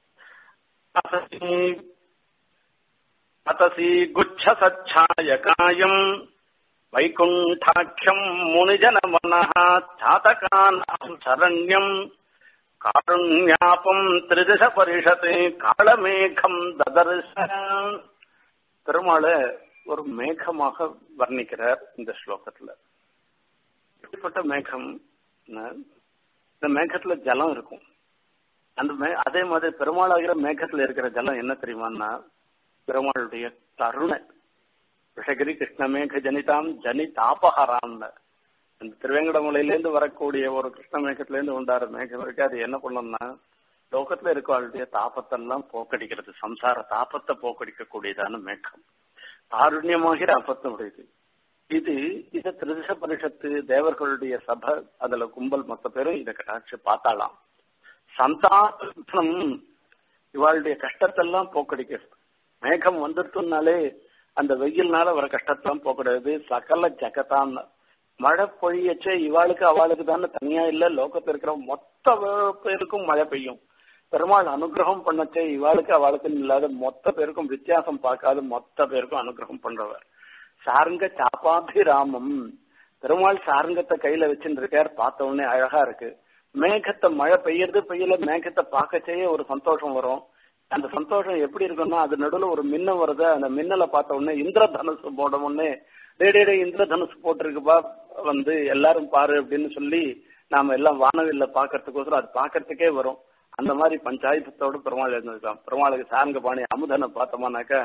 அத்தசி குச்ச சச்சாயகாயம் வைகுண்டாக்கியம் முனிஜனமனः சாதகானாம் சரண்யம் காருண்யாபம் திரிதிச பரிஷத்து காளமேகம் ததர்ச பெருமாளை ஒரு மேகமாக வர்ணிக்கிறார் இந்த ஸ்லோகத்துல இப்படிப்பட்ட மேகம் இந்த மேகத்துல ஜலம் இருக்கும் அந்த மே அதே மாதிரி பெருமாளாகிற மேகத்துல இருக்கிற ஜலம் என்ன தெரியுமான்னா பெருமாளுடைய கருணை விஷகிரி கிருஷ்ணமேக ஜனிதாம் ஜனி தாபஹரான்னு அந்த திருவேங்கடமலையிலேருந்து வரக்கூடிய ஒரு கிருஷ்ணமேகத்திலேருந்து உண்டார மேகம் இருக்கு அது என்ன பண்ணணும்னா லோகத்துல இருக்கவளுடைய தாபத்தெல்லாம் போக்கடிக்கிறது சம்சார தாபத்தை போக்கடிக்கக்கூடியதான மேகம் காருண்யமாகிற அப்பத்தினுடையது இது இத திருதிச பரிஷத்து தேவர்களுடைய சபை அதுல கும்பல் மொத்த பேரும் இதை கட்டாட்சி பார்த்தாலாம் சந்தானம் இவாளுடைய கஷ்டத்தெல்லாம் போக்கடிக்கிறது மேகம் வந்துட்டுனாலே அந்த வெயில்னால வர கஷ்டத்தெல்லாம் போக்கடியாது சகல ஜகத்தான் மழை பொழியச்சே இவாளுக்கு அவளுக்கு தானே தனியா இல்ல லோகத்துல இருக்கிற மொத்த பேருக்கும் மழை பெய்யும் பெருமாள் அனுகிரகம் பண்ணச்சே இவாளுக்கு அவளுக்கு இல்லாத மொத்த பேருக்கும் வித்தியாசம் பார்க்காத மொத்த பேருக்கும் அனுகிரகம் பண்றவர் சாருங்க சாப்பாபிராமம் பெருமாள் சாருங்கத்தை கையில வச்சுட்டு இருக்கார் பார்த்த உடனே அழகா இருக்கு மேகத்தை மழை பெய்யறது பெய்யல மேகத்தை பார்க்கச்சேயே ஒரு சந்தோஷம் வரும் அந்த சந்தோஷம் எப்படி இருக்குன்னா அது நடுவில் ஒரு மின்னம் வருது அந்த மின்னலை பார்த்த உடனே இந்திரதனுசு போட உடனே டே டே டே இந்திரதனுசு போட்டிருக்குப்பா வந்து எல்லாரும் பாரு அப்படின்னு சொல்லி நாம எல்லாம் வானவில்ல பாக்கிறதுக்கோசரம் அது பாக்கிறதுக்கே வரும் அந்த மாதிரி பஞ்சாயத்தோடு பெருமாள் இருந்திருக்கான் பெருமாளுக்கு சாருங்க பாணி அமுதனை பார்த்தோமானாக்கா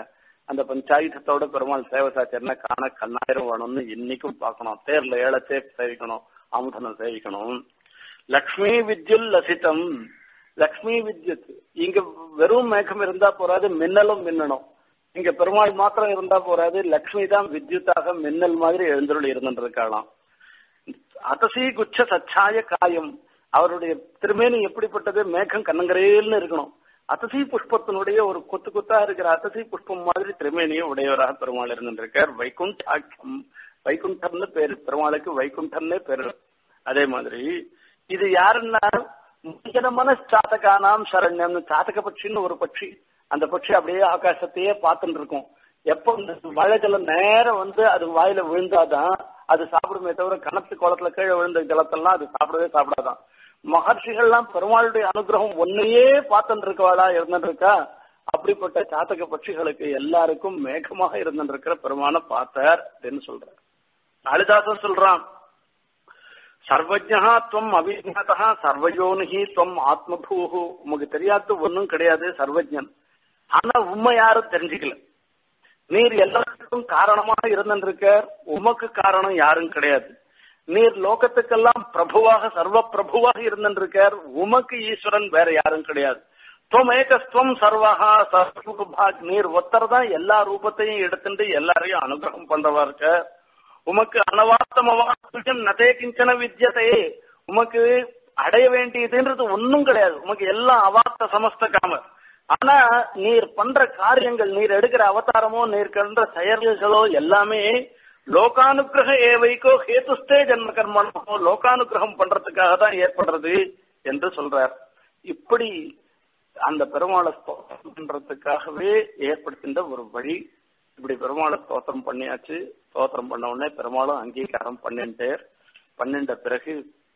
அந்த பஞ்சாயுதத்தோட பெருமாள் சேவை சாச்சர்னா காண கண்ணாயிரம் வேணும்னு இன்னைக்கும் பார்க்கணும் தேர்ல ஏழத்தே சேவிக்கணும் அமுதனம் சேவிக்கணும் லக்ஷ்மி வித்யுல் லசிதம் லக்ஷ்மி வித்யுத் இங்க வெறும் மேகம் இருந்தா போறாது மின்னலும் மின்னணும் இங்க பெருமாள் மாத்திரம் இருந்தா போறாது லக்ஷ்மி தான் வித்யுத்தாக மின்னல் மாதிரி எழுந்தருள் இருந்துருக்கலாம் அத்தசி குச்ச சச்சாய காயம் அவருடைய திருமேனி எப்படிப்பட்டது மேகம் கண்ணங்கரேல்னு இருக்கணும் அத்தசி புஷ்பத்தினுடைய ஒரு கொத்து கொத்தா இருக்கிற அத்தசி புஷ்பம் மாதிரி திருமேனியை உடையவராக பெருமாள் இருந்திருக்கார் வைகுண்டாக்கியம் வைகுண்டம்னு பேரு பெருமாளுக்கு வைகுண்டம்னே பேரு அதே மாதிரி இது யாருன்னா முக்கியமான சாத்தகானாம் சரண்யம் சாத்தக பட்சின்னு ஒரு பட்சி அந்த பட்சி அப்படியே ஆகாசத்தையே பார்த்துட்டு இருக்கும் எப்போ இந்த மழை ஜலம் நேரம் வந்து அது வாயில விழுந்தாதான் அது சாப்பிடுமே தவிர கணத்து குளத்துல கீழே விழுந்த ஜலத்தெல்லாம் அது சாப்பிடவே சாப்பிடாதான் மகர்ஷிகள்லாம் பெருமாளுடைய அனுகிரகம் ஒன்னையே பார்த்துட்டு இருக்கவாளா இருந்துட்டு இருக்கா அப்படிப்பட்ட சாத்தக பட்சிகளுக்கு எல்லாருக்கும் மேகமாக இருந்துட்டு இருக்கிற பெருமான பார்த்தார் அப்படின்னு சொல்றார் காளிதாசன் சொல்றான் சர்வஜா துவம் அவிஜாதா சர்வயோனிகி துவம் ஆத்மபூஹு உமக்கு தெரியாத ஒன்னும் கிடையாது சர்வஜன் ஆனா உண்மை யாரும் தெரிஞ்சுக்கல நீர் எல்லாத்துக்கும் காரணமாக இருந்திருக்க உமக்கு காரணம் யாரும் கிடையாது நீர் லோகத்துக்கெல்லாம் பிரபுவாக சர்வ பிரபுவாக இருந்திருக்கார் உமக்கு ஈஸ்வரன் வேற யாரும் கிடையாது துவமேகஸ்துவம் சர்வகா சர்வபாக் நீர் ஒத்தர் தான் எல்லா ரூபத்தையும் எடுத்துட்டு எல்லாரையும் அனுகிரகம் பண்றவா இருக்க உமக்கு அனவாத்தமவாசம் நதே கிஞ்சன வித்தியதே உமக்கு அடைய வேண்டியதுன்றது ஒன்னும் கிடையாது உமக்கு எல்லாம் அவார்த்த சமஸ்த காமர் ஆனா நீர் பண்ற காரியங்கள் நீர் எடுக்கிற அவதாரமோ நீர் பண்ற செயல்களோ எல்லாமே லோகானுகிரக ஏவைக்கோ ஹேதுஸ்தே ஜன்ம கர்மனோ லோகானுகிரகம் பண்றதுக்காக தான் ஏற்படுறது என்று சொல்றார் இப்படி அந்த பெருமாளை ஸ்தோத்திரம் பண்றதுக்காகவே ஏற்படுத்தின்ற ஒரு வழி இப்படி பெருமாளை ஸ்தோத்திரம் பண்ணியாச்சு ஸ்தோத்திரம் பண்ண உடனே பெருமாளும் அங்கீகாரம் பண்ணிட்டார் பண்ணிட்ட பிறகு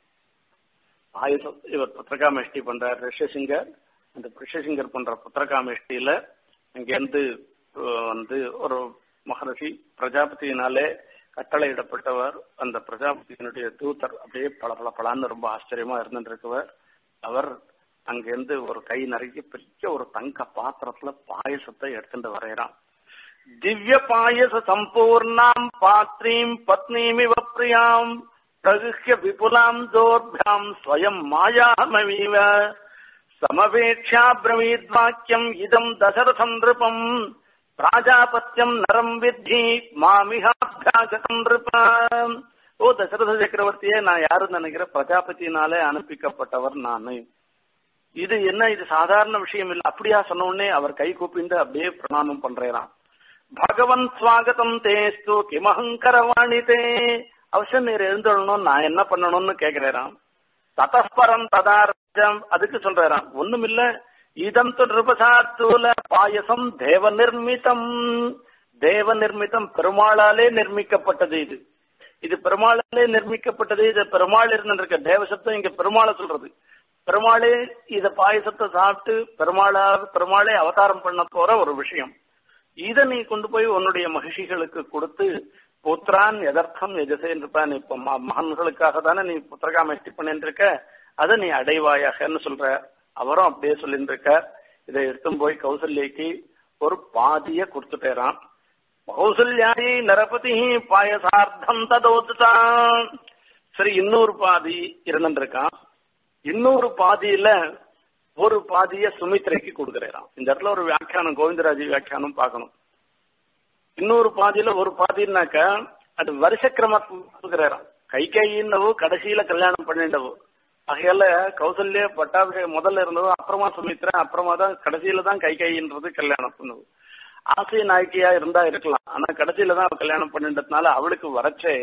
ஆயுதம் இவர் புத்திரகாமேஷ்டி பண்றார் ரிஷசிங்கர் அந்த ரிஷசிங்கர் பண்ற புத்திரகாமேஷ்டியில இங்கிருந்து வந்து ஒரு மகரிஷி பிரஜாபதியினாலே கட்டளையிடப்பட்டவர் அந்த பிரஜாபதியினுடைய தூதர் அப்படியே பல பல பலான்னு ரொம்ப ஆச்சரியமா இருந்துட்டு இருக்கவர் அவர் அங்கிருந்து ஒரு கை நிறைய பெரிய ஒரு தங்க பாத்திரத்துல பாயசத்தை எடுத்துட்டு வரைகிறான் திவ்ய பாயச சம்பூர்ணாம் பாத்ரீம் பத்னீமிவ பிரியாம் பிரகுஹ்ய விபுலாம் தோர்பியாம் ஸ்வயம் மாயாமவீவ சமவேக்ஷா பிரவீத்வாக்கியம் இதம் தசரதம் நிருபம் பிராஜாபத்தியம் நரம் வித்தி மாமிகாபியாகதம் நிருபம் ஓ தசரத சக்கரவர்த்தியே நான் யாருன்னு நினைக்கிற பிரஜாபதியினாலே அனுப்பிக்கப்பட்டவர் நானு இது என்ன இது சாதாரண விஷயம் இல்லை அப்படியா சொன்ன உடனே அவர் கை கூப்பிண்டு அப்படியே பிரணாமம் பண்றாராம் பகவன் சுவாகதம் தேஸ்து கிமஹங்கரவாணிதே அவசியம் நீர் எழுந்துடணும் நான் என்ன பண்ணணும்னு கேக்குறாராம் ததஸ்பரம் ததார்த்தம் அதுக்கு சொல்றாராம் ஒண்ணும் இல்ல இதம் நிருபசாத்தூல பாயசம் தேவ நிர்மிதம் தேவ நிர்மிதம் பெருமாளாலே நிர்மிக்கப்பட்டது இது இது பெருமாளாலே நிர்மிக்கப்பட்டது இது பெருமாள் இருந்திருக்க தேவ சப்தம் இங்க பெருமாளை சொல்றது பெருமாளே இத பாயசத்தை சாப்பிட்டு பெருமாளா பெருமாளே அவதாரம் பண்ண போற ஒரு விஷயம் இத நீ கொண்டு போய் உன்னுடைய மகிழ்ச்சிகளுக்கு கொடுத்து புத்திரான் எதர்த்தம் எஜசேன் இருப்பான் இப்ப மகன்களுக்காக தானே நீ புத்திரகாமேஷ்டி பண்ணிட்டு இருக்க அதை நீ அடைவாயாகன்னு சொல்ற அவரும் அப்படியே சொல்லிட்டு இருக்க இதை எடுத்து போய் கௌசல்யக்கு ஒரு பாதிய கொடுத்துட்டேரான் கௌசல்யாயி நரபதி பாயசார்த்தம் ததோத்துட்டான் சரி இன்னொரு பாதி இருந்துட்டு இருக்கான் இன்னொரு பாதியில ஒரு பாதிய சுமித்ரைக்கு கொடுக்குறாராம் இந்த இடத்துல ஒரு வியாக்கியானம் கோவிந்தராஜ் வியாக்கியானம் பார்க்கணும் இன்னொரு பாதியில ஒரு பாதினாக்க அது வருஷ கிரமத்துறாராம் கை கையின்னவோ கடைசியில கல்யாணம் பண்ணிண்டவோ ஆகையால கௌசல்ய பட்டாபிஷேகம் முதல்ல இருந்தவோ அப்புறமா சுமித்ரா அப்புறமா தான் கடைசியில தான் கை கைன்றது கல்யாணம் பண்ணுவோம் ஆசை நாயக்கியா இருந்தா இருக்கலாம் ஆனா கடைசியில தான் அவ கல்யாணம் பண்ணிட்டதுனால அவளுக்கு வரச்சே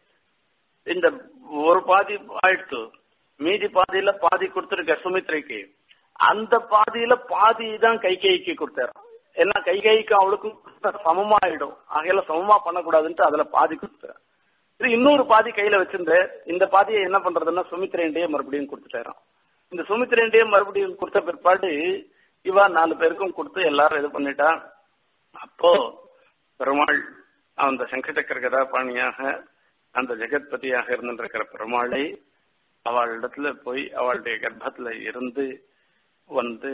இந்த ஒரு பாதி ஆயிடுத்து மீதி பாதியில பாதி கொடுத்துருக்க சுமித்ரைக்கு அந்த பாதியில பாதி தான் கை கைக்கு கொடுத்தாரு ஏன்னா கை கைக்கு அவளுக்கும் சமமா ஆயிடும் ஆகையில சமமா பண்ணக்கூடாதுன்ட்டு அதுல பாதி கொடுத்தாரு இது இன்னொரு பாதி கையில வச்சிருந்து இந்த பாதியை என்ன பண்றதுன்னா சுமித்ரேண்டியே மறுபடியும் கொடுத்துட்டாராம் இந்த சுமித்ரேண்டியே மறுபடியும் கொடுத்த பிற்பாடு இவா நாலு பேருக்கும் கொடுத்து எல்லாரும் இது பண்ணிட்டா அப்போ பெருமாள் அந்த சங்கச்சக்கர கதாபாணியாக அந்த ஜெகத்பதியாக இருந்திருக்கிற பெருமாளை அவளிடத்துல போய் அவளுடைய கர்ப்பத்துல இருந்து வந்து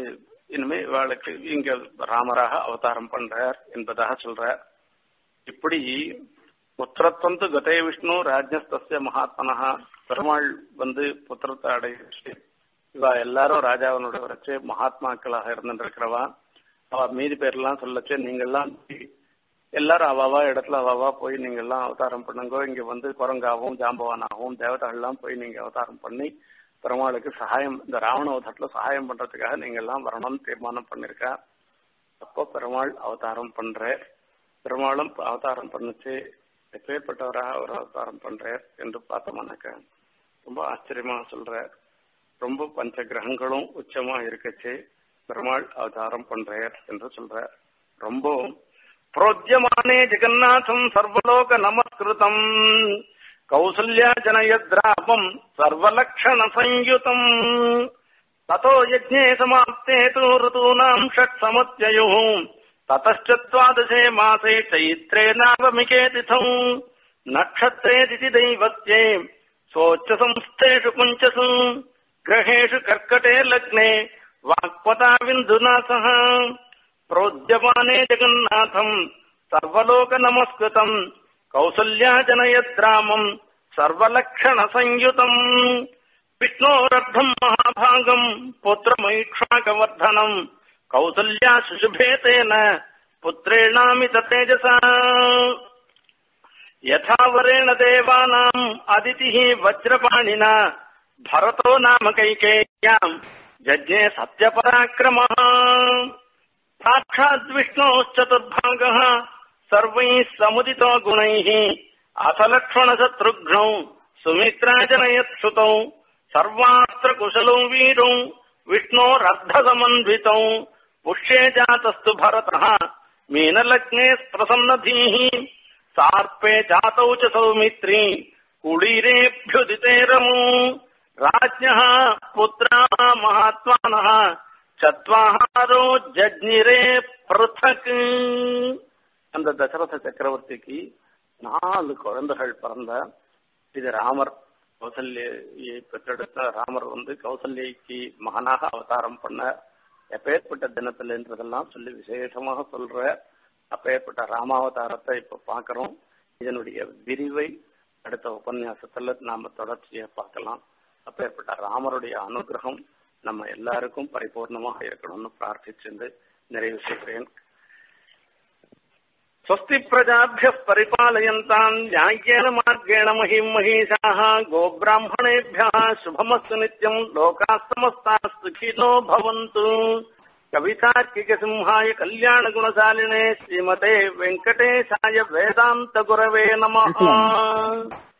இனிமே இவாளுக்கு இங்க ராமராக அவதாரம் பண்றார் என்பதாக சொல்றார் இப்படி புத்திரத்வந்து கதே விஷ்ணு ராஜ்யஸ்தஸ்ய மகாத்மனஹா பெருமாள் வந்து புத்திரத்தை அடைச்சு இவா எல்லாரும் ராஜாவனோட வச்சு மகாத்மாக்களாக இருந்துருக்கிறவா அவ மீதி பேர்லாம் சொல்லச்சு நீங்கள்லாம் எல்லாரும் அவாவா இடத்துல அவாவா போய் நீங்க எல்லாம் அவதாரம் பண்ணுங்க இங்க வந்து குரங்காவும் ஜாம்பவானாகவும் தேவதைகள்லாம் போய் நீங்க அவதாரம் பண்ணி பெருமாளுக்கு சகாயம் இந்த ராவணவதத்துல சகாயம் பண்றதுக்காக நீங்க எல்லாம் வரணும்னு தீர்மானம் பண்ணிருக்கா அப்போ பெருமாள் அவதாரம் பண்ற பெருமாளும் அவதாரம் பண்ணுச்சு எப்பேற்பட்டவராக அவர் அவதாரம் பண்றார் என்று பார்த்தோம்னாக்க ரொம்ப ஆச்சரியமா சொல்ற ரொம்ப பஞ்ச கிரகங்களும் உச்சமா இருக்கச்சு பெருமாள் அவதாரம் பண்றார் என்று சொல்ற ரொம்ப प्रोद्यमाने जगन्नाथम् सर्वलोक नमस्कृतम् कौसल्या जनयद्रापम् सर्वलक्षणसंयुतम् ततो यज्ञे समाप्ते तु ऋतूनाम् षट्समत्ययुः ततश्च द्वादशे मासे चैत्रे नावमिके तिथौ नक्षत्रेदिति दैवत्ये सोच्चसंस्थेषु कुञ्चसु ग्रहेषु कर्कटे लग्ने वाक्पताविन्दुना सह प्रोद्यमाने जगन्नाथम् सर्वलोकनमस्कृतम् कौसल्या जनयद्रामम् सर्वलक्षणसंयुतम् विष्णोरर्धम् महाभागम् पुत्रमैक्ष्वाकवर्धनम् कौसल्या शुशुभे तेन पुत्रेणामित तेजसा यथा वरेण देवानाम् अदितिः वज्रपाणिना भरतो नाम कैकेय्याम् जज्ञे सत्यपराक्रमः साक्षाद्विष्णोश्चतुर्भागः सर्वैः समुदितो गुणैः अथ लक्ष्मणशत्रुघ्नौ सुमित्राजनयत्सुतौ सर्वात्र कुशलौ वीरौ विष्णोरर्धसमन्वितौ पुष्ये जातस्तु भरतः मीनलग्ने प्रसन्नधीः सार्पे जातौ च सौमित्री कुळीरेभ्युदिते रमौ राज्ञः पुत्राः महात्मानः சத்வாஹாரோ ஜக்னிரே பிருத்தக் அந்த தசரத சக்கரவர்த்திக்கு நாலு குழந்தைகள் பிறந்த இது ராமர் கௌசல்யை பெற்றெடுத்த ராமர் வந்து கௌசல்யக்கு மகனாக அவதாரம் பண்ண எப்பேற்பட்ட தினத்தில்ன்றதெல்லாம் சொல்லி விசேஷமாக சொல்ற அப்பேற்பட்ட ராமாவதாரத்தை இப்ப பாக்குறோம் இதனுடைய விரிவை அடுத்த உபன்யாசத்துல நாம தொடர்ச்சியை பார்க்கலாம் அப்பேற்பட்ட ராமருடைய அனுகிரகம் நம்ம எல்லாருக்கும் பரிபூர்ணமாக இருக்கணும்னு பிரார்த்திச்சிருந்து நிறைவு செய்கிறேன் स्वस्ति प्रजाभ्यः परिपालयन्ताम् न्याय्येन मार्गेण महीम् महीषाः गोब्राह्मणेभ्यः शुभमस्तु नित्यम् लोकाः समस्ताः सुखिनो भवन्तु कवितार्किकसिंहाय कल्याणगुणशालिने श्रीमते वेङ्कटेशाय वेदान्तगुरवे नमः